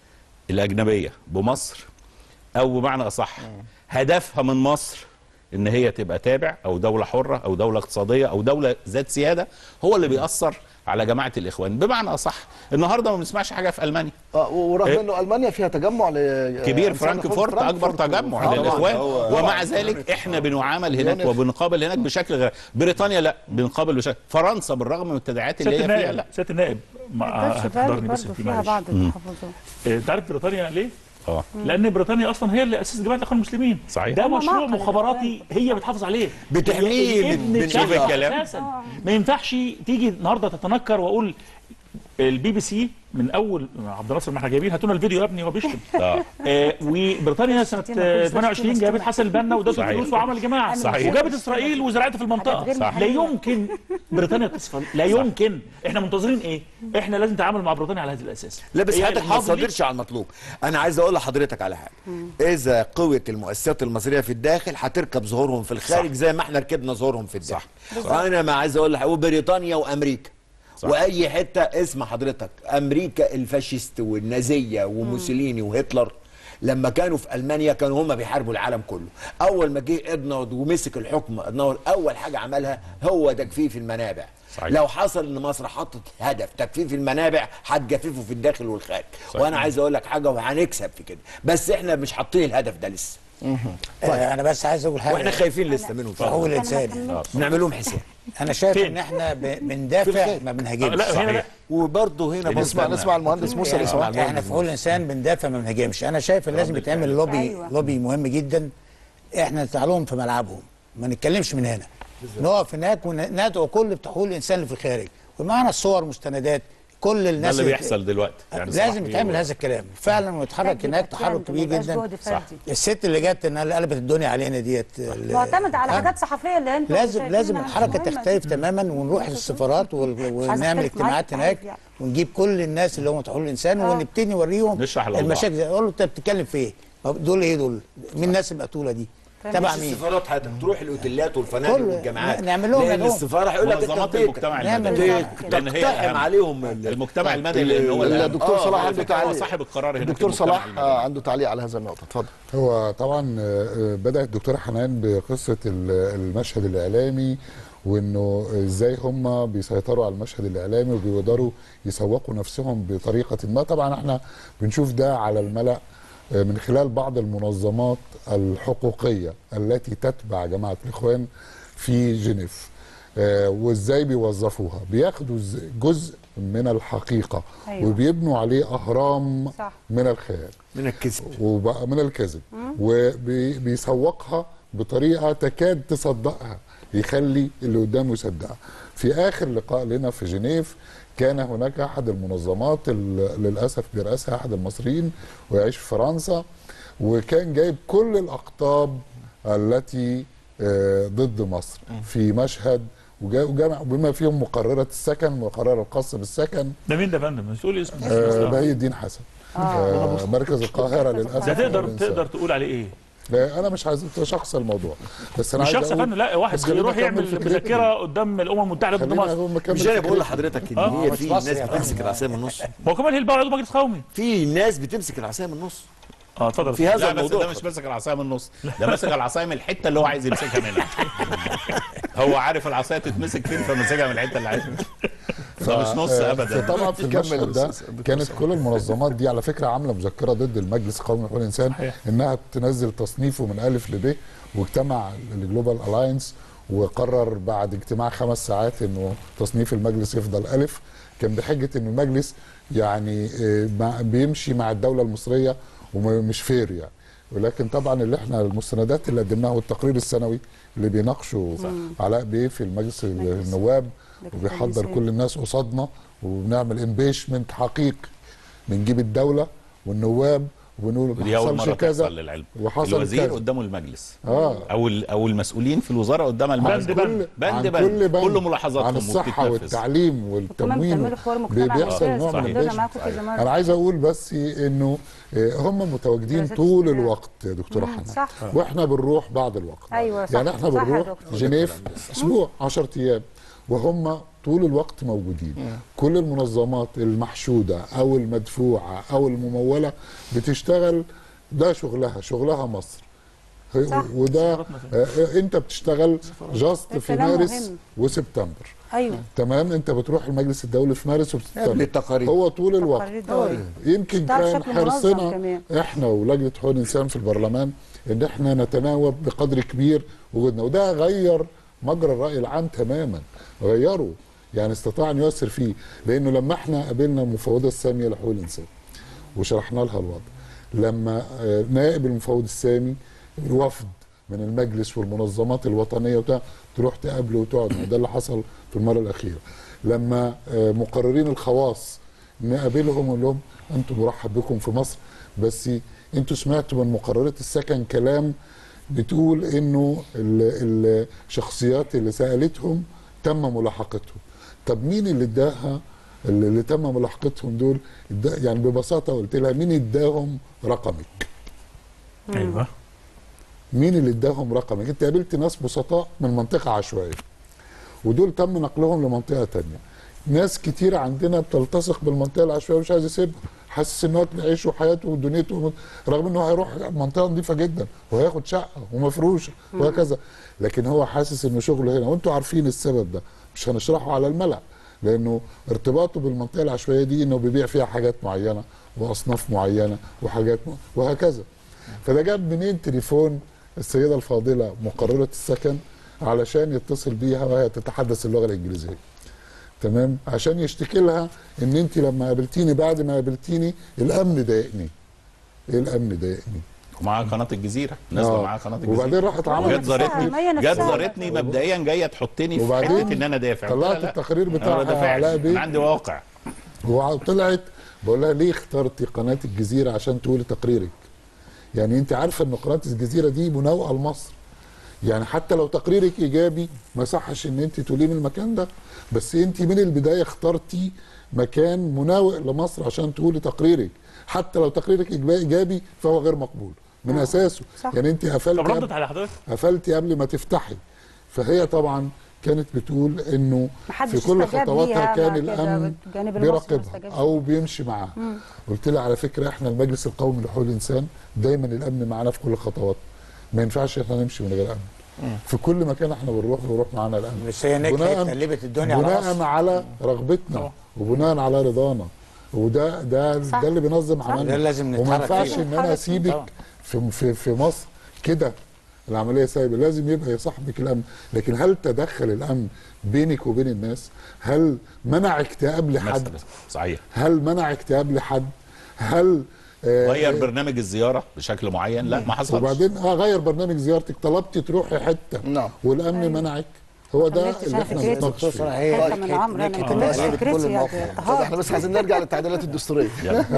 الاجنبيه بمصر او بمعنى اصح هدفها من مصر ان هي تبقى تابع او دوله حره او دوله اقتصاديه او دوله ذات سياده هو اللي بيأثر على جماعه الاخوان بمعنى اصح النهارده ما بنسمعش حاجه في المانيا آه، ورغم إيه؟ انه المانيا فيها تجمع ل كبير أمثال فرانكفورت اكبر فرانكفورت تجمع آه، للاخوان هو- ومع ذلك احنا بنعامل هناك يونيف. وبنقابل هناك بشكل غير بريطانيا لا بنقابل بشكل فرنسا بالرغم من التداعيات اللي سياده هي فيها النائب لا سياده النائب مع الدوتش فالي هتقدرني بس برضه في فيها معلش بعض المحافظات إيه، انت عارف بريطانيا ليه؟ اه لان بريطانيا اصلا هي اللي اسست جماعه الاخوان المسلمين صحيح. ده هم مشروع معقل مخابراتي هي بتحافظ عليه بتحميه هي من- ابن من شغف الكلام. اساسا ما ينفعش تيجي النهارده تتنكر واقول البي بي سي من اول عبد الناصر ما احنا جايبين هاتونا الفيديو يا ابني وهو بيشتم اه آه وبريطانيا سنه آه، 28 جابت حسن البنا وادته صحيح. فلوس وعمل جماعه صحيح. وجابت اسرائيل وزرعتها في المنطقه صح. لا يمكن بريطانيا تصفى لا يمكن احنا منتظرين ايه؟ احنا لازم نتعامل مع بريطانيا على هذا الاساس لا بس هي حضرتك ما الحافظ ليك. تصدرش على المطلوب انا عايز اقول لحضرتك على حاجه اذا قوه المؤسسات المصريه في الداخل هتركب ظهورهم في الخارج صح. زي ما احنا ركبنا ظهورهم في الداخل صح. وانا ما عايز اقول لحضرتك وبريطانيا وامريكا صح. واي حته اسمع حضرتك امريكا الفاشيست والنازيه وموسوليني وهتلر لما كانوا في المانيا كانوا هم بيحاربوا العالم كله اول ما جه ادناود ومسك الحكم ادناود اول حاجه عملها هو تجفيف المنابع صحيح. لو حصل ان مصر حطت هدف تجفيف المنابع هتجففه في الداخل والخارج صحيح. وانا عايز اقول لك حاجه وهنكسب في كده بس احنا مش حاطين الهدف ده لسه آه انا بس عايز اقول حاجه واحنا خايفين لسه منهم في حقوق الانسان يعني. نعمل لهم حساب انا شايف فين؟ ان احنا ب- بندافع ما بنهاجمش لا هنا لا وبرضه هنا نسمع برضه نسمع المهندس موسى يعني لو سمحت. احنا في حقوق الانسان بندافع ما بنهاجمش انا شايف ان لازم يتعمل لوبي أيوة. لوبي مهم جدا احنا نطلع لهم في ملعبهم ما نتكلمش من هنا نقف هناك وندعو كل بتوع حقوق الانسان اللي في الخارج ومعنا الصور مستندات كل ده الناس اللي بيحصل دلوقتي يعني صلاح لازم بيه يتعمل و- هذا الكلام فعلا ونتحرك هناك تحرك كبير جدا صح. الست اللي جت انها اللي قلبت الدنيا علينا ديت ال- معتمد على آه. حاجات صحفيه اللي انتم لازم شايفينها لازم مش الحركه مهمة. تختلف تماما ونروح للسفارات وال- عايز ونعمل أختلف اجتماعات معاك، هناك عارف يعني. ونجيب كل الناس اللي هم بتوع حقوق الانسان آه. ونبتدي نوريهم نشرح الأوضاع. المشاكل دي اقول له انت بتتكلم في ايه؟ طب دول ايه دول؟ مين الناس المقتوله دي؟ تبع مش مين؟ السفارات حضرتك تروح الاوتيلات والفنادق كل- والجامعات نعمل لهم لان ندعوهم. السفاره هيقول لك منظمات انت المجتمع نعمل المدني نعمل لان هي تقتحم أهم. عليهم ال- المجتمع المدني لان هو ال- الأهم. الدكتور آه، صلاح على عنده فكرة هو تعليق صاحب القرار هنا في الدكتور المجتمع صلاح المدني. آه، عنده تعليق على هذا النقطه اتفضل هو طبعا آه، آه، بدات الدكتوره حنان بقصه ال- المشهد الاعلامي وانه ازاي هم بيسيطروا على المشهد الاعلامي وبيقدروا يسوقوا نفسهم بطريقه ما طبعا احنا بنشوف ده على الملا آه، من خلال بعض المنظمات الحقوقيه التي تتبع جماعه الاخوان في جنيف آه، وازاي بيوظفوها بياخدوا ز- جزء من الحقيقه أيوة. وبيبنوا عليه اهرام صح. من الخيال من الكذب وبقى من الكذب وبيسوقها بطريقه تكاد تصدقها يخلي اللي قدامه يصدقها في اخر لقاء لنا في جنيف كان هناك احد المنظمات ال- للاسف بيرأسها احد المصريين ويعيش في فرنسا وكان جايب كل الاقطاب التي آه، ضد مصر في مشهد وجا- وجمع بما فيهم مقرره السكن المقرر الخاص بالسكن ده مين ده يا فندم؟ مش تقول اسمه آه، بهي الدين حسن آه، مركز القاهره للاسف ده تقدر الإنسان. تقدر تقول عليه ايه؟ لا انا مش عايز شخص الموضوع بس انا مش عايز شخص يا أقول- فندم لا واحد بس خليني يروح أكمل يعمل فكرتي. مذكره قدام الامم المتحده ضد خليني مصر أقول مكمل مش انا بقول فكرتي. لحضرتك ان آه، هي مش في مصر ناس يا بتمسك فندم. العصايه من النص هو كمان هي البعض عضو مجلس قومي في ناس بتمسك العصايه من النص اه اتفضل في هذا لا بس الموضوع ده مش ماسك العصايه من النص ده ماسك العصايه من الحته اللي هو عايز يمسكها منها هو عارف العصايه تتمسك فين فمسكها من الحته اللي عايز ده مش نص آه، ابدا فطبعا في كمل المشهد ده أستاذ دكتور كانت صلاح. كل المنظمات دي على فكره عامله مذكره ضد المجلس القومي لحقوق الانسان صحيح. انها تنزل تصنيفه من الف لب واجتمع الجلوبال الاينس وقرر بعد اجتماع خمس ساعات انه تصنيف المجلس يفضل الف كان بحجه ان المجلس يعني آه، مع- بيمشي مع الدوله المصريه ومش فير يعني ولكن طبعا اللي احنا المستندات اللي قدمناها والتقرير السنوي اللي بيناقشه علاء بيه في المجلس النواب لكن وبيحضر كان كل الناس قصادنا وبنعمل امبيشمنت حقيقي بنجيب الدوله والنواب ونقول ودي ما اول حصلش مره كذا تحصل للعلم وحصل الوزير كذا. قدامه المجلس اه او ال- او المسؤولين في الوزاره قدام بند المجلس بند. بند عن بند. كل بند كل ملاحظاتهم عن الصحه وبتتنفذ. والتعليم وكمان والتموين بتعملوا حوار مجتمع بيحصل ممتاز نوع من عندنا البيشن معاكم كذا انا مره عايز اقول بس انه آه، هم متواجدين دراسات طول استشفاء. الوقت يا دكتوره مم، حنان صح. واحنا بنروح بعض الوقت أيوة، صح. يعني احنا صح يا بنروح دكتور. جنيف اسبوع 10 ايام وهم طول الوقت موجودين كل المنظمات المحشوده او المدفوعه او المموله بتشتغل ده شغلها شغلها مصر هي- صح. وده آه، انت بتشتغل جاست في الكلام مارس مهم. وسبتمبر ايوه تمام انت بتروح المجلس الدولي في مارس قبل وبتستنى التقارير هو طول الوقت تقارير دوري. يمكن ده كان بشكل منظم حرصنا كمان. احنا ولجنه حقوق الانسان في البرلمان ان احنا نتناوب بقدر كبير وجودنا وده غير مجرى الراي العام تماما غيره يعني استطاع ان يؤثر فيه لانه لما احنا قابلنا المفوضه الساميه لحقوق الانسان وشرحنا لها الوضع لما آه، نائب المفوض السامي الوفد من المجلس والمنظمات الوطنيه وبتاع تروح تقابله وتقعد معه. ده اللي حصل في المره الاخيره لما آه، مقررين الخواص نقابلهم ونقول لهم انتم مرحب بكم في مصر بس انتوا سمعتوا من مقررات السكن كلام بتقول انه ال- الشخصيات اللي سالتهم تم ملاحقتهم طب مين اللي اداها اللي, اللي تم ملاحقتهم دول إدا- يعني ببساطه قلت لها مين اداهم رقمك ايوه مين اللي اداهم رقمك انت قابلت ناس بسطاء من منطقه عشوائيه ودول تم نقلهم لمنطقه تانية ناس كتير عندنا بتلتصق بالمنطقه العشوائيه ومش عايز يسيبها حاسس ان هو عيشه وحياته ودنيته رغم انه هيروح منطقه نظيفه جدا وهياخد شقه ومفروشه وهكذا لكن هو حاسس انه شغله هنا وانتوا عارفين السبب ده مش هنشرحه على الملأ لانه ارتباطه بالمنطقه العشوائيه دي انه بيبيع فيها حاجات معينه واصناف معينه وحاجات م... وهكذا فده جاب منين تليفون السيده الفاضله مقرره السكن علشان يتصل بيها وهي تتحدث اللغه الانجليزيه تمام عشان يشتكي لها ان انت لما قابلتيني بعد ما قابلتيني الامن ضايقني ايه الامن ضايقني ومعاها قناه الجزيره نازله آه. معاها قناه الجزيره وبارتين راحت عملت جت زارتني ما هي جت نفسها. زارتني مبدئيا جايه تحطني في وبعدين حته ان انا دافع قلت لها طلعت لا، التقرير انا ما بتاعها بدافعش علاء انا بيه عندي واقع وطلعت بقول لها ليه اخترتي قناه الجزيره عشان تقولي تقريرك يعني انت عارفه ان قناه الجزيره دي مناوئه لمصر يعني حتى لو تقريرك ايجابي ما صحش ان انت تقوليه من المكان ده بس انت من البدايه اخترتي مكان مناوئ لمصر عشان تقولي تقريرك حتى لو تقريرك إيجابي- ايجابي فهو غير مقبول من اساسه صح. يعني انت طب قفلتي ردت على حضرتك قفلتي قبل ما تفتحي فهي طبعا كانت بتقول انه محدش في كل استجاب خطواتها ليها كان مع كده، الامن الجانب المصري ما بيراقبها استجابش. او بيمشي معاها قلت لها على فكره احنا المجلس القومي لحقوق الانسان دايما الامن معانا في كل خطوات ما ينفعش احنا نمشي من غير امن في كل مكان احنا بنروح بنروح معانا الامن بس هي نجحت بناء- قلبت الدنيا على بناء مصر على رغبتنا وبناء على رضانا وده ده صح. ده اللي بينظم عملنا ده لازم وما نتحرك ينفعش فيه. ان انا طبعا. اسيبك في في في مصر كده العمليه سايبه لازم يبقى يصاحبك الامن لكن هل تدخل الامن بينك وبين الناس هل منع اكتئاب لحد مثلا صحيح هل منع اكتئاب لحد هل آه، غير برنامج الزياره بشكل معين لا ما حصلش وبعدين اه غير برنامج زيارتك طلبتي تروحي حته نعم. والامن منعك هو ده خليتش اللي أنا احنا فكرتي. بنتناقش فيه بصراحة هي خايفة نجحت- من عمرو، أنا نجحت ما إنها كنتش قلبت فكرتي كل يا الموقف ده. ده. طب احنا بس عايزين نرجع للتعديلات الدستوريه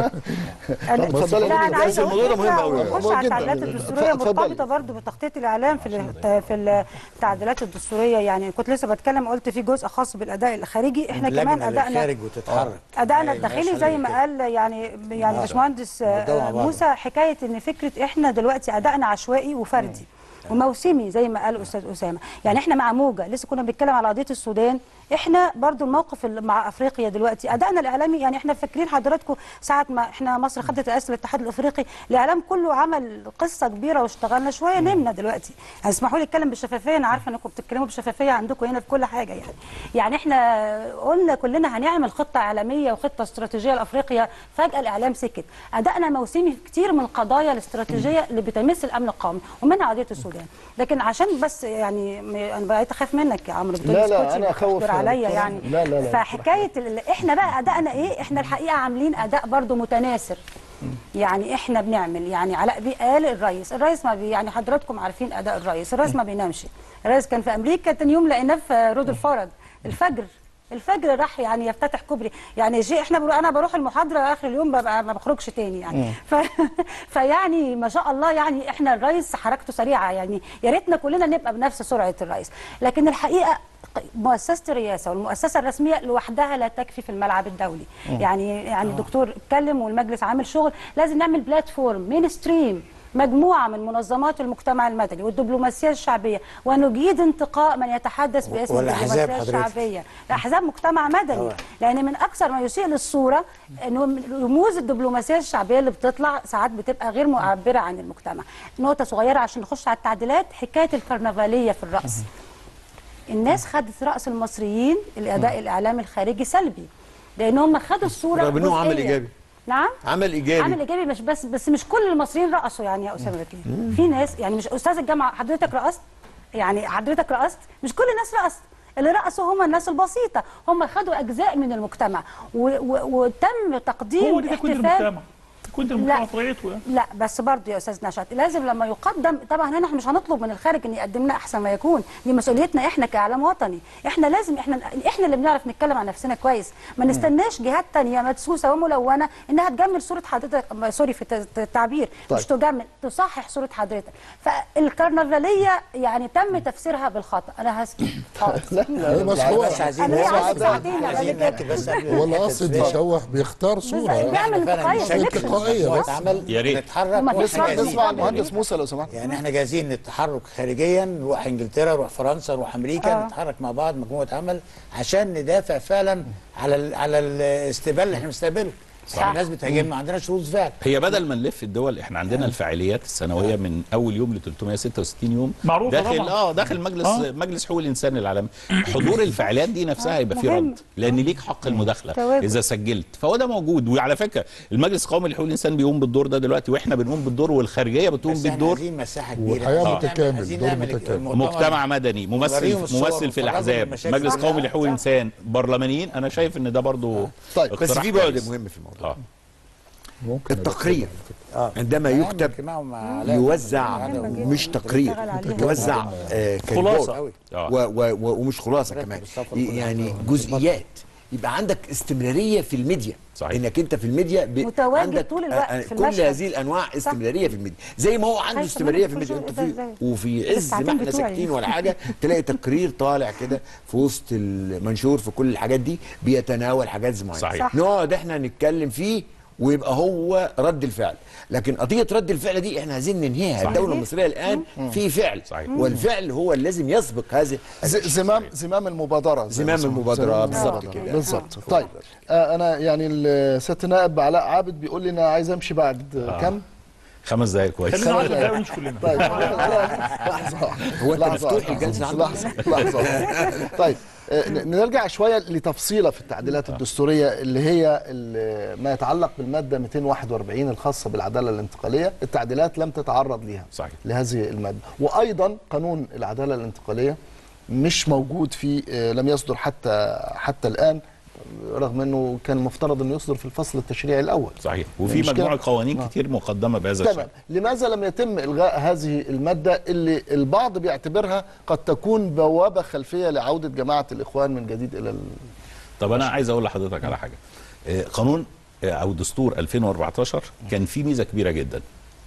انا اتفضلي يا لا دكتور. انا عايزه الموضوع ده اقول مهم فكرة أوي. ونخش مهم على جداً. التعديلات الدستوريه اتفضلي. مرتبطه برضو بتخطيط الاعلام في ال- في التعديلات الدستوريه يعني كنت لسه بتكلم قلت في جزء خاص بالاداء الخارجي احنا كمان لجنة ادائنا للخارج وتتحرك ادائنا أيوة، الداخلي ماشي زي على ما كده. قال يعني يعني باشمهندس الموضوع مع آه، بعض. موسى حكايه ان فكره احنا دلوقتي ادائنا عشوائي وفردي وموسمي زي ما قال استاذ اسامه يعني احنا مع موجه لسه كنا بنتكلم على قضيه السودان احنا برضو الموقف اللي مع افريقيا دلوقتي ادائنا الاعلامي يعني احنا فاكرين حضراتكم ساعه ما احنا مصر خدت رئاسه الاتحاد الافريقي الاعلام كله عمل قصه كبيره واشتغلنا شويه نمنا دلوقتي يعني اسمحوا لي اتكلم بالشفافيه انا عارفه انكم بتتكلموا بشفافيه عندكم هنا في كل حاجه يعني يعني احنا قلنا كلنا هنعمل خطه اعلاميه وخطه استراتيجيه لافريقيا فجاه الاعلام سكت ادائنا موسمي في كتير من القضايا الاستراتيجيه اللي بتمس الامن القومي ومنها قضيه السودان لكن عشان بس يعني م- انا بقيت اخاف منك يا عمرو بتقولي لا، لا، اسكتي أنا أخوف وتصبر يا عليا دكتورة. يعني لا، لا، لا. فحكايه ال- احنا بقى ادائنا ايه احنا الحقيقه عاملين اداء برضو متناثر يعني احنا بنعمل يعني علاء بيه قال الرئيس الرئيس ما بي يعني حضراتكم عارفين اداء الرئيس الرئيس ما بينامش الرئيس كان في امريكا تاني يوم لقيناه في رود الفرج الفجر الفجر راح يعني يفتتح كوبري يعني شيء احنا بروح انا بروح المحاضره اخر اليوم ببقى ما بخرجش تاني يعني ف... فيعني ما شاء الله يعني احنا الرئيس حركته سريعه يعني يا ريتنا كلنا نبقى بنفس سرعه الرئيس لكن الحقيقه مؤسسه الرئاسه والمؤسسه الرسميه لوحدها لا تكفي في الملعب الدولي يعني يعني الدكتور اتكلم والمجلس عامل شغل لازم نعمل بلاتفورم مين ستريم مجموعة من منظمات المجتمع المدني والدبلوماسية الشعبية ونجيد انتقاء من يتحدث باسم والأحزاب الدبلوماسية حضرتك. الشعبية الأحزاب مجتمع مدني طبعا. لأن من أكثر ما يسيء للصورة أنه رموز الدبلوماسية الشعبية اللي بتطلع ساعات بتبقى غير معبرة عن المجتمع نقطة صغيرة عشان نخش على التعديلات حكاية الكرنفالية في الرأس الناس خدت رأس المصريين الأداء الإعلامي الخارجي سلبي لأن هم خدوا الصورة رغم إنه عمل جزئية. إيجابي. نعم عمل ايجابي عامل ايجابي مش بس بس مش كل المصريين رقصوا يعني يا اسامه بكري في ناس يعني مش استاذ الجامعه حضرتك رقصت يعني حضرتك رقصت مش كل الناس رقصت اللي رقصوا هم الناس البسيطه هم خدوا اجزاء من المجتمع و و وتم تقديم هو ده تكوين احتفال المجتمع تكوين المجتمع طبيعته يعني لا بس برضه يا استاذ نشأت لازم لما يقدم طبعا هنا احنا مش هنطلب من الخارج ان يقدم لنا احسن ما يكون دي مسؤوليتنا احنا كاعلام وطني احنا لازم احنا احنا اللي بنعرف نتكلم عن نفسنا كويس ما نستناش جهات تانية مدسوسه وملونه انها تجمل صوره حضرتك سوري في الت- التعبير طيب. مش تجمل تصحح صوره حضرتك فالكرنفاليه يعني تم تفسيرها بالخطا انا هسكت خالص لا لا بس بالعكس. هو- بس عايزين أنا نوضح- عايز ساعتين عايزين على كده. نأكد بس قبل هو الحتة القاصد الثانية. يشوه بيختار صوره بيعمل احنا فعلا انتقائية بنشارك selection. انتقائية بس. واتعمل يا ريت. نتحرك وما فيش واحنا رد. جاهزين نسمع المهندس موسى لو سمحت يعني احنا جاهزين نتحرك خارجيا نروح انجلترا نروح فرنسا نروح امريكا آه. نتحرك مع بعض مجموعه عمل عشان ندافع فعلا على ال على الاستقبال اللي احنا بنستقبله صح. الناس بتهاجمنا ما عندناش ردود فعل هي بدل ما نلف الدول احنا عندنا الفعاليات السنويه من اول يوم ل 366 يوم معروفة داخل طبعا. اه داخل مجلس آه. آه. مجلس حقوق الانسان العالمي حضور الفعاليات دي نفسها يبقى في مهم. رد لان ليك حق المداخله تواجد. اذا سجلت فهو ده موجود وعلى فكره المجلس القومي لحقوق الانسان بيقوم بالدور ده دلوقتي واحنا بنقوم بالدور والخارجيه بتقوم بس احنا بالدور عايزين مساحه كبيره والحقيقة عايزين متكامل، عايزين دور نعمل متكامل. مؤتمر مجتمع مدني ممثل نوريهم الصور ممثل في ونفرجهم الاحزاب المشاكل. مجلس صح. قومي لحقوق صح. الانسان برلمانيين انا شايف ان ده برضو طيب، بس اقتراح في بعد كويس. مهم في الموضوع اه ممكن التقرير اه عندما نعمل يكتب اجتماع مع علاء. يوزع مهمة جداً. مش تقرير نشتغل عليها. يوزع آه خلاصة. كريبورت آه. و و و ومش خلاصه مرتب كمان الصف الكل. يعني جزئيات يبقى عندك استمراريه في الميديا صحيح. انك انت في الميديا ب... متواجد عندك طول الوقت آه، في كل المشهد. هذه الانواع استمراريه في الميديا زي ما هو عنده خايفة استمراريه في منك الميديا كل انت شوية. في وفي عز ما الساعتين احنا بتوعي. ساكتين ولا حاجه تلاقي تقرير طالع كده في وسط المنشور في كل الحاجات دي بيتناول حاجات معينه صحيح. صح. نقعد احنا نتكلم فيه ويبقى هو رد الفعل لكن قضيه رد الفعل دي احنا عايزين ننهيها صحيح. الدوله المصريه الان في فعل صحيح. والفعل هو اللي لازم يسبق هذه ز- زمام زمام المبادره زي ما زمام بيسموه. المبادرة، زمام بالظبط المبادرة. كده. بالظبط طيب آه انا يعني ال- سياده النائب علاء عابد بيقول لي انا عايز امشي بعد آه. كم خمس دقائق كويس خلينا 10 دقايق ونمشي كلنا طيب لحظه هو أنت لحظة. مفتوح الجلسة عندك؟ لحظه لحظه طيب آه، ن- نرجع شويه لتفصيله في التعديلات الدستوريه اللي هي ال- ما يتعلق بالماده 241 الخاصه بالعداله الانتقاليه التعديلات لم تتعرض ليها صحيح. لهذه الماده وايضا قانون العداله الانتقاليه مش موجود في آه، لم يصدر حتى حتى الان رغم انه كان المفترض انه يصدر في الفصل التشريعي الاول صحيح وفي المشكلة- مجموعه قوانين آه. كتير مقدمه بهذا تمام الشكل لماذا لم يتم الغاء هذه الماده اللي البعض بيعتبرها قد تكون بوابه خلفيه لعوده جماعه الاخوان من جديد الى ال... طب انا عايز اقول لحضرتك على حاجه آه، قانون آه، او دستور 2014 كان فيه ميزه كبيره جدا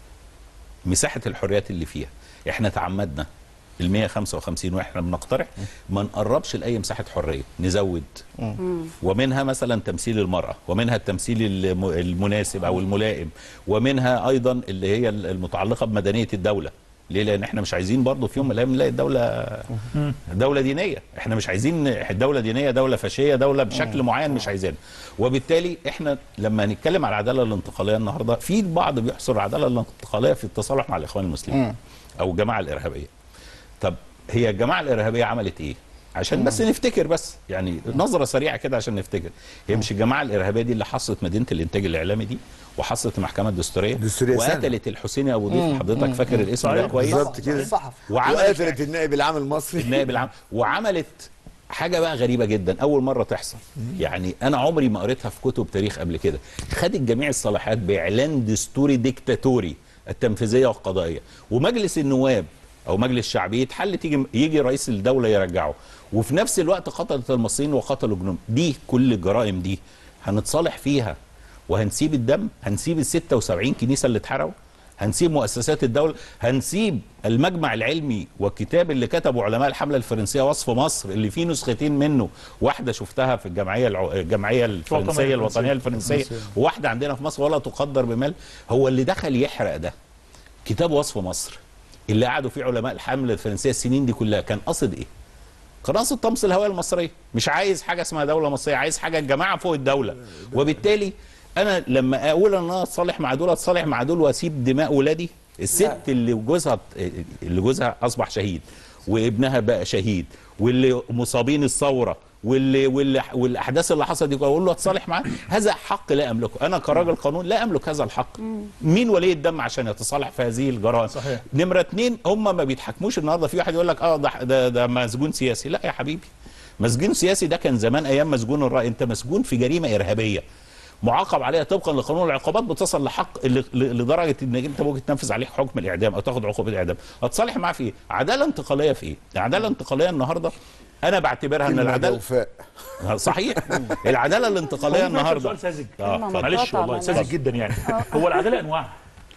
مساحه الحريات اللي فيها احنا تعمدنا ال 155 واحنا بنقترح ما نقربش لاي مساحه حريه نزود ومنها مثلا تمثيل المراه ومنها التمثيل الم- المناسب او الملائم ومنها ايضا اللي هي المتعلقه بمدنيه الدوله ليه لان احنا مش عايزين برضه في يوم من الايام نلاقي الدوله دوله دينيه احنا مش عايزين دوله دينيه دوله فاشيه دوله بشكل معين مش عايزينها وبالتالي احنا لما هنتكلم على العداله الانتقاليه النهارده في البعض بيحصر العداله الانتقاليه في التصالح مع الاخوان المسلمين او الجماعه الارهابيه طب هي الجماعه الارهابيه عملت ايه عشان بس نفتكر بس يعني نظره سريعه كده عشان نفتكر هي مش الجماعه الارهابيه دي اللي حصلت مدينه الانتاج الاعلامي دي وحصلت المحكمه الدستوريه الدستورية سنة. وقتلت الحسيني ابو ضيف حضرتك فاكر الاسم ده صحيح. كويس بالظبط كده الصحف وعملت وقفلت النائب العام المصري النائب العام وعملت حاجه بقى غريبه جدا اول مره تحصل يعني انا عمري ما قريتها في كتب تاريخ قبل كده خدت جميع الصلاحيات باعلان دستوري ديكتاتوري التنفيذيه والقضائيه ومجلس النواب او مجلس الشعب يتحل تيجي يجي رئيس الدوله يرجعه وفي نفس الوقت قتلت المصريين وقتلوا جنوب دي كل الجرائم دي هنتصالح فيها وهنسيب الدم هنسيب ال 76 كنيسه اللي اتحرقوا هنسيب مؤسسات الدولة هنسيب المجمع العلمي والكتاب اللي كتبه علماء الحملة الفرنسية وصف مصر اللي فيه نسختين منه واحدة شفتها في الجمعية الع... الجمعية الفرنسية الوطنية الفرنسية وواحدة عندنا في مصر ولا تقدر بمال هو اللي دخل يحرق ده كتاب وصف مصر اللي قعدوا فيه علماء الحملة الفرنسية السنين دي كلها كان قصد ايه؟ كان قصد طمس الهوية المصرية مش عايز حاجة اسمها دولة مصرية عايز حاجة الجماعة فوق الدولة وبالتالي انا لما اقول ان انا اتصالح مع دول اتصالح مع دول واسيب دماء ولادي الست اللي جوزها اللي جوزها اصبح شهيد وابنها بقى شهيد واللي مصابين الثوره واللي واللي والاحداث اللي حصلت دي اقول له اتصالح معاه هذا حق لا املكه انا كراجل قانون لا املك هذا الحق مين ولي الدم عشان يتصالح في هذه الجرائم صحيح. نمره اتنين هم ما بيتحكموش النهارده في واحد يقول لك اه ده ده, ده مسجون سياسي لا يا حبيبي مسجون سياسي ده كان زمان ايام مسجون الراي انت مسجون في جريمه ارهابيه معاقب عليها طبقا لقانون العقوبات بتصل لحق ل- ل- لدرجه انك انت ممكن تنفذ عليك حكم الاعدام او تاخد عقوبه الاعدام هتصالح معاه في ايه؟ عداله انتقاليه في ايه؟ العداله الانتقاليه النهارده انا بعتبرها ان كلمة العداله جوفاء صحيح العداله الانتقاليه ممكن أسأل النهارده سؤال ساذج اه كلمة اتفضل. معلش مقاطعة والله معلش. ساذج جدا يعني هو العداله انواع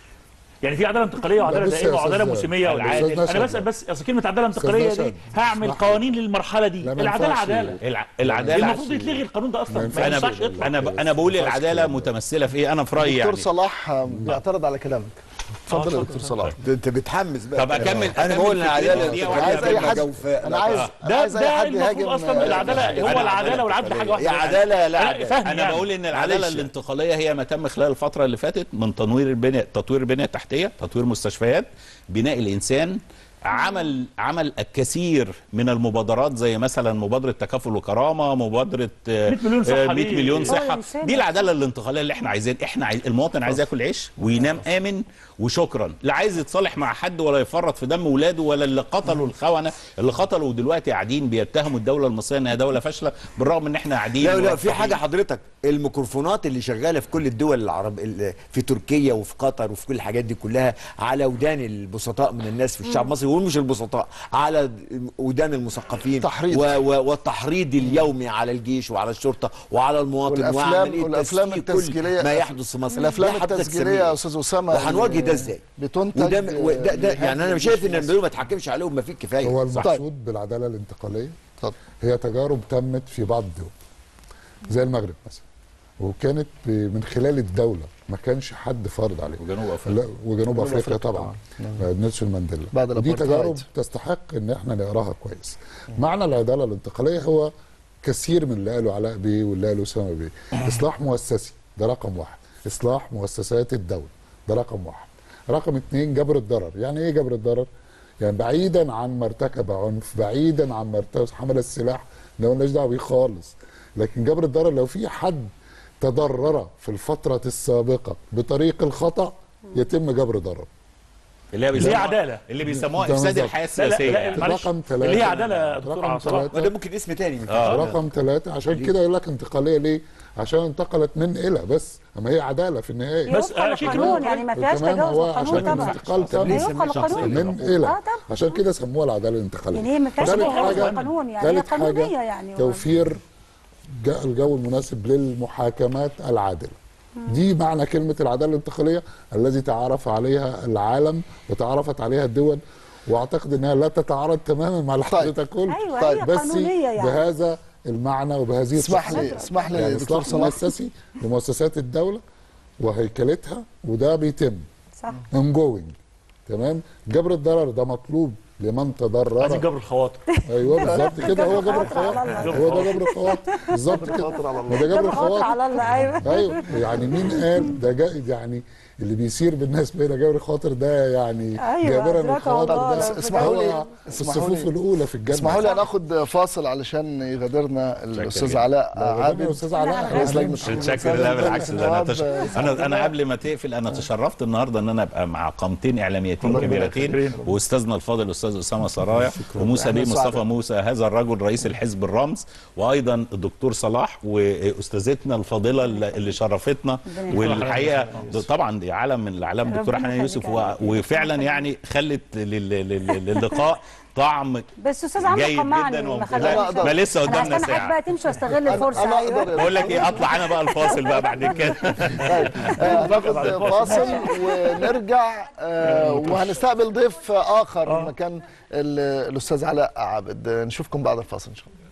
يعني في عداله انتقاليه وعداله بص يا دائمه وعداله أستاذ- موسميه العادل. وعدالة- أستاذ انا نشأت. بسال بس اصل كلمه عداله انتقاليه نشأت. دي هعمل اسمح لي. قوانين للمرحله دي لا، ما العداله ينفعش. عداله الع... العداله المفروض يتلغي القانون ده اصلا ما ينفعش. انا ينفعش يطلع انا انا بقول العداله متمثله في ايه انا في رايي دكتور يعني صلاح آه، بيعترض على كلامك اتفضل يا دكتور صلاح ده انت بتحمس بقى طب أكمل- انا أكمل بقول ان فكرتي العداله دي الانتقالية واحدة عايز اي كلمة حد جوفاء انا لا عايز ده عايز اي ده حد المفروض يهاجم اصلا العداله هو أنا العداله والعدل حاجه واحده يا عداله لا أنا عداله فاهم انا يعني. بقول ان العداله معلش. الانتقاليه هي ما تم خلال الفتره اللي فاتت من تنوير البنيه تطوير البنيه التحتيه تطوير مستشفيات بناء الانسان عمل عمل الكثير من المبادرات زي مثلا مبادره تكافل وكرامه مبادره آه، 100 مليون صحة آه، 100 دي. مليون آه، صحه إنسان. دي العداله الانتقاليه اللي احنا عايزين احنا عايز المواطن عايز ياكل عيش وينام امن وشكرا لا عايز يتصالح مع حد ولا يفرط في دم ولاده ولا اللي قتلوا الخونه اللي قتلوا دلوقتي قاعدين بيتهموا الدوله المصريه انها دوله فاشله بالرغم ان احنا قاعدين لا لا في مرفهين. حاجه حضرتك الميكروفونات اللي شغاله في كل الدول العرب ال- في تركيا وفي قطر وفي كل الحاجات دي كلها على ودان البسطاء من الناس في الشعب المصري ومش البسطاء على ودان المثقفين تحريض. و و والتحريض اليومي على الجيش وعلى الشرطه وعلى المواطن والأفلام- وعملية والأفلام تسفيه كل التسجيلية- ما يحدث في مصر الافلام دي حضرتك التسجيليه سمية. يا استاذ اسامه وهنواجه ده اللي ازاي؟ بتنتج وده وده ده آه، يعني انا شايف ان الدول ما تحكمش عليهم ما فيه كفايه هو صح. المقصود بالعداله الانتقاليه اتفضل. هي تجارب تمت في بعض الدول زي المغرب مثلا وكانت ب- من خلال الدوله ما كانش حد فارض عليه وجنوب افريقيا لا وجنوب افريقيا أفريقيا طبعا نيلسون مانديلا بعد ودي الأبارتهايد. تجارب تستحق ان احنا نقراها كويس معنى العداله الانتقاليه هو كثير من اللي قاله علاء بيه واللي قاله اسامه بيه اصلاح مؤسسي ده رقم واحد اصلاح مؤسسات الدوله ده رقم واحد رقم اتنين جبر الضرر يعني ايه جبر الضرر يعني بعيدا عن ما ارتكب عنف بعيدا عن ما ارتكب حمل السلاح ده مالناش دعوه بيه خالص لكن جبر الضرر لو في حد تضرر في الفترة السابقة بطريق الخطأ يتم جبر ضرر اللي هي اللي هي بيسموها عداله اللي بيسموها ده افساد بالظبط. الحياه لا لا السياسيه لا يعني. معلش رقم ثلاثة. اللي هي عداله يا دكتور رقم عبد الصلاح ثلاثة. وده ممكن اسم تاني آه. رقم ثلاثة عشان كده يقول لك انتقالية ليه؟ عشان انتقلت من إلى بس أما هي عدالة في النهاية بس، يوفق آه، شيء القانون كمان. يعني ما فيهاش تمام، تجاوز هو القانون عشان طبعا الانتقال لا تم يوفق القانون من اه إلى طبعا عشان كده سموها العدالة الانتقالية يعني هي ما فيهاش ثالث تجاوز حاجة القانون يعني هي ثالث قانونيه حاجة يعني توفير جا- الجو المناسب للمحاكمات العادلة دي معنى كلمة العدالة الانتقالية الذي تعرف عليها العالم وتعرفت عليها الدول واعتقد انها لا تتعارض تماما مع اللي طيب. حضرتك قلت ايوه طيب، هي بس قانونيه يعني بهذا المعنى وبهذه اسمح التفصيل. لي اسمح لي يعني دكتور اصلاح صلاح مؤسسي لمؤسسات الدوله وهيكلتها وده بيتم صح ongoing تمام جبر الضرر ده مطلوب لمن تضرر عايزين جبر الخواطر ايوه بالظبط كده هو جبر خاطر على الخواطر الله. هو ده جبر الخواطر بالظبط كده ما ده جبر ده خاطر الخواطر على الله ايوه ايوه يعني مين قال ده جا يعني اللي بيصير بالنسبه الى جبر الخاطر ده يعني أيوة، جابرا أدركه الخواطر الله. ده طب اسمحوا لي- هو في اسمحوا لي- الصفوف الاولى في الجنه اسمحوا لي ناخد فاصل علشان يغادرنا الاستاذ جدا. علاء يا عابد استاذ علاء رئيس إحنا لجنه مش- حقوق شكرا الإنسان لا لجنة بالعكس ده انا النواب، تش... آه، انا انا قبل ما تقفل انا تشرفت النهارده ان انا ابقى مع قامتين اعلاميتين الله يبارك كبيرتين فيك. واستاذنا الفاضل الاستاذ الاستاذ اسامه سرايا وموسى بيه إحنا مصطفى سعداء. موسى هذا الرجل رئيس الحزب الرمز وايضا الدكتور صلاح واستاذتنا الفاضله اللي اللي شرفتنا والحقيقه ده طبعا دي علم من الاعلام ربنا دكتور حنان يخليك يوسف يا و- رب. وفعلا يعني خلت لل- لل- للقاء طعم بس استاذ عمرو جيد قمعني جدا ما وممتاز. خلانيش لا، ما لسه انا قدامنا هستنى حضرتك ساعه بقى تمشي واستغل أنا- الفرصه أنا ايوه أقدر- بقول لك ايه اطلع انا بقى الفاصل بقى بعد كده آه، ناخد فاصل ونرجع آه، وهنستقبل ضيف اخر مكان ال- الاستاذ علاء عابد آه، نشوفكم بعد الفاصل ان شاء الله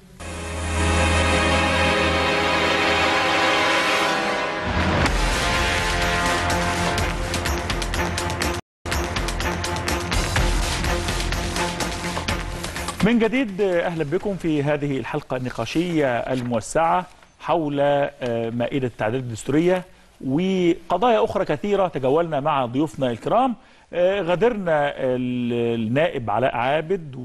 من جديد اهلا بكم في هذه الحلقه النقاشيه الموسعه حول آه، مائده التعديلات الدستوريه وقضايا اخرى كثيره تجولنا مع ضيوفنا الكرام آه، غادرنا ال- النائب علاء عابد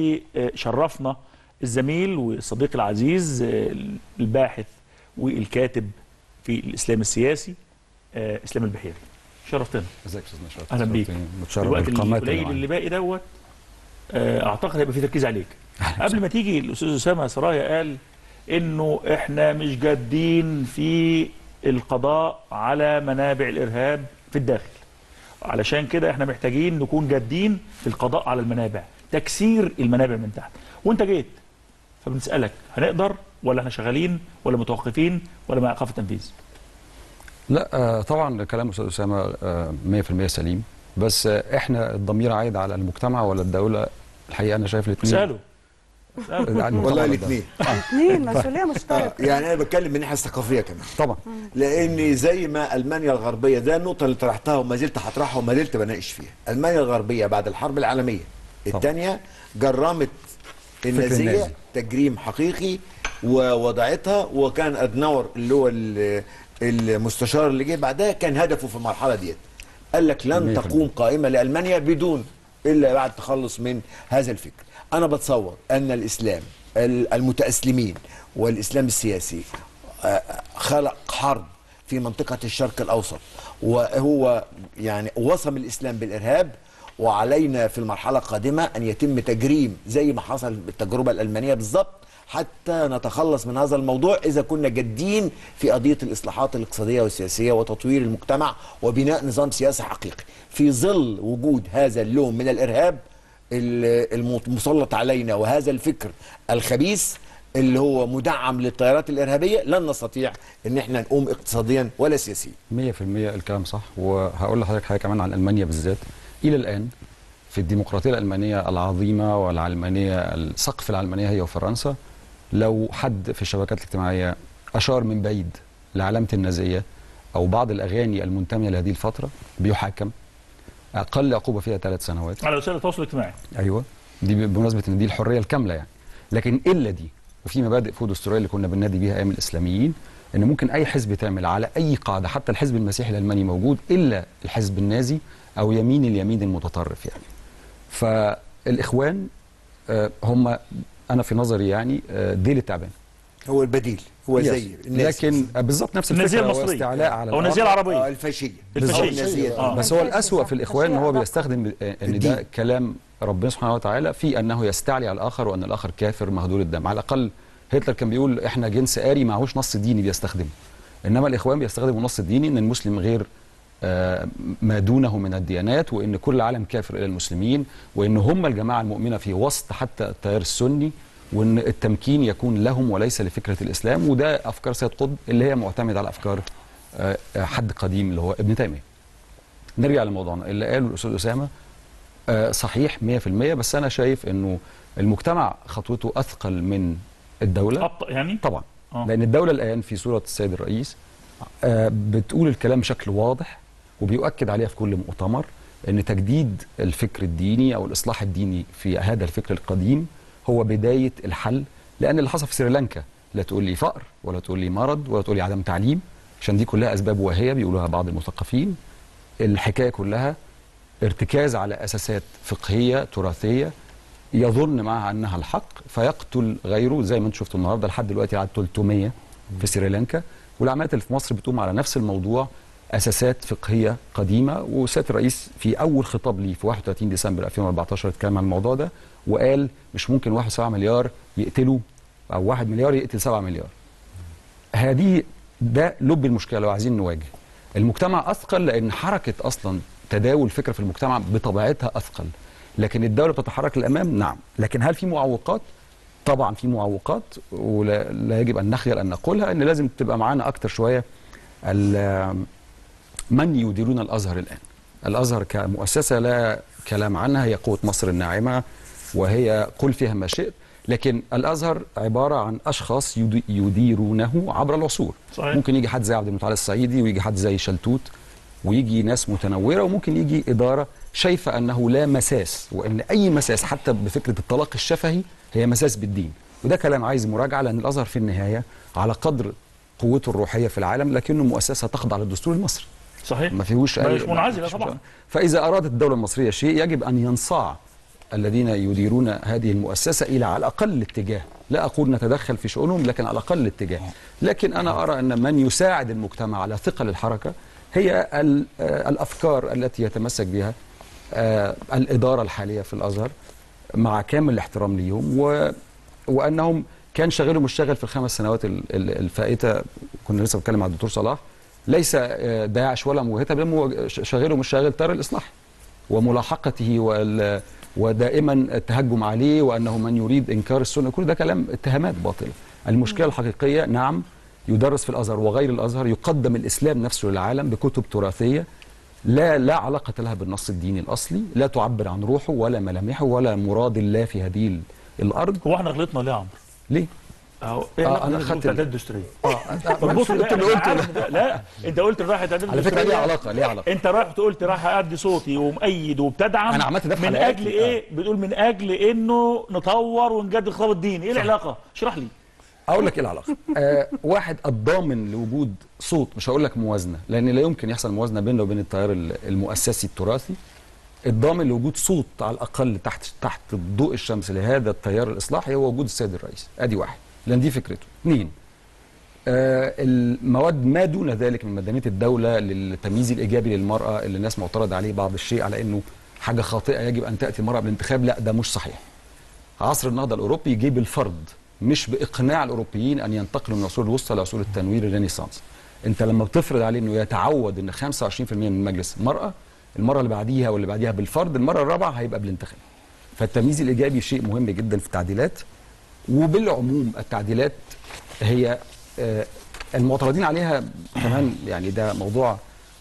وشرفنا الزميل والصديق العزيز آه، الباحث والكاتب في الاسلام السياسي آه، اسلام البحيري شرفتنا ازيك يا استاذ نشاط اهلا بيك متشرف الوقت بالقامات اللي القليل معانا. اللي باقي دوت آه، اعتقد هيبقى في تركيز عليك قبل ما تيجي الاستاذ اسامه سرايا قال انه احنا مش جادين في القضاء على منابع الارهاب في الداخل علشان كده احنا محتاجين نكون جادين في القضاء على المنابع تكسير المنابع من تحت وانت جيت فبنسالك هنقدر ولا احنا شغالين ولا متوقفين ولا مع ايقاف التنفيذ لا آه، طبعا كلام استاذ اسامه آه، 100% سليم بس آه، احنا الضمير عايد على المجتمع ولا الدوله الحقيقه انا شايف الاثنين اساله اساله والله الاثنين اثنين مسؤوليه مشتركه يعني انا بتكلم من الناحيه الثقافيه كمان طبعا لان زي ما المانيا الغربيه ده النقطه اللي طرحتها وما زلت هطرحها وما زلت بناقش فيها المانيا الغربيه بعد الحرب العالميه الثانيه جرمت النازيه النازي. تجريم حقيقي ووضعتها وكان ادناور اللي هو ال- المستشار اللي جه بعدها كان هدفه في المرحله ديت قال لك لن 100%. تقوم قائمه لالمانيا بدون الا بعد تخلص من هذا الفكر انا بتصور ان الاسلام ال- المتاسلمين والاسلام السياسي آه، خلق حرب في منطقه الشرق الاوسط وهو يعني وصم الاسلام بالارهاب وعلينا في المرحله القادمه ان يتم تجريم زي ما حصل بالتجربه الالمانيه بالظبط حتى نتخلص من هذا الموضوع اذا كنا جادين في قضيه الاصلاحات الاقتصاديه والسياسيه وتطوير المجتمع وبناء نظام سياسي حقيقي في ظل وجود هذا اللون من الارهاب ال- المسلط علينا وهذا الفكر الخبيث اللي هو مدعم للتيارات الارهابيه لن نستطيع ان احنا نقوم اقتصاديا ولا سياسيا 100% الكلام صح وهقول لحضرتك حاجه كمان عن المانيا بالذات الى الان في الديمقراطيه الالمانيه العظيمه والعلمانيه السقف العلمانيه هي وفرنسا لو حد في الشبكات الاجتماعيه اشار من بعيد لعلامه النازيه او بعض الاغاني المنتميه لهذه الفتره بيحاكم اقل عقوبه فيها ثلاث سنوات على وسائل التواصل الاجتماعي ايوه دي بمناسبه ان دي الحريه الكامله يعني لكن الا دي وفي مبادئ فوق دستوريه اللي كنا بننادي بيها ايام الاسلاميين ان ممكن اي حزب تعمل على اي قاعده حتى الحزب المسيحي الالماني موجود الا الحزب النازي او يمين اليمين المتطرف يعني فالاخوان آه، هم انا في نظري يعني آه، ديل التعبان هو البديل هو يس. زي الناس لكن آه، بالظبط نفس النازيه الفكره هو المصريه استعلاء على او النازيه الآخر. العربيه آه، الفاشيه الفاشية. النازية. آه. بس هو الأسوأ في الإخوان إن هو الفاشية بيستخدم ب- ان الدين. ده كلام ربنا سبحانه وتعالى في انه يستعلي على الاخر وان الاخر كافر مهدور الدم على الاقل هتلر كان بيقول احنا جنس آري معهوش نص ديني بيستخدمه انما الاخوان بيستخدموا النص الديني ان المسلم غير آه، ما دونه من الديانات وان كل عالم كافر الى المسلمين وان هم الجماعه المؤمنه في وسط حتى التيار السني وان التمكين يكون لهم وليس لفكره الاسلام وده افكار سيد قطب اللي هي معتمده على افكار آه، آه، حد قديم اللي هو ابن تيميه نرجع لموضوعنا اللي قاله الاستاذ اسامه آه، صحيح 100% بس انا شايف انه المجتمع خطوته اثقل من الدوله ابطا يعني طبعا آه. لان الدوله الان في صوره السيد الرئيس آه، بتقول الكلام بشكل واضح وبيؤكد عليها في كل مؤتمر ان تجديد الفكر الديني او الاصلاح الديني في هذا الفكر القديم هو بدايه الحل لان اللي حصل في سريلانكا لا تقول لي فقر ولا تقول لي مرض ولا تقول لي عدم تعليم عشان دي كلها اسباب واهيه بيقولوها بعض المثقفين الحكايه كلها ارتكاز على اساسات فقهيه تراثيه يظن معها انها الحق فيقتل غيره زي ما انتم شفتوا النهارده لحد دلوقتي عاد 300 في سريلانكا والعمليات اللي في مصر بتقوم على نفس الموضوع اساسات فقهيه قديمه وسياده الرئيس في اول خطاب ليه في 31 ديسمبر 2014 اتكلم عن الموضوع ده وقال مش ممكن 1.7 مليار يقتلوا او 1 مليار يقتل 7 مليار هذه ده لب المشكله لو عايزين نواجه المجتمع اثقل لان حركه اصلا تداول فكره في المجتمع بطبيعتها اثقل لكن الدوله بتتحرك للامام نعم لكن هل في معوقات طبعا في معوقات ولا لا يجب ان نخجل ان نقولها ان لازم تبقى معانا اكتر شويه ال- من يديرون الازهر الان الازهر كمؤسسه لا كلام عنها هي قوه مصر الناعمه وهي قل فيها ما شئت لكن الازهر عباره عن اشخاص يدي- يديرونه عبر العصور صحيح. ممكن يجي حد زي عبد المتعال الصعيدي ويجي حد زي شلتوت ويجي ناس متنوره وممكن يجي اداره شايفه انه لا مساس وان اي مساس حتى بفكره الطلاق الشفهي هي مساس بالدين وده كلام عايز مراجعه لان الازهر في النهايه على قدر قوته الروحيه في العالم لكنه مؤسسه تخضع للدستور المصري صحيح ما فيهوش مش منعزله طبعا فاذا ارادت الدوله المصريه شيء يجب ان ينصاع الذين يديرون هذه المؤسسه الى على الاقل الاتجاه لا اقول نتدخل في شؤونهم لكن على الاقل الاتجاه لكن انا ارى ان من يساعد المجتمع على ثقل الحركه هي ال- آه، الافكار التي يتمسك بها آه، الاداره الحاليه في الازهر مع كامل الاحترام ليهم و... وانهم كان شاغلهم الشاغل في الخمس سنوات ال- ال- الفائته كنا لسه بنتكلم مع الدكتور صلاح ليس آه، داعش ولا موهبه بل هو ش- شاغلهم الشاغل تيار الاصلاح وملاحقته وال... ودائما التهجم عليه وانه من يريد انكار السنه كل ده كلام اتهامات باطله المشكله الحقيقيه نعم يدرس في الازهر وغير الازهر يقدم الاسلام نفسه للعالم بكتب تراثيه لا لا علاقه لها بالنص الديني الاصلي لا تعبر عن روحه ولا ملامحه ولا مراد الله في هذه ال- الارض هو احنا غلطنا ليه يا عمرو؟ ليه اهو ايه آه، علاقة أنا دي خدت بالتعداد ال- الدستوريه اه طب بص قلت لا, اللي أنا قلته عارف ده. لا انت قلت رايح تعداد على فكره ليه الدستورية. علاقه ليه علاقه انت رايح قلت رايح ادي صوتي ومؤيد وبتدعم أنا عملت ده في من حلقاتي. اجل ايه بتقول من اجل انه نطور ونجدد الخطاب الديني ايه العلاقه اشرح لي اقول لك ايه العلاقه آه واحد الضامن لوجود صوت مش هقول لك موازنه لان لا يمكن يحصل موازنه بيننا وبين التيار ال- المؤسسي التراثي الضامن لوجود صوت على الاقل تحت تحت ضوء الشمس لهذا التيار الاصلاحي هو وجود السيد الرئيس ادي واحد لان دي فكرته اثنين آه المواد ما دون ذلك من مدنيه الدوله للتمييز الايجابي للمراه اللي الناس معترض عليه بعض الشيء على انه حاجه خاطئه يجب ان تاتي المراه بالانتخاب لا ده مش صحيح عصر النهضه الاوروبي جه بالفرض مش باقناع الاوروبيين ان ينتقلوا من العصور الوسطى لعصور التنوير الرينيسانس انت لما بتفرض عليه انه يتعود ان 25% من المجلس مراه المره اللي بعديها واللي بعديها بالفرض المره الرابعه هيبقى بالانتخاب فالتمييز الايجابي شيء مهم جدا في التعديلات وبالعموم التعديلات هي آه، المعترضين عليها كمان يعني ده موضوع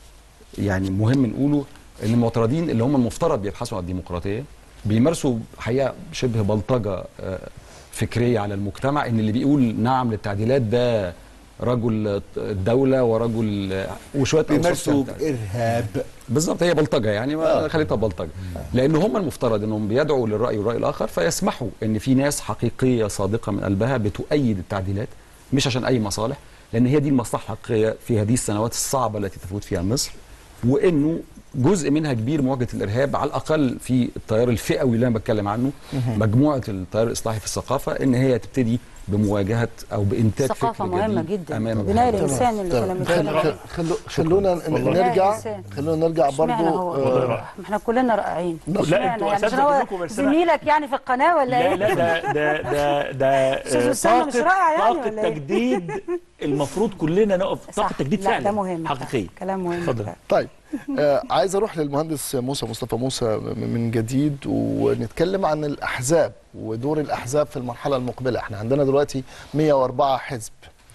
يعني مهم نقوله ان المعترضين اللي هم المفترض بيبحثوا عن الديمقراطيه بيمارسوا حقيقه شبه بلطجه آه، فكريه على المجتمع ان اللي بيقول نعم للتعديلات ده رجل الدوله ورجل آه، وشويه أوصاف بيمارسوا تانية. ارهاب بالظبط هي بلطجه يعني ما خليتها بلطجه لان هم المفترض انهم بيدعوا للراي والراي الاخر فيسمحوا ان في ناس حقيقيه صادقه من قلبها بتؤيد التعديلات مش عشان اي مصالح لان هي دي المصلحه الحقيقيه في هذه السنوات الصعبه التي تفوت فيها مصر وانه جزء منها كبير مواجهه الارهاب على الاقل في التيار الفئوي اللي انا بتكلم عنه مجموعه التيار الاصلاحي في الثقافه ان هي تبتدي بمواجهه او بانتاج الثقافة فكر مهمة جديد جدا امام بناء الهذا. الإنسان اللي كنا تمام. بنتكلم خل- خلو- خلونا ن- والله. نرجع إنسان. خلونا نرجع اشمعنى برضو هو آه، والله. ما احنا كلنا رائعين لا، اشمعنى انتوا يعني أساتذة عشان هو كلكم، بس أنا- زميلك يعني في القناة ولا لا ايه؟ لا ده ده ده ده أستاذ آه، أسامة مش طاقة رائع يعني طاقة ولا إيه؟ تجديد المفروض كلنا نقف طاقة صح. تجديد لا، فعلا ده مهم حقيقية كلام مهم اتفضل. فعلا. طيب آه عايز اروح للمهندس موسى مصطفى موسى م- من جديد ونتكلم عن الاحزاب ودور الاحزاب في المرحله المقبله احنا عندنا دلوقتي 104 حزب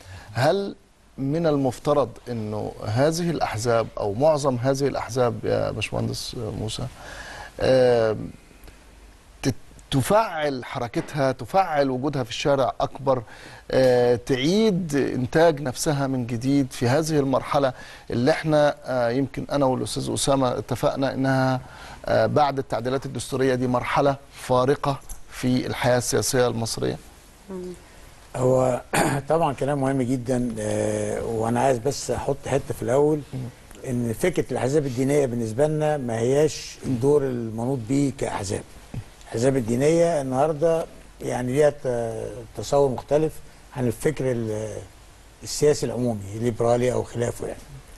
هل من المفترض انه هذه الاحزاب او معظم هذه الاحزاب يا باشمهندس موسى آه تت- تفعل حركتها تفعل وجودها في الشارع اكبر آه، تعيد انتاج نفسها من جديد في هذه المرحله اللي احنا آه، يمكن انا والاستاذ اسامه اتفقنا انها آه، بعد التعديلات الدستوريه دي مرحله فارقه في الحياه السياسيه المصريه هو طبعا كلام مهم جدا آه، وانا عايز بس احط حته في الاول ان فكره الاحزاب الدينيه بالنسبه لنا ما هياش الدور المنوط به كاحزاب الاحزاب الدينيه النهارده يعني ليها ت- تصور مختلف عن الفكر ال- السياسي العمومي الليبرالي او خلافه يعني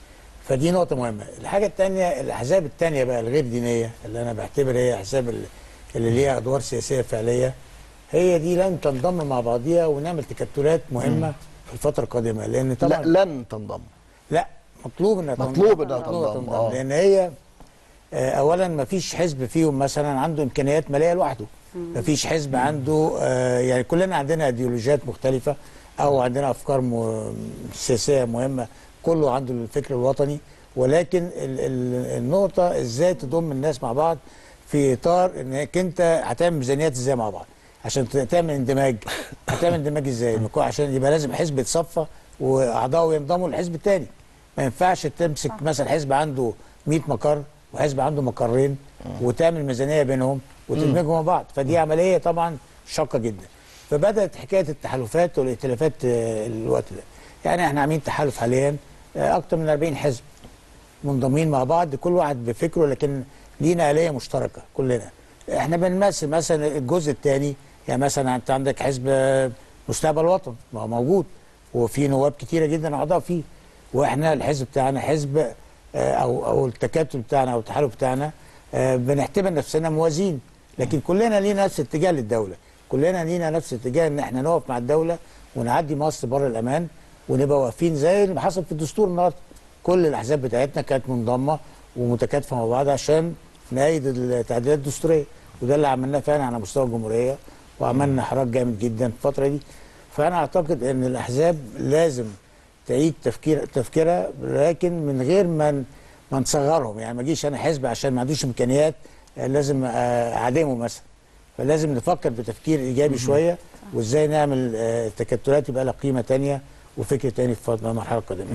فدي نقطة مهمة الحاجة الثانية الأحزاب الثانية بقى الغير دينية اللي أنا بعتبر هي أحزاب ال- اللي ليها أدوار سياسية فعلية هي دي لن تنضم مع بعضيها ونعمل تكتلات مهمة في الفترة القادمة لأن طبعا لا لن تنضم لا مطلوب انها تنضم. مطلوب إنها مطلوب تنضم، آه. لان هي آه، اولا ما فيش حزب فيهم مثلا عنده امكانيات ماليه لوحده ما فيش حزب عنده آه، يعني كلنا عندنا ايديولوجيات مختلفه او عندنا افكار م- سياسيه مهمه كله عنده الفكر الوطني ولكن ال- ال- النقطه ازاي تضم الناس مع بعض في اطار انك انت هتعمل ميزانيات ازاي مع بعض عشان ت- تعمل اندماج هتعمل اندماج ازاي نكون- عشان يبقى لازم حزب يتصفى واعضائه ينضموا للحزب الثاني ما ينفعش تمسك مثلا حزب عنده 100 مقر وحزب عنده مقرين وتعمل ميزانيه بينهم وتدمجهم مع بعض فدي عمليه طبعا شاقه جدا فبدات حكايه التحالفات والائتلافات آه، الوقت ده يعني احنا عاملين تحالف حاليا آه، اكتر من 40 حزب منضمين مع بعض كل واحد بفكره لكن لينا آلية مشتركة كلنا احنا بنمثل مثلا الجزء الثاني يعني مثلا انت عندك حزب آه، مستقبل وطن ما هو موجود وفي نواب كتيرة جدا اعضاء فيه واحنا الحزب بتاعنا حزب آه، او او التكتل بتاعنا او التحالف بتاعنا آه، بنعتبر نفسنا موازين لكن كلنا لينا نفس اتجاه للدوله كلنا لينا نفس اتجاه ان احنا نقف مع الدوله ونعدي مصر بره الامان ونبقى واقفين زي اللي حصل في الدستور النهارده كل الاحزاب بتاعتنا كانت منضمه ومتكاتفه مع بعض عشان نأيد التعديلات الدستوريه وده اللي عملناه فعلا على مستوى الجمهوريه وعملنا حراك جامد جدا في الفتره دي فانا اعتقد ان الاحزاب لازم تعيد تفكير تفكيرها لكن من غير ما ن- ما نصغرهم يعني ما اجيش انا حزب عشان ما عندوش امكانيات آه، لازم آه، اعدمه مثلا فلازم نفكر بتفكير ايجابي شويه وازاي نعمل آه، تكتلات يبقى لها قيمه تانية وفكر تاني في الفترة- المرحله القادمه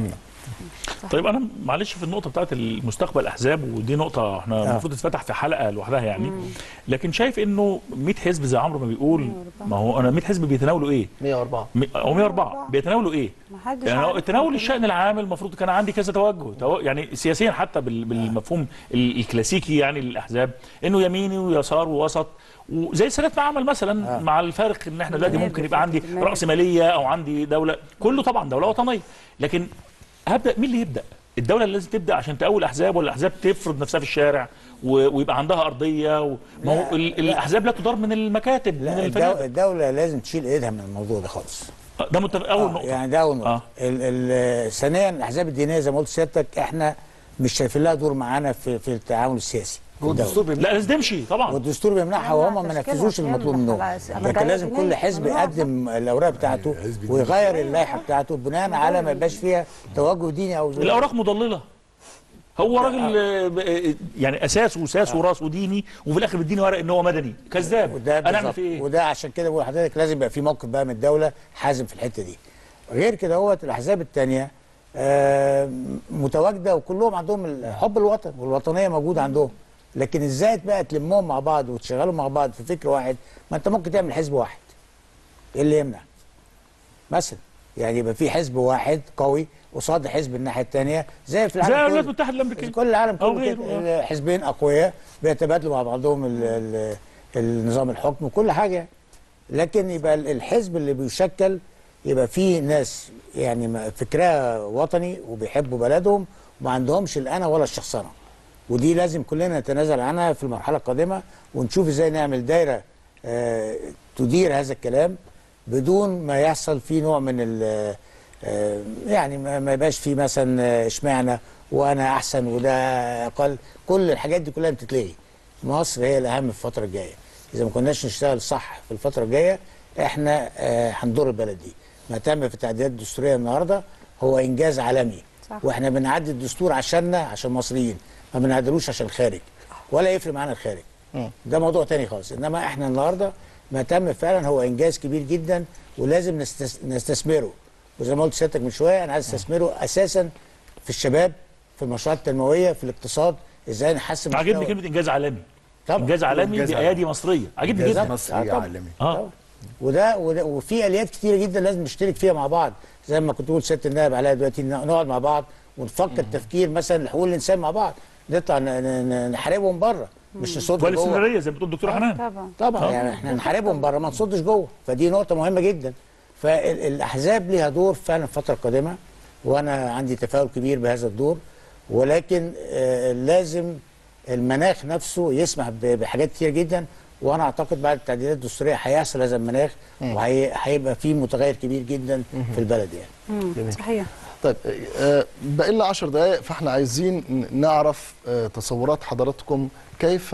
طيب انا معلش في النقطه بتاعت المستقبل الاحزاب ودي نقطه احنا المفروض تتفتح في حلقه لوحدها يعني لكن شايف انه 100 حزب زي عمرو ما بيقول ما هو انا 100 حزب بيتناولوا ايه 104 م- او 104 بيتناولوا ايه ما حدش يعني عارف. تناول الشأن العام المفروض كان عندي كذا توجه تو... يعني سياسيا حتى بال... بالمفهوم ال- الكلاسيكي يعني للاحزاب انه يميني ويسار ووسط وزي السادات ما عمل مثلا مع الفارق ان احنا دلوقتي ممكن يبقى عندي المنابر. راس ماليه او عندي دوله كله طبعا دوله وطنيه لكن هبدا مين اللي يبدا؟ الدوله اللي لازم تبدا عشان تقوي الاحزاب ولا الاحزاب تفرض نفسها في الشارع و... ويبقى عندها ارضيه و... ما هو ال... الاحزاب لا تدار من المكاتب من لا الدو- الفنادق الدوله لازم تشيل ايدها من الموضوع ده خالص ده متفق اول آه، نقطه يعني ده اول نقطه آه. آه. ثانيا الاحزاب الدينيه زي ما قلت سيادتك احنا مش شايفين لها دور معانا في في التعامل السياسي في الدولة. والدستور بيمنع لا لازم تمشي طبعا والدستور بيمنعها لا، وهم ما تشكيلها نفذوش كامل المطلوب منهم خلاص. لكن أما لازم جاية كل جنيه، حزب ممنوع. يقدم الاوراق بتاعته ويغير اللائحه بتاعته بناء على ما يبقاش فيها توجه ديني او الاوراق مضلله هو راجل آه، ب- آه، يعني اساسه وساسه وراسه ديني وفي الاخر بيديني ورق ان هو مدني كذاب وده انا اعمل بالظبط. فيه ايه؟ وده عشان كده بقول لحضرتك لازم يبقى في موقف بقى من الدوله حازم في الحته دي غير كده هو الاحزاب الثانيه متواجده وكلهم عندهم حب الوطن والوطنيه موجوده عندهم لكن ازاي بقى تلمهم مع بعض وتشغلهم مع بعض في فكر واحد ما انت ممكن تعمل حزب واحد ايه اللي يمنع مثلا يعني يبقى في حزب واحد قوي قصاد حزب الناحيه الثانيه زي في زي العالم الولايات كله. المتحده الامريكيه كل العالم أو كله غيره، كده حزبين اقوياء بيتبادلوا مع بعضهم ال ال النظام الحكم وكل حاجه لكن يبقى ال- الحزب اللي بيشكل يبقى فيه ناس يعني ما- فكرها وطني وبيحبوا بلدهم وما عندهمش الانا ولا الشخصنه ودي لازم كلنا نتنازل عنها في المرحله القادمه ونشوف ازاي نعمل دايره آه، تدير هذا الكلام بدون ما يحصل فيه نوع من ال آه، يعني ما ما يبقاش فيه مثلا آه، اشمعنى وانا احسن وده اقل كل الحاجات دي كلها بتتلغي مصر هي الاهم في الفتره الجايه اذا ما كناش نشتغل صح في الفتره الجايه احنا آه، هنضر البلد دي ما تم في التعديلات الدستوريه النهارده هو انجاز عالمي صح. واحنا بنعدي الدستور عشاننا عشان مصريين ما بنعدلوش عشان الخارج ولا يفرق معانا الخارج ده موضوع تاني خالص انما احنا النهارده ما تم فعلا هو انجاز كبير جدا ولازم نستس... نستثمره وزي ما قلت سيادتك من شويه انا عايز استثمره اساسا في الشباب في المشروعات التنمويه في الاقتصاد ازاي نحسن عاجبني مستوى- كلمه انجاز عالمي طبعا. انجاز عالمي إنجاز بايادي مصريه عاجبني بالظبط. جدا مصري آه، طبعا. عالمي اه وده, وده وفي اليات كتيره جدا لازم نشترك فيها مع بعض زي ما كنت بقول سياده النائب عليها دلوقتي ن- نقعد مع بعض ونفكر تفكير مثلا لحقوق الانسان مع بعض نطلع ن- ن- ن- نحاربهم بره مش نصد جوه والاستمراريه زي ما بتقول الدكتور حنان طبعا طبعا آه. يعني احنا نحاربهم بره ما نصدش جوه فدي نقطه مهمه جدا فالاحزاب ليها دور فعلا في الفتره القادمه وانا عندي تفاؤل كبير بهذا الدور ولكن آه، لازم المناخ نفسه يسمح ب- بحاجات كتير جدا وانا اعتقد بعد التعديلات الدستوريه هيحصل هذا المناخ وهيبقى فيه متغير كبير جدا في البلد يعني مم. صحيح طيب آه، باقي لنا 10 دقائق فاحنا عايزين ن- نعرف آه، تصورات حضراتكم كيف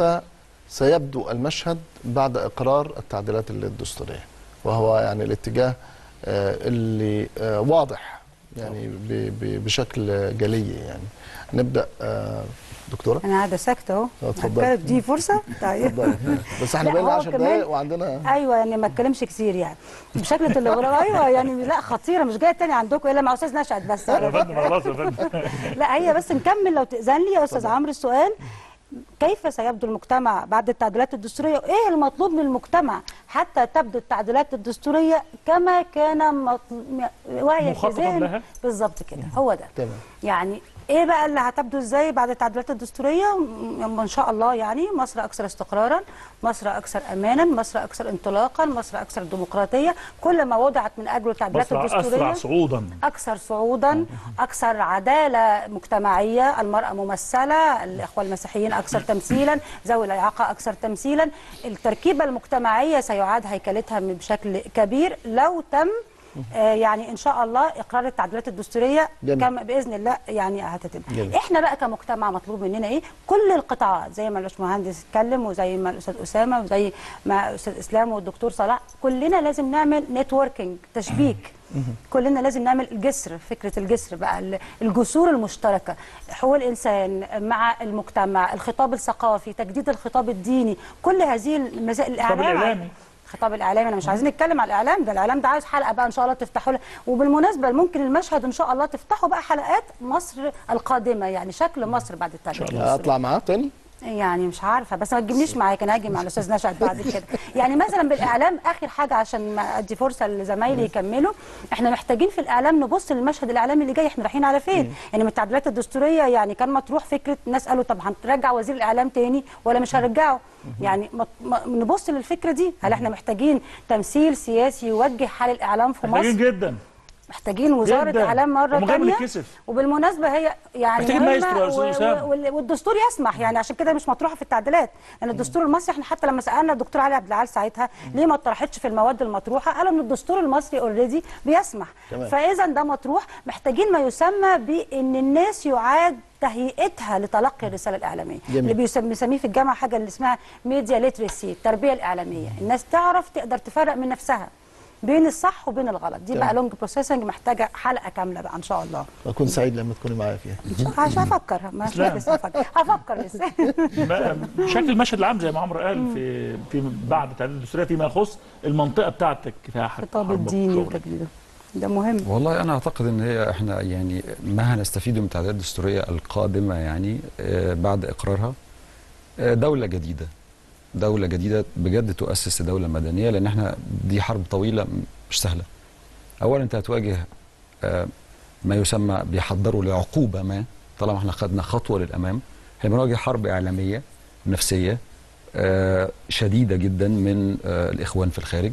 سيبدو المشهد بعد اقرار التعديلات الدستوريه وهو يعني الاتجاه آه، اللي آه، واضح يعني ب- ب- بشكل جلي يعني نبدا آه، دكتوره انا قاعده ساكته اهو اتفضلي. أتكلم، دي فرصه طيب اتفضلي. بس احنا لا، باقي لنا هو 10 كمان- دقائق وعندنا ايوه يعني ما اتكلمش كتير يعني بشكل التلغراف ايوه يعني لا خطيره مش جايه تاني عندكم الا مع استاذ نشأت بس يا فندم خلاص يا فندم لا هي بس نكمل لو تأذن لي يا استاذ عمرو السؤال كيف سيبدو المجتمع بعد التعديلات الدستوريه وايه المطلوب من المجتمع حتى تبدو التعديلات الدستوريه كما كان مطل... وهي في مخططاً ذهن لها. بالظبط كده هو ده تمام يعني ايه بقى اللي هتبدو ازاي بعد التعديلات الدستوريه م- ان شاء الله يعني مصر اكثر استقرارا مصر اكثر امانا مصر اكثر انطلاقا مصر اكثر ديمقراطيه كل ما وضعت من اجل التعديلات مصر الدستوريه اسرع صعودا أكثر صعودا أكثر عدالة مجتمعية المرأة ممثلة الإخوة المسيحيين أكثر تمثيلا ذوي الإعاقة أكثر تمثيلا التركيبة المجتمعية سيعاد هيكلتها من- بشكل كبير لو تم آه، يعني ان شاء الله اقرار التعديلات الدستوريه جميل. كما باذن الله يعني هتتم جميل. احنا بقى كمجتمع مطلوب مننا ايه كل القطاعات زي ما الباشمهندس اتكلم وزي ما الاستاذ اسامه وزي ما الاستاذ اسلام والدكتور صلاح كلنا لازم نعمل نتوركينج تشبيك كلنا لازم نعمل الجسر فكره الجسر بقى ال- الجسور المشتركه حقوق الانسان مع المجتمع الخطاب الثقافي تجديد الخطاب الديني كل هذه المسائل الخطاب الاعلام الإعلامي. الخطاب الاعلامي انا مش عايزين نتكلم على الاعلام ده الاعلام ده عايز حلقه بقى ان شاء الله تفتحوا له وبالمناسبه ممكن المشهد ان شاء الله تفتحوا بقى حلقات مصر القادمه يعني شكل مصر بعد التعديل اطلع معاه تاني يعني مش عارفه بس ما تجيبنيش معاك انا هاجي مع الاستاذ نشأت بعد كده يعني مثلا بالاعلام اخر حاجه عشان ما ادي فرصه لزمايلي يكملوا احنا محتاجين في الاعلام نبص للمشهد الاعلامي اللي جاي احنا رايحين على فين يعني من التعديلات الدستوريه يعني كان مطروح فكره الناس قالوا طب هنرجع وزير الاعلام تاني ولا مش هنرجعه يعني ما- ما- نبص للفكره دي هل احنا محتاجين تمثيل سياسي يوجه حال الاعلام في محتاجين مصر جدا محتاجين وزاره جداً. اعلام مره ومن غير ما ثانيه نتكسف. وبالمناسبه هي يعني محتاجين مهمة مايسترو يا أستاذ و- أسامة. و- وال- والدستور يسمح يعني عشان كده مش مطروحه في التعديلات لان الدستور المصري احنا حتى لما سالنا الدكتور علي عبد العال ساعتها ليه ما اتطرحتش في المواد المطروحه قالوا ان الدستور المصري اوريدي بيسمح تمام. فاذا ده مطروح محتاجين ما يسمى بان الناس يعاد تهيئتها لتلقي الرساله الاعلاميه جميل. اللي بيسم- بنسميه في الجامعه حاجه اللي اسمها ميديا ليترسي التربيه الاعلاميه الناس تعرف تقدر تفرق من نفسها بين الصح وبين الغلط دي تمام. بقى لونج بروسيسنج محتاجه حلقه كامله بقى ان شاء الله اكون سعيد لما تكوني معايا فيها مش هفكر مش لا. لسه هفكر هفكر لسه ما- شكل المشهد العام زي ما عمرو قال في في بعد التعديل الدستوريه فيما يخص المنطقه بتاعتك فيها حرب الخطاب حرب الديني شغل. وتجديده ده مهم والله انا اعتقد ان هي احنا يعني ما هنستفيد من التعديلات الدستوريه القادمه يعني آه، بعد اقرارها آه، دوله جديده دوله جديده بجد تؤسس دوله مدنيه لان احنا دي حرب طويله م- مش سهله اولا انت هتواجه آه، ما يسمى بيحضروا لعقوبه ما طالما احنا خدنا خطوه للامام احنا بنواجه حرب اعلاميه نفسيه آه، شديده جدا من آه، الاخوان في الخارج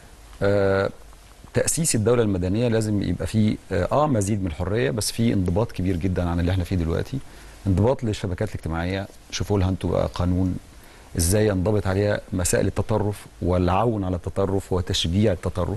آه، تأسيس الدولة المدنية لازم يبقى فيه اه آه، مزيد من الحرية بس في انضباط كبير جدا عن اللي احنا فيه دلوقتي انضباط للشبكات الاجتماعية شوفوا لها انتوا بقى قانون ازاي ينضبط عليها مسائل التطرف والعون على التطرف وتشجيع التطرف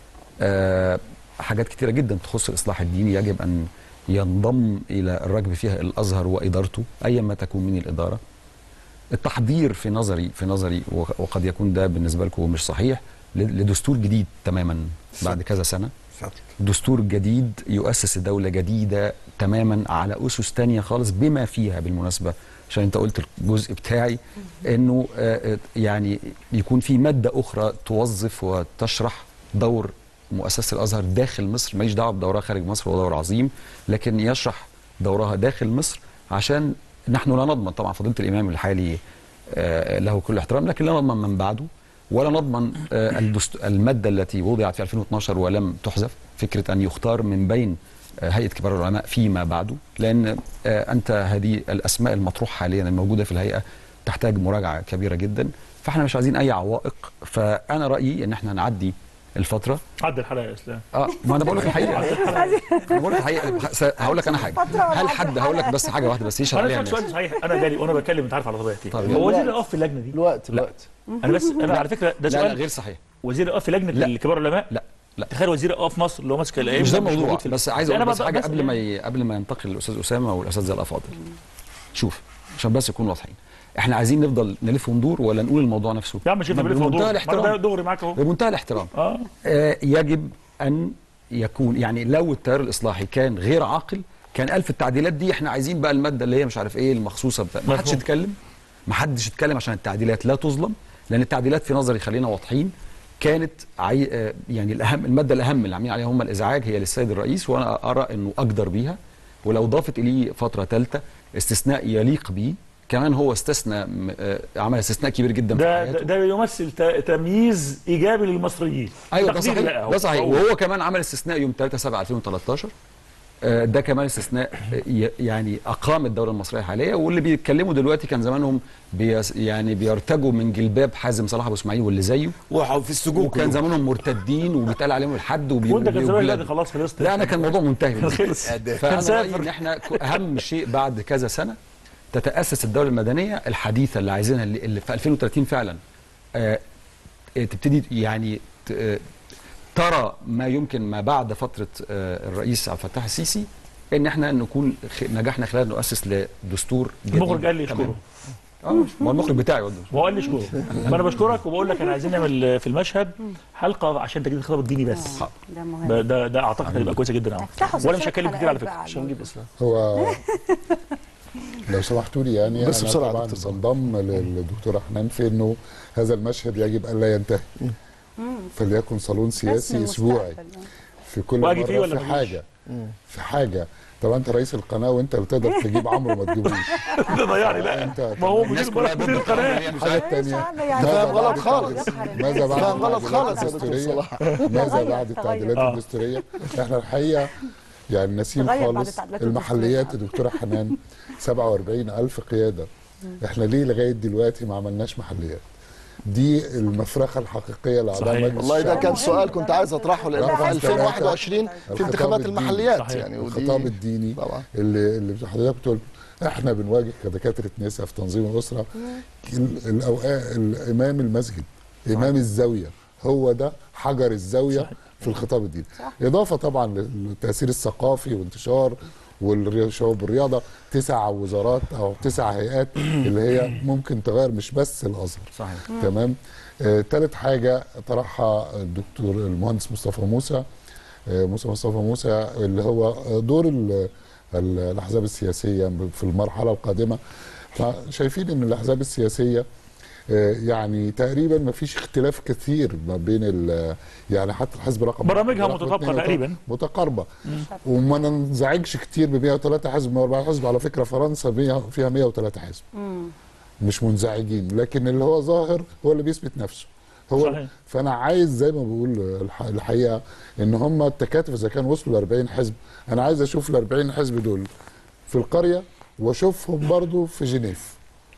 آه حاجات كتيرة جدا تخص الإصلاح الديني يجب أن ينضم إلى الركب فيها الأزهر وإدارته أيا ما تكون من الإدارة التحضير في نظري في نظري وق- وقد يكون ده بالنسبة لكم مش صحيح ل- لدستور جديد تماما بعد كذا سنة دستور جديد يؤسس دولة جديدة تماما على أسس تانية خالص بما فيها بالمناسبة عشان انت قلت الجزء بتاعي انه آه، آه، يعني يكون في مادة أخرى توظف وتشرح دور مؤسسة الأزهر داخل مصر ماليش دعوة بدورها خارج مصر هو دور عظيم لكن يشرح دورها داخل مصر عشان نحن لا نضمن طبعا فضيلة الإمام الحالي آه، له كل احترام لكن لا نضمن من بعده ولا نضمن آه، الدست- المادة التي وضعت في 2012 ولم تحذف فكرة أن يختار من بين آه، هيئة كبار العلماء فيما بعده لأن آه، أنت هذه الأسماء المطروحة حاليا الموجودة في الهيئة تحتاج مراجعة كبيرة جدا فاحنا مش عايزين أي عوائق فأنا رأيي أن احنا نعدي الفتره عدى الحلقه يا اسلام اه ما انا بقول لك الحقيقه انا بقول لك الحقيقه س- هقول لك انا حاجه فترة ولا هل حد هقول لك بس حاجه واحده بس يشهد انا عليها اسالك الناس سؤال صحيح انا جالي وانا بتكلم انت عارف على طبيعتي طب هو وزير الوقت. الاوقاف في اللجنه دي الوقت لا. الوقت انا بس انا على فكره ده لا لا سؤال غير صحيح وزير الاوقاف في لجنه لا. الكبار العلماء لا لا تخيل وزير الاوقاف مصر اللي هو ماسك الايام مش ده موجود الموضوع في ال- بس عايز لا، اقول أنا بس بس- حاجه بس قبل ما ي... قبل ما ينتقل الاستاذ اسامه والاساتذه الافاضل شوف عشان بس نكون واضحين احنا عايزين نفضل نلف وندور ولا نقول الموضوع نفسه يا عم شايف بلف بمنتهى موضوع ده الاحترام دغري معاك اهو بمنتهى الاحترام اه آه، يجب ان يكون يعني لو التيار الاصلاحي كان غير عاقل كان قال في التعديلات دي احنا عايزين بقى الماده اللي هي مش عارف ايه المخصوصه بتاع ما حدش مفهوم. يتكلم ما حدش يتكلم عشان التعديلات لا تظلم لان التعديلات في نظري خلينا واضحين كانت عي... آه، يعني الاهم الماده الاهم اللي عاملين عليها هم الازعاج هي للسيد الرئيس وانا ارى انه اقدر بيها ولو ضافت اليه فتره ثالثه استثناء يليق بيه كمان هو استثنى م- آه، عمل استثناء كبير جدا في ده حياته ده, ده يمثل ت- تمييز ايجابي للمصريين ايوه ده تقدير صحيح بقى هو. ده صحيح هو. وهو كمان عمل استثناء يوم 3 7 2013 آه، ده كمان استثناء آه، ي- يعني اقام الدوله المصريه حاليا واللي بيتكلموا دلوقتي كان زمانهم بيس يعني بيرتجوا من جلباب حازم صلاح ابو اسماعيل واللي زيه وفي السجون وكان كلهم. زمانهم مرتدين وبيتقال عليهم الحد وبي وانت كان زمان وبيبلدوا. لا خلاص خلصت لا انا كان الموضوع منتهي بالنسبة لي. خلص فانا كان رايي سافر ان احنا ك- اهم شيء بعد كذا سنه تتاسس الدوله المدنيه الحديثه اللي عايزينها اللي اللي في 2030 فعلا آه، آه، تبتدي يعني ت- آه، ترى ما يمكن ما بعد فتره آه، الرئيس عبد الفتاح السيسي ان احنا نكون خ- نجحنا خلال أن نؤسس لدستور جديد المخرج قال لي تمام. اشكره اه ما هو المخرج بتاعي برضه هو قال لي اشكره فانا بشكرك وبقول لك انا عايزين نعمل في المشهد حلقه عشان تجديد الخطاب الديني بس ده مهم ده ده, ده اعتقد هيبقى كويسه جدا اهو افتحوا وانا مش سلسلة هتكلم كتير على حلقات فكره بقى عشان نجيب اسلام هو لو سمحتوا لي يعني بس انا بسرعة طبعا دكتور. بنضم للدكتور حنان في انه هذا المشهد يجب الا ينتهي فليكن صالون سياسي اسبوعي في كل واجي فيه مره ولا في ما أجيش؟ حاجه في حاجه طبعا انت رئيس القناه وانت اللي تقدر تجيب عمرو ما تجيبوش ده ضيعني لا انت ما هو الناس مدير كلها مدير القناه الحاجه الثانيه يعني فاهم غلط بعد خالص. التعديلات- ماذا بعد فاهم غلط التعديلات خالص يا دكتور الدستورية؟ صلاح ماذا تغير- بعد تغير. التعديلات آه. الدستوريه احنا الحقيقه يعني نسيم تغير بعد خالص التعديلات المحليات يا دكتوره حنان 47 الف قياده احنا ليه لغايه دلوقتي ما عملناش محليات دي المفرخه الحقيقيه لاعضاء صحيح. مجلس والله ده الشعب. كان سؤال كنت عايز اطرحه لانه في رقم 2021 في الخطاب انتخابات الديني. المحليات صحيح. يعني ودي الخطاب الديني طبعا اللي اللي حضرتك بتقول احنا بنواجه كدكاتره نساء في تنظيم الاسره ال- الأوقات الامام المسجد امام الزاويه هو ده حجر الزاويه صحيح. في الخطاب الديني اضافه طبعا للتاثير الثقافي وانتشار والشباب الرياضه تسع وزارات او تسع هيئات اللي هي ممكن تغير مش بس الازهر صحيح تمام آه، تالت حاجة طرحها الدكتور المهندس مصطفى موسى آه، موسى مصطفى موسى اللي هو دور ال- ال- الأحزاب السياسية في المرحلة القادمة احنا شايفين ان الأحزاب السياسية آه، يعني تقريبا ما فيش اختلاف كثير ما بين ال- يعني حتى الحزب رقم برامجها رقم متطابقة اتنين تقريبا. متقاربة وما ننزعجش كتير ب 103 حزب 104 حزب على فكرة فرنسا مية- فيها 103 حزب مش منزعجين لكن اللي هو ظاهر هو اللي بيثبت نفسه هو صحيح. فانا عايز زي ما بقول الح- الحقيقه ان هم التكاتف اذا كان وصلوا ل 40 حزب انا عايز اشوف ال 40 حزب دول في القريه واشوفهم برضو في جنيف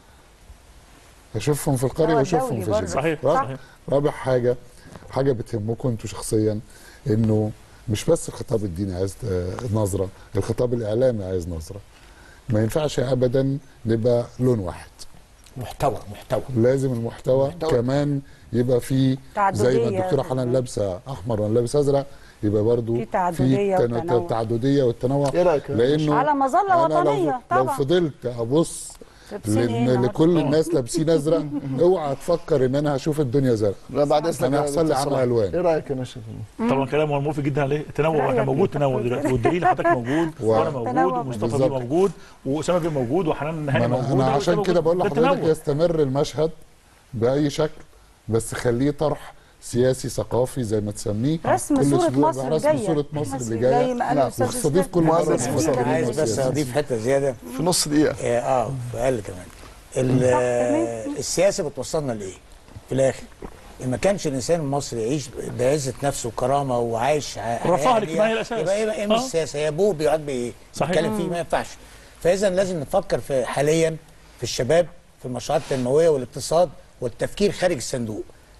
اشوفهم في القريه هو واشوفهم الدولي في برضو. جنيف صحيح رابع- صحيح رابع حاجه حاجه بتهمكم انتوا شخصيا انه مش بس الخطاب الديني عايز آه، نظره الخطاب الاعلامي عايز نظره ما ينفعش ابدا نبقى لون واحد محتوى محتوى لازم المحتوى, محتوى. كمان يبقى فيه تعددية. زي ما الدكتوره حنان لابسه احمر وانا لابس ازرق يبقى برضو في تعددية تن- وتنوع. تعدديه والتنوع ايه رايك يا لانه على مظلة أنا لو, وطنية لو طبعا فضلت ابص لابسين إيه لان النهاردة؟ لكل الناس لابسين ازرق اوعى تفكر ان انا هشوف الدنيا زرق لا بعد اذنك أنا يا هيحصل لي دكتور عمى صلاح. ألوان. ايه رايك يا نشف طبعا كلام هو موافق جدا عليه التنوع احنا رأيك موجود إيه؟ تنوع دلوقتي والدليل حضرتك موجود و- وانا موجود تنوع ومصطفى بيه بالظبط. موجود واسامه بيه موجود وحنان ما هاني انا, موجود أنا عشان كده بقول لحضرتك التنوع يستمر المشهد باي شكل بس خليه طرح سياسي ثقافي زي ما تسميه رسم كل صورة أسبوع مصر رسم الجاية صورة مصر اللي زي جايه ما قال نعم. الأستاذ واستضيف كل إسلام. مره مهندس مصر مصطفى. عايز بس اضيف حته زياده في نص دقيقه اه اه في اقل كمان ال- السياسه بتوصلنا لايه؟ في الاخر ما كانش الانسان المصري يعيش بعزه نفسه وكرامه وعايش ع- الرفاهة حياة الاجتماعية عادية، الأساس. يبقى ايه ايه مش آه. السياسه هي ابوه بيقعد بي- صحيح. بيتكلم فيه ما ينفعش فاذا لازم نفكر في حاليا في الشباب في المشروعات التنمويه والاقتصاد والتفكير خارج الصندوق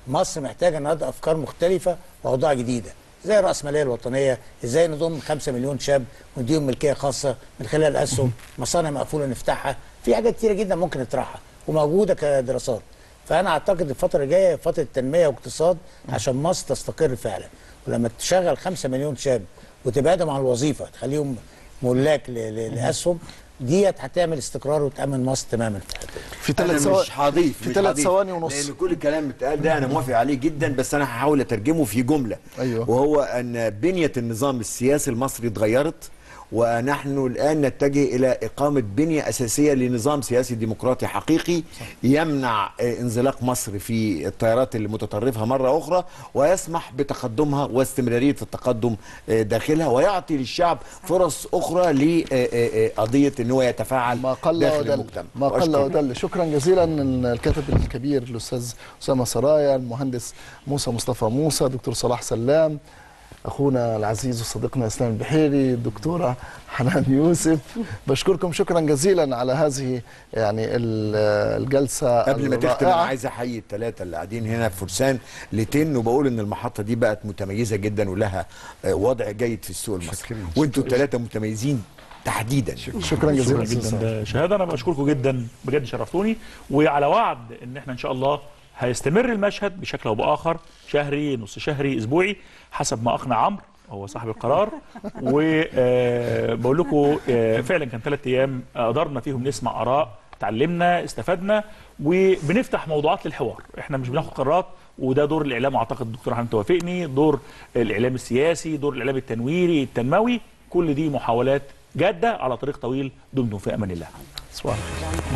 مصر محتاجه النهارده افكار مختلفه واوضاع جديده زي الراسماليه الوطنيه ازاي نضم 5 مليون شاب ونديهم ملكيه خاصه من خلال الاسهم مصانع مقفوله نفتحها في حاجات كتيره جدا ممكن نطرحها وموجوده كدراسات فانا اعتقد الفتره الجايه فتره تنميه واقتصاد عشان مصر تستقر فعلا ولما تشغل 5 مليون شاب وتبعدهم عن الوظيفه تخليهم ملاك ل- ل- لاسهم ديت هتعمل استقرار وتامن مصر تماما في الحته دي. في انا ثلاث ثواني مش هضيف في مش ثلاث هضيف، ثواني ونص لان كل الكلام اللي اتقال ده انا موافق عليه جدا بس انا هحاول اترجمه في جمله أيوة. وهو ان بنيه النظام السياسي المصري اتغيرت ونحن الان نتجه الى اقامه بنيه اساسيه لنظام سياسي ديمقراطي حقيقي يمنع آه، انزلاق مصر في التيارات المتطرفه مره اخرى ويسمح بتقدمها واستمراريه التقدم آه، داخلها ويعطي للشعب فرص اخرى لقضيه ان هو يتفاعل ما قل داخل ودل المجتمع ما قل وأشكرك. ودل شكرا جزيلا الكاتب الكبير الاستاذ اسامه سرايا المهندس موسى مصطفى موسى دكتور صلاح سلام اخونا العزيز وصديقنا اسلام البحيري الدكتوره حنان يوسف بشكركم شكرا جزيلا على هذه يعني ال- الجلسه قبل ما تختم انا الرائعة. عايز احيي الثلاثه اللي قاعدين هنا في فرسان لتن وبقول ان المحطه دي بقت متميزه جدا ولها آه، وضع جيد في السوق المصري وانتوا الثلاثه متميزين تحديدا شكرا جزيلا شكرا أستاذ جدا صلاح. ده شهاده انا بشكركم جدا بجد شرفتوني وعلى وعد ان احنا ان شاء الله هيستمر المشهد بشكل او باخر شهري نص شهري اسبوعي حسب ما اقنع عمرو هو صاحب القرار وبقول لكم آه، فعلا كان ثلاث ايام قدرنا فيهم نسمع اراء تعلمنا استفدنا وبنفتح موضوعات للحوار احنا مش بناخد قرارات وده دور الاعلام واعتقد الدكتور حنان توافقني دور الاعلام السياسي دور الاعلام التنويري التنموي كل دي محاولات جاده على طريق طويل دمتم في امان الله صباح الخير.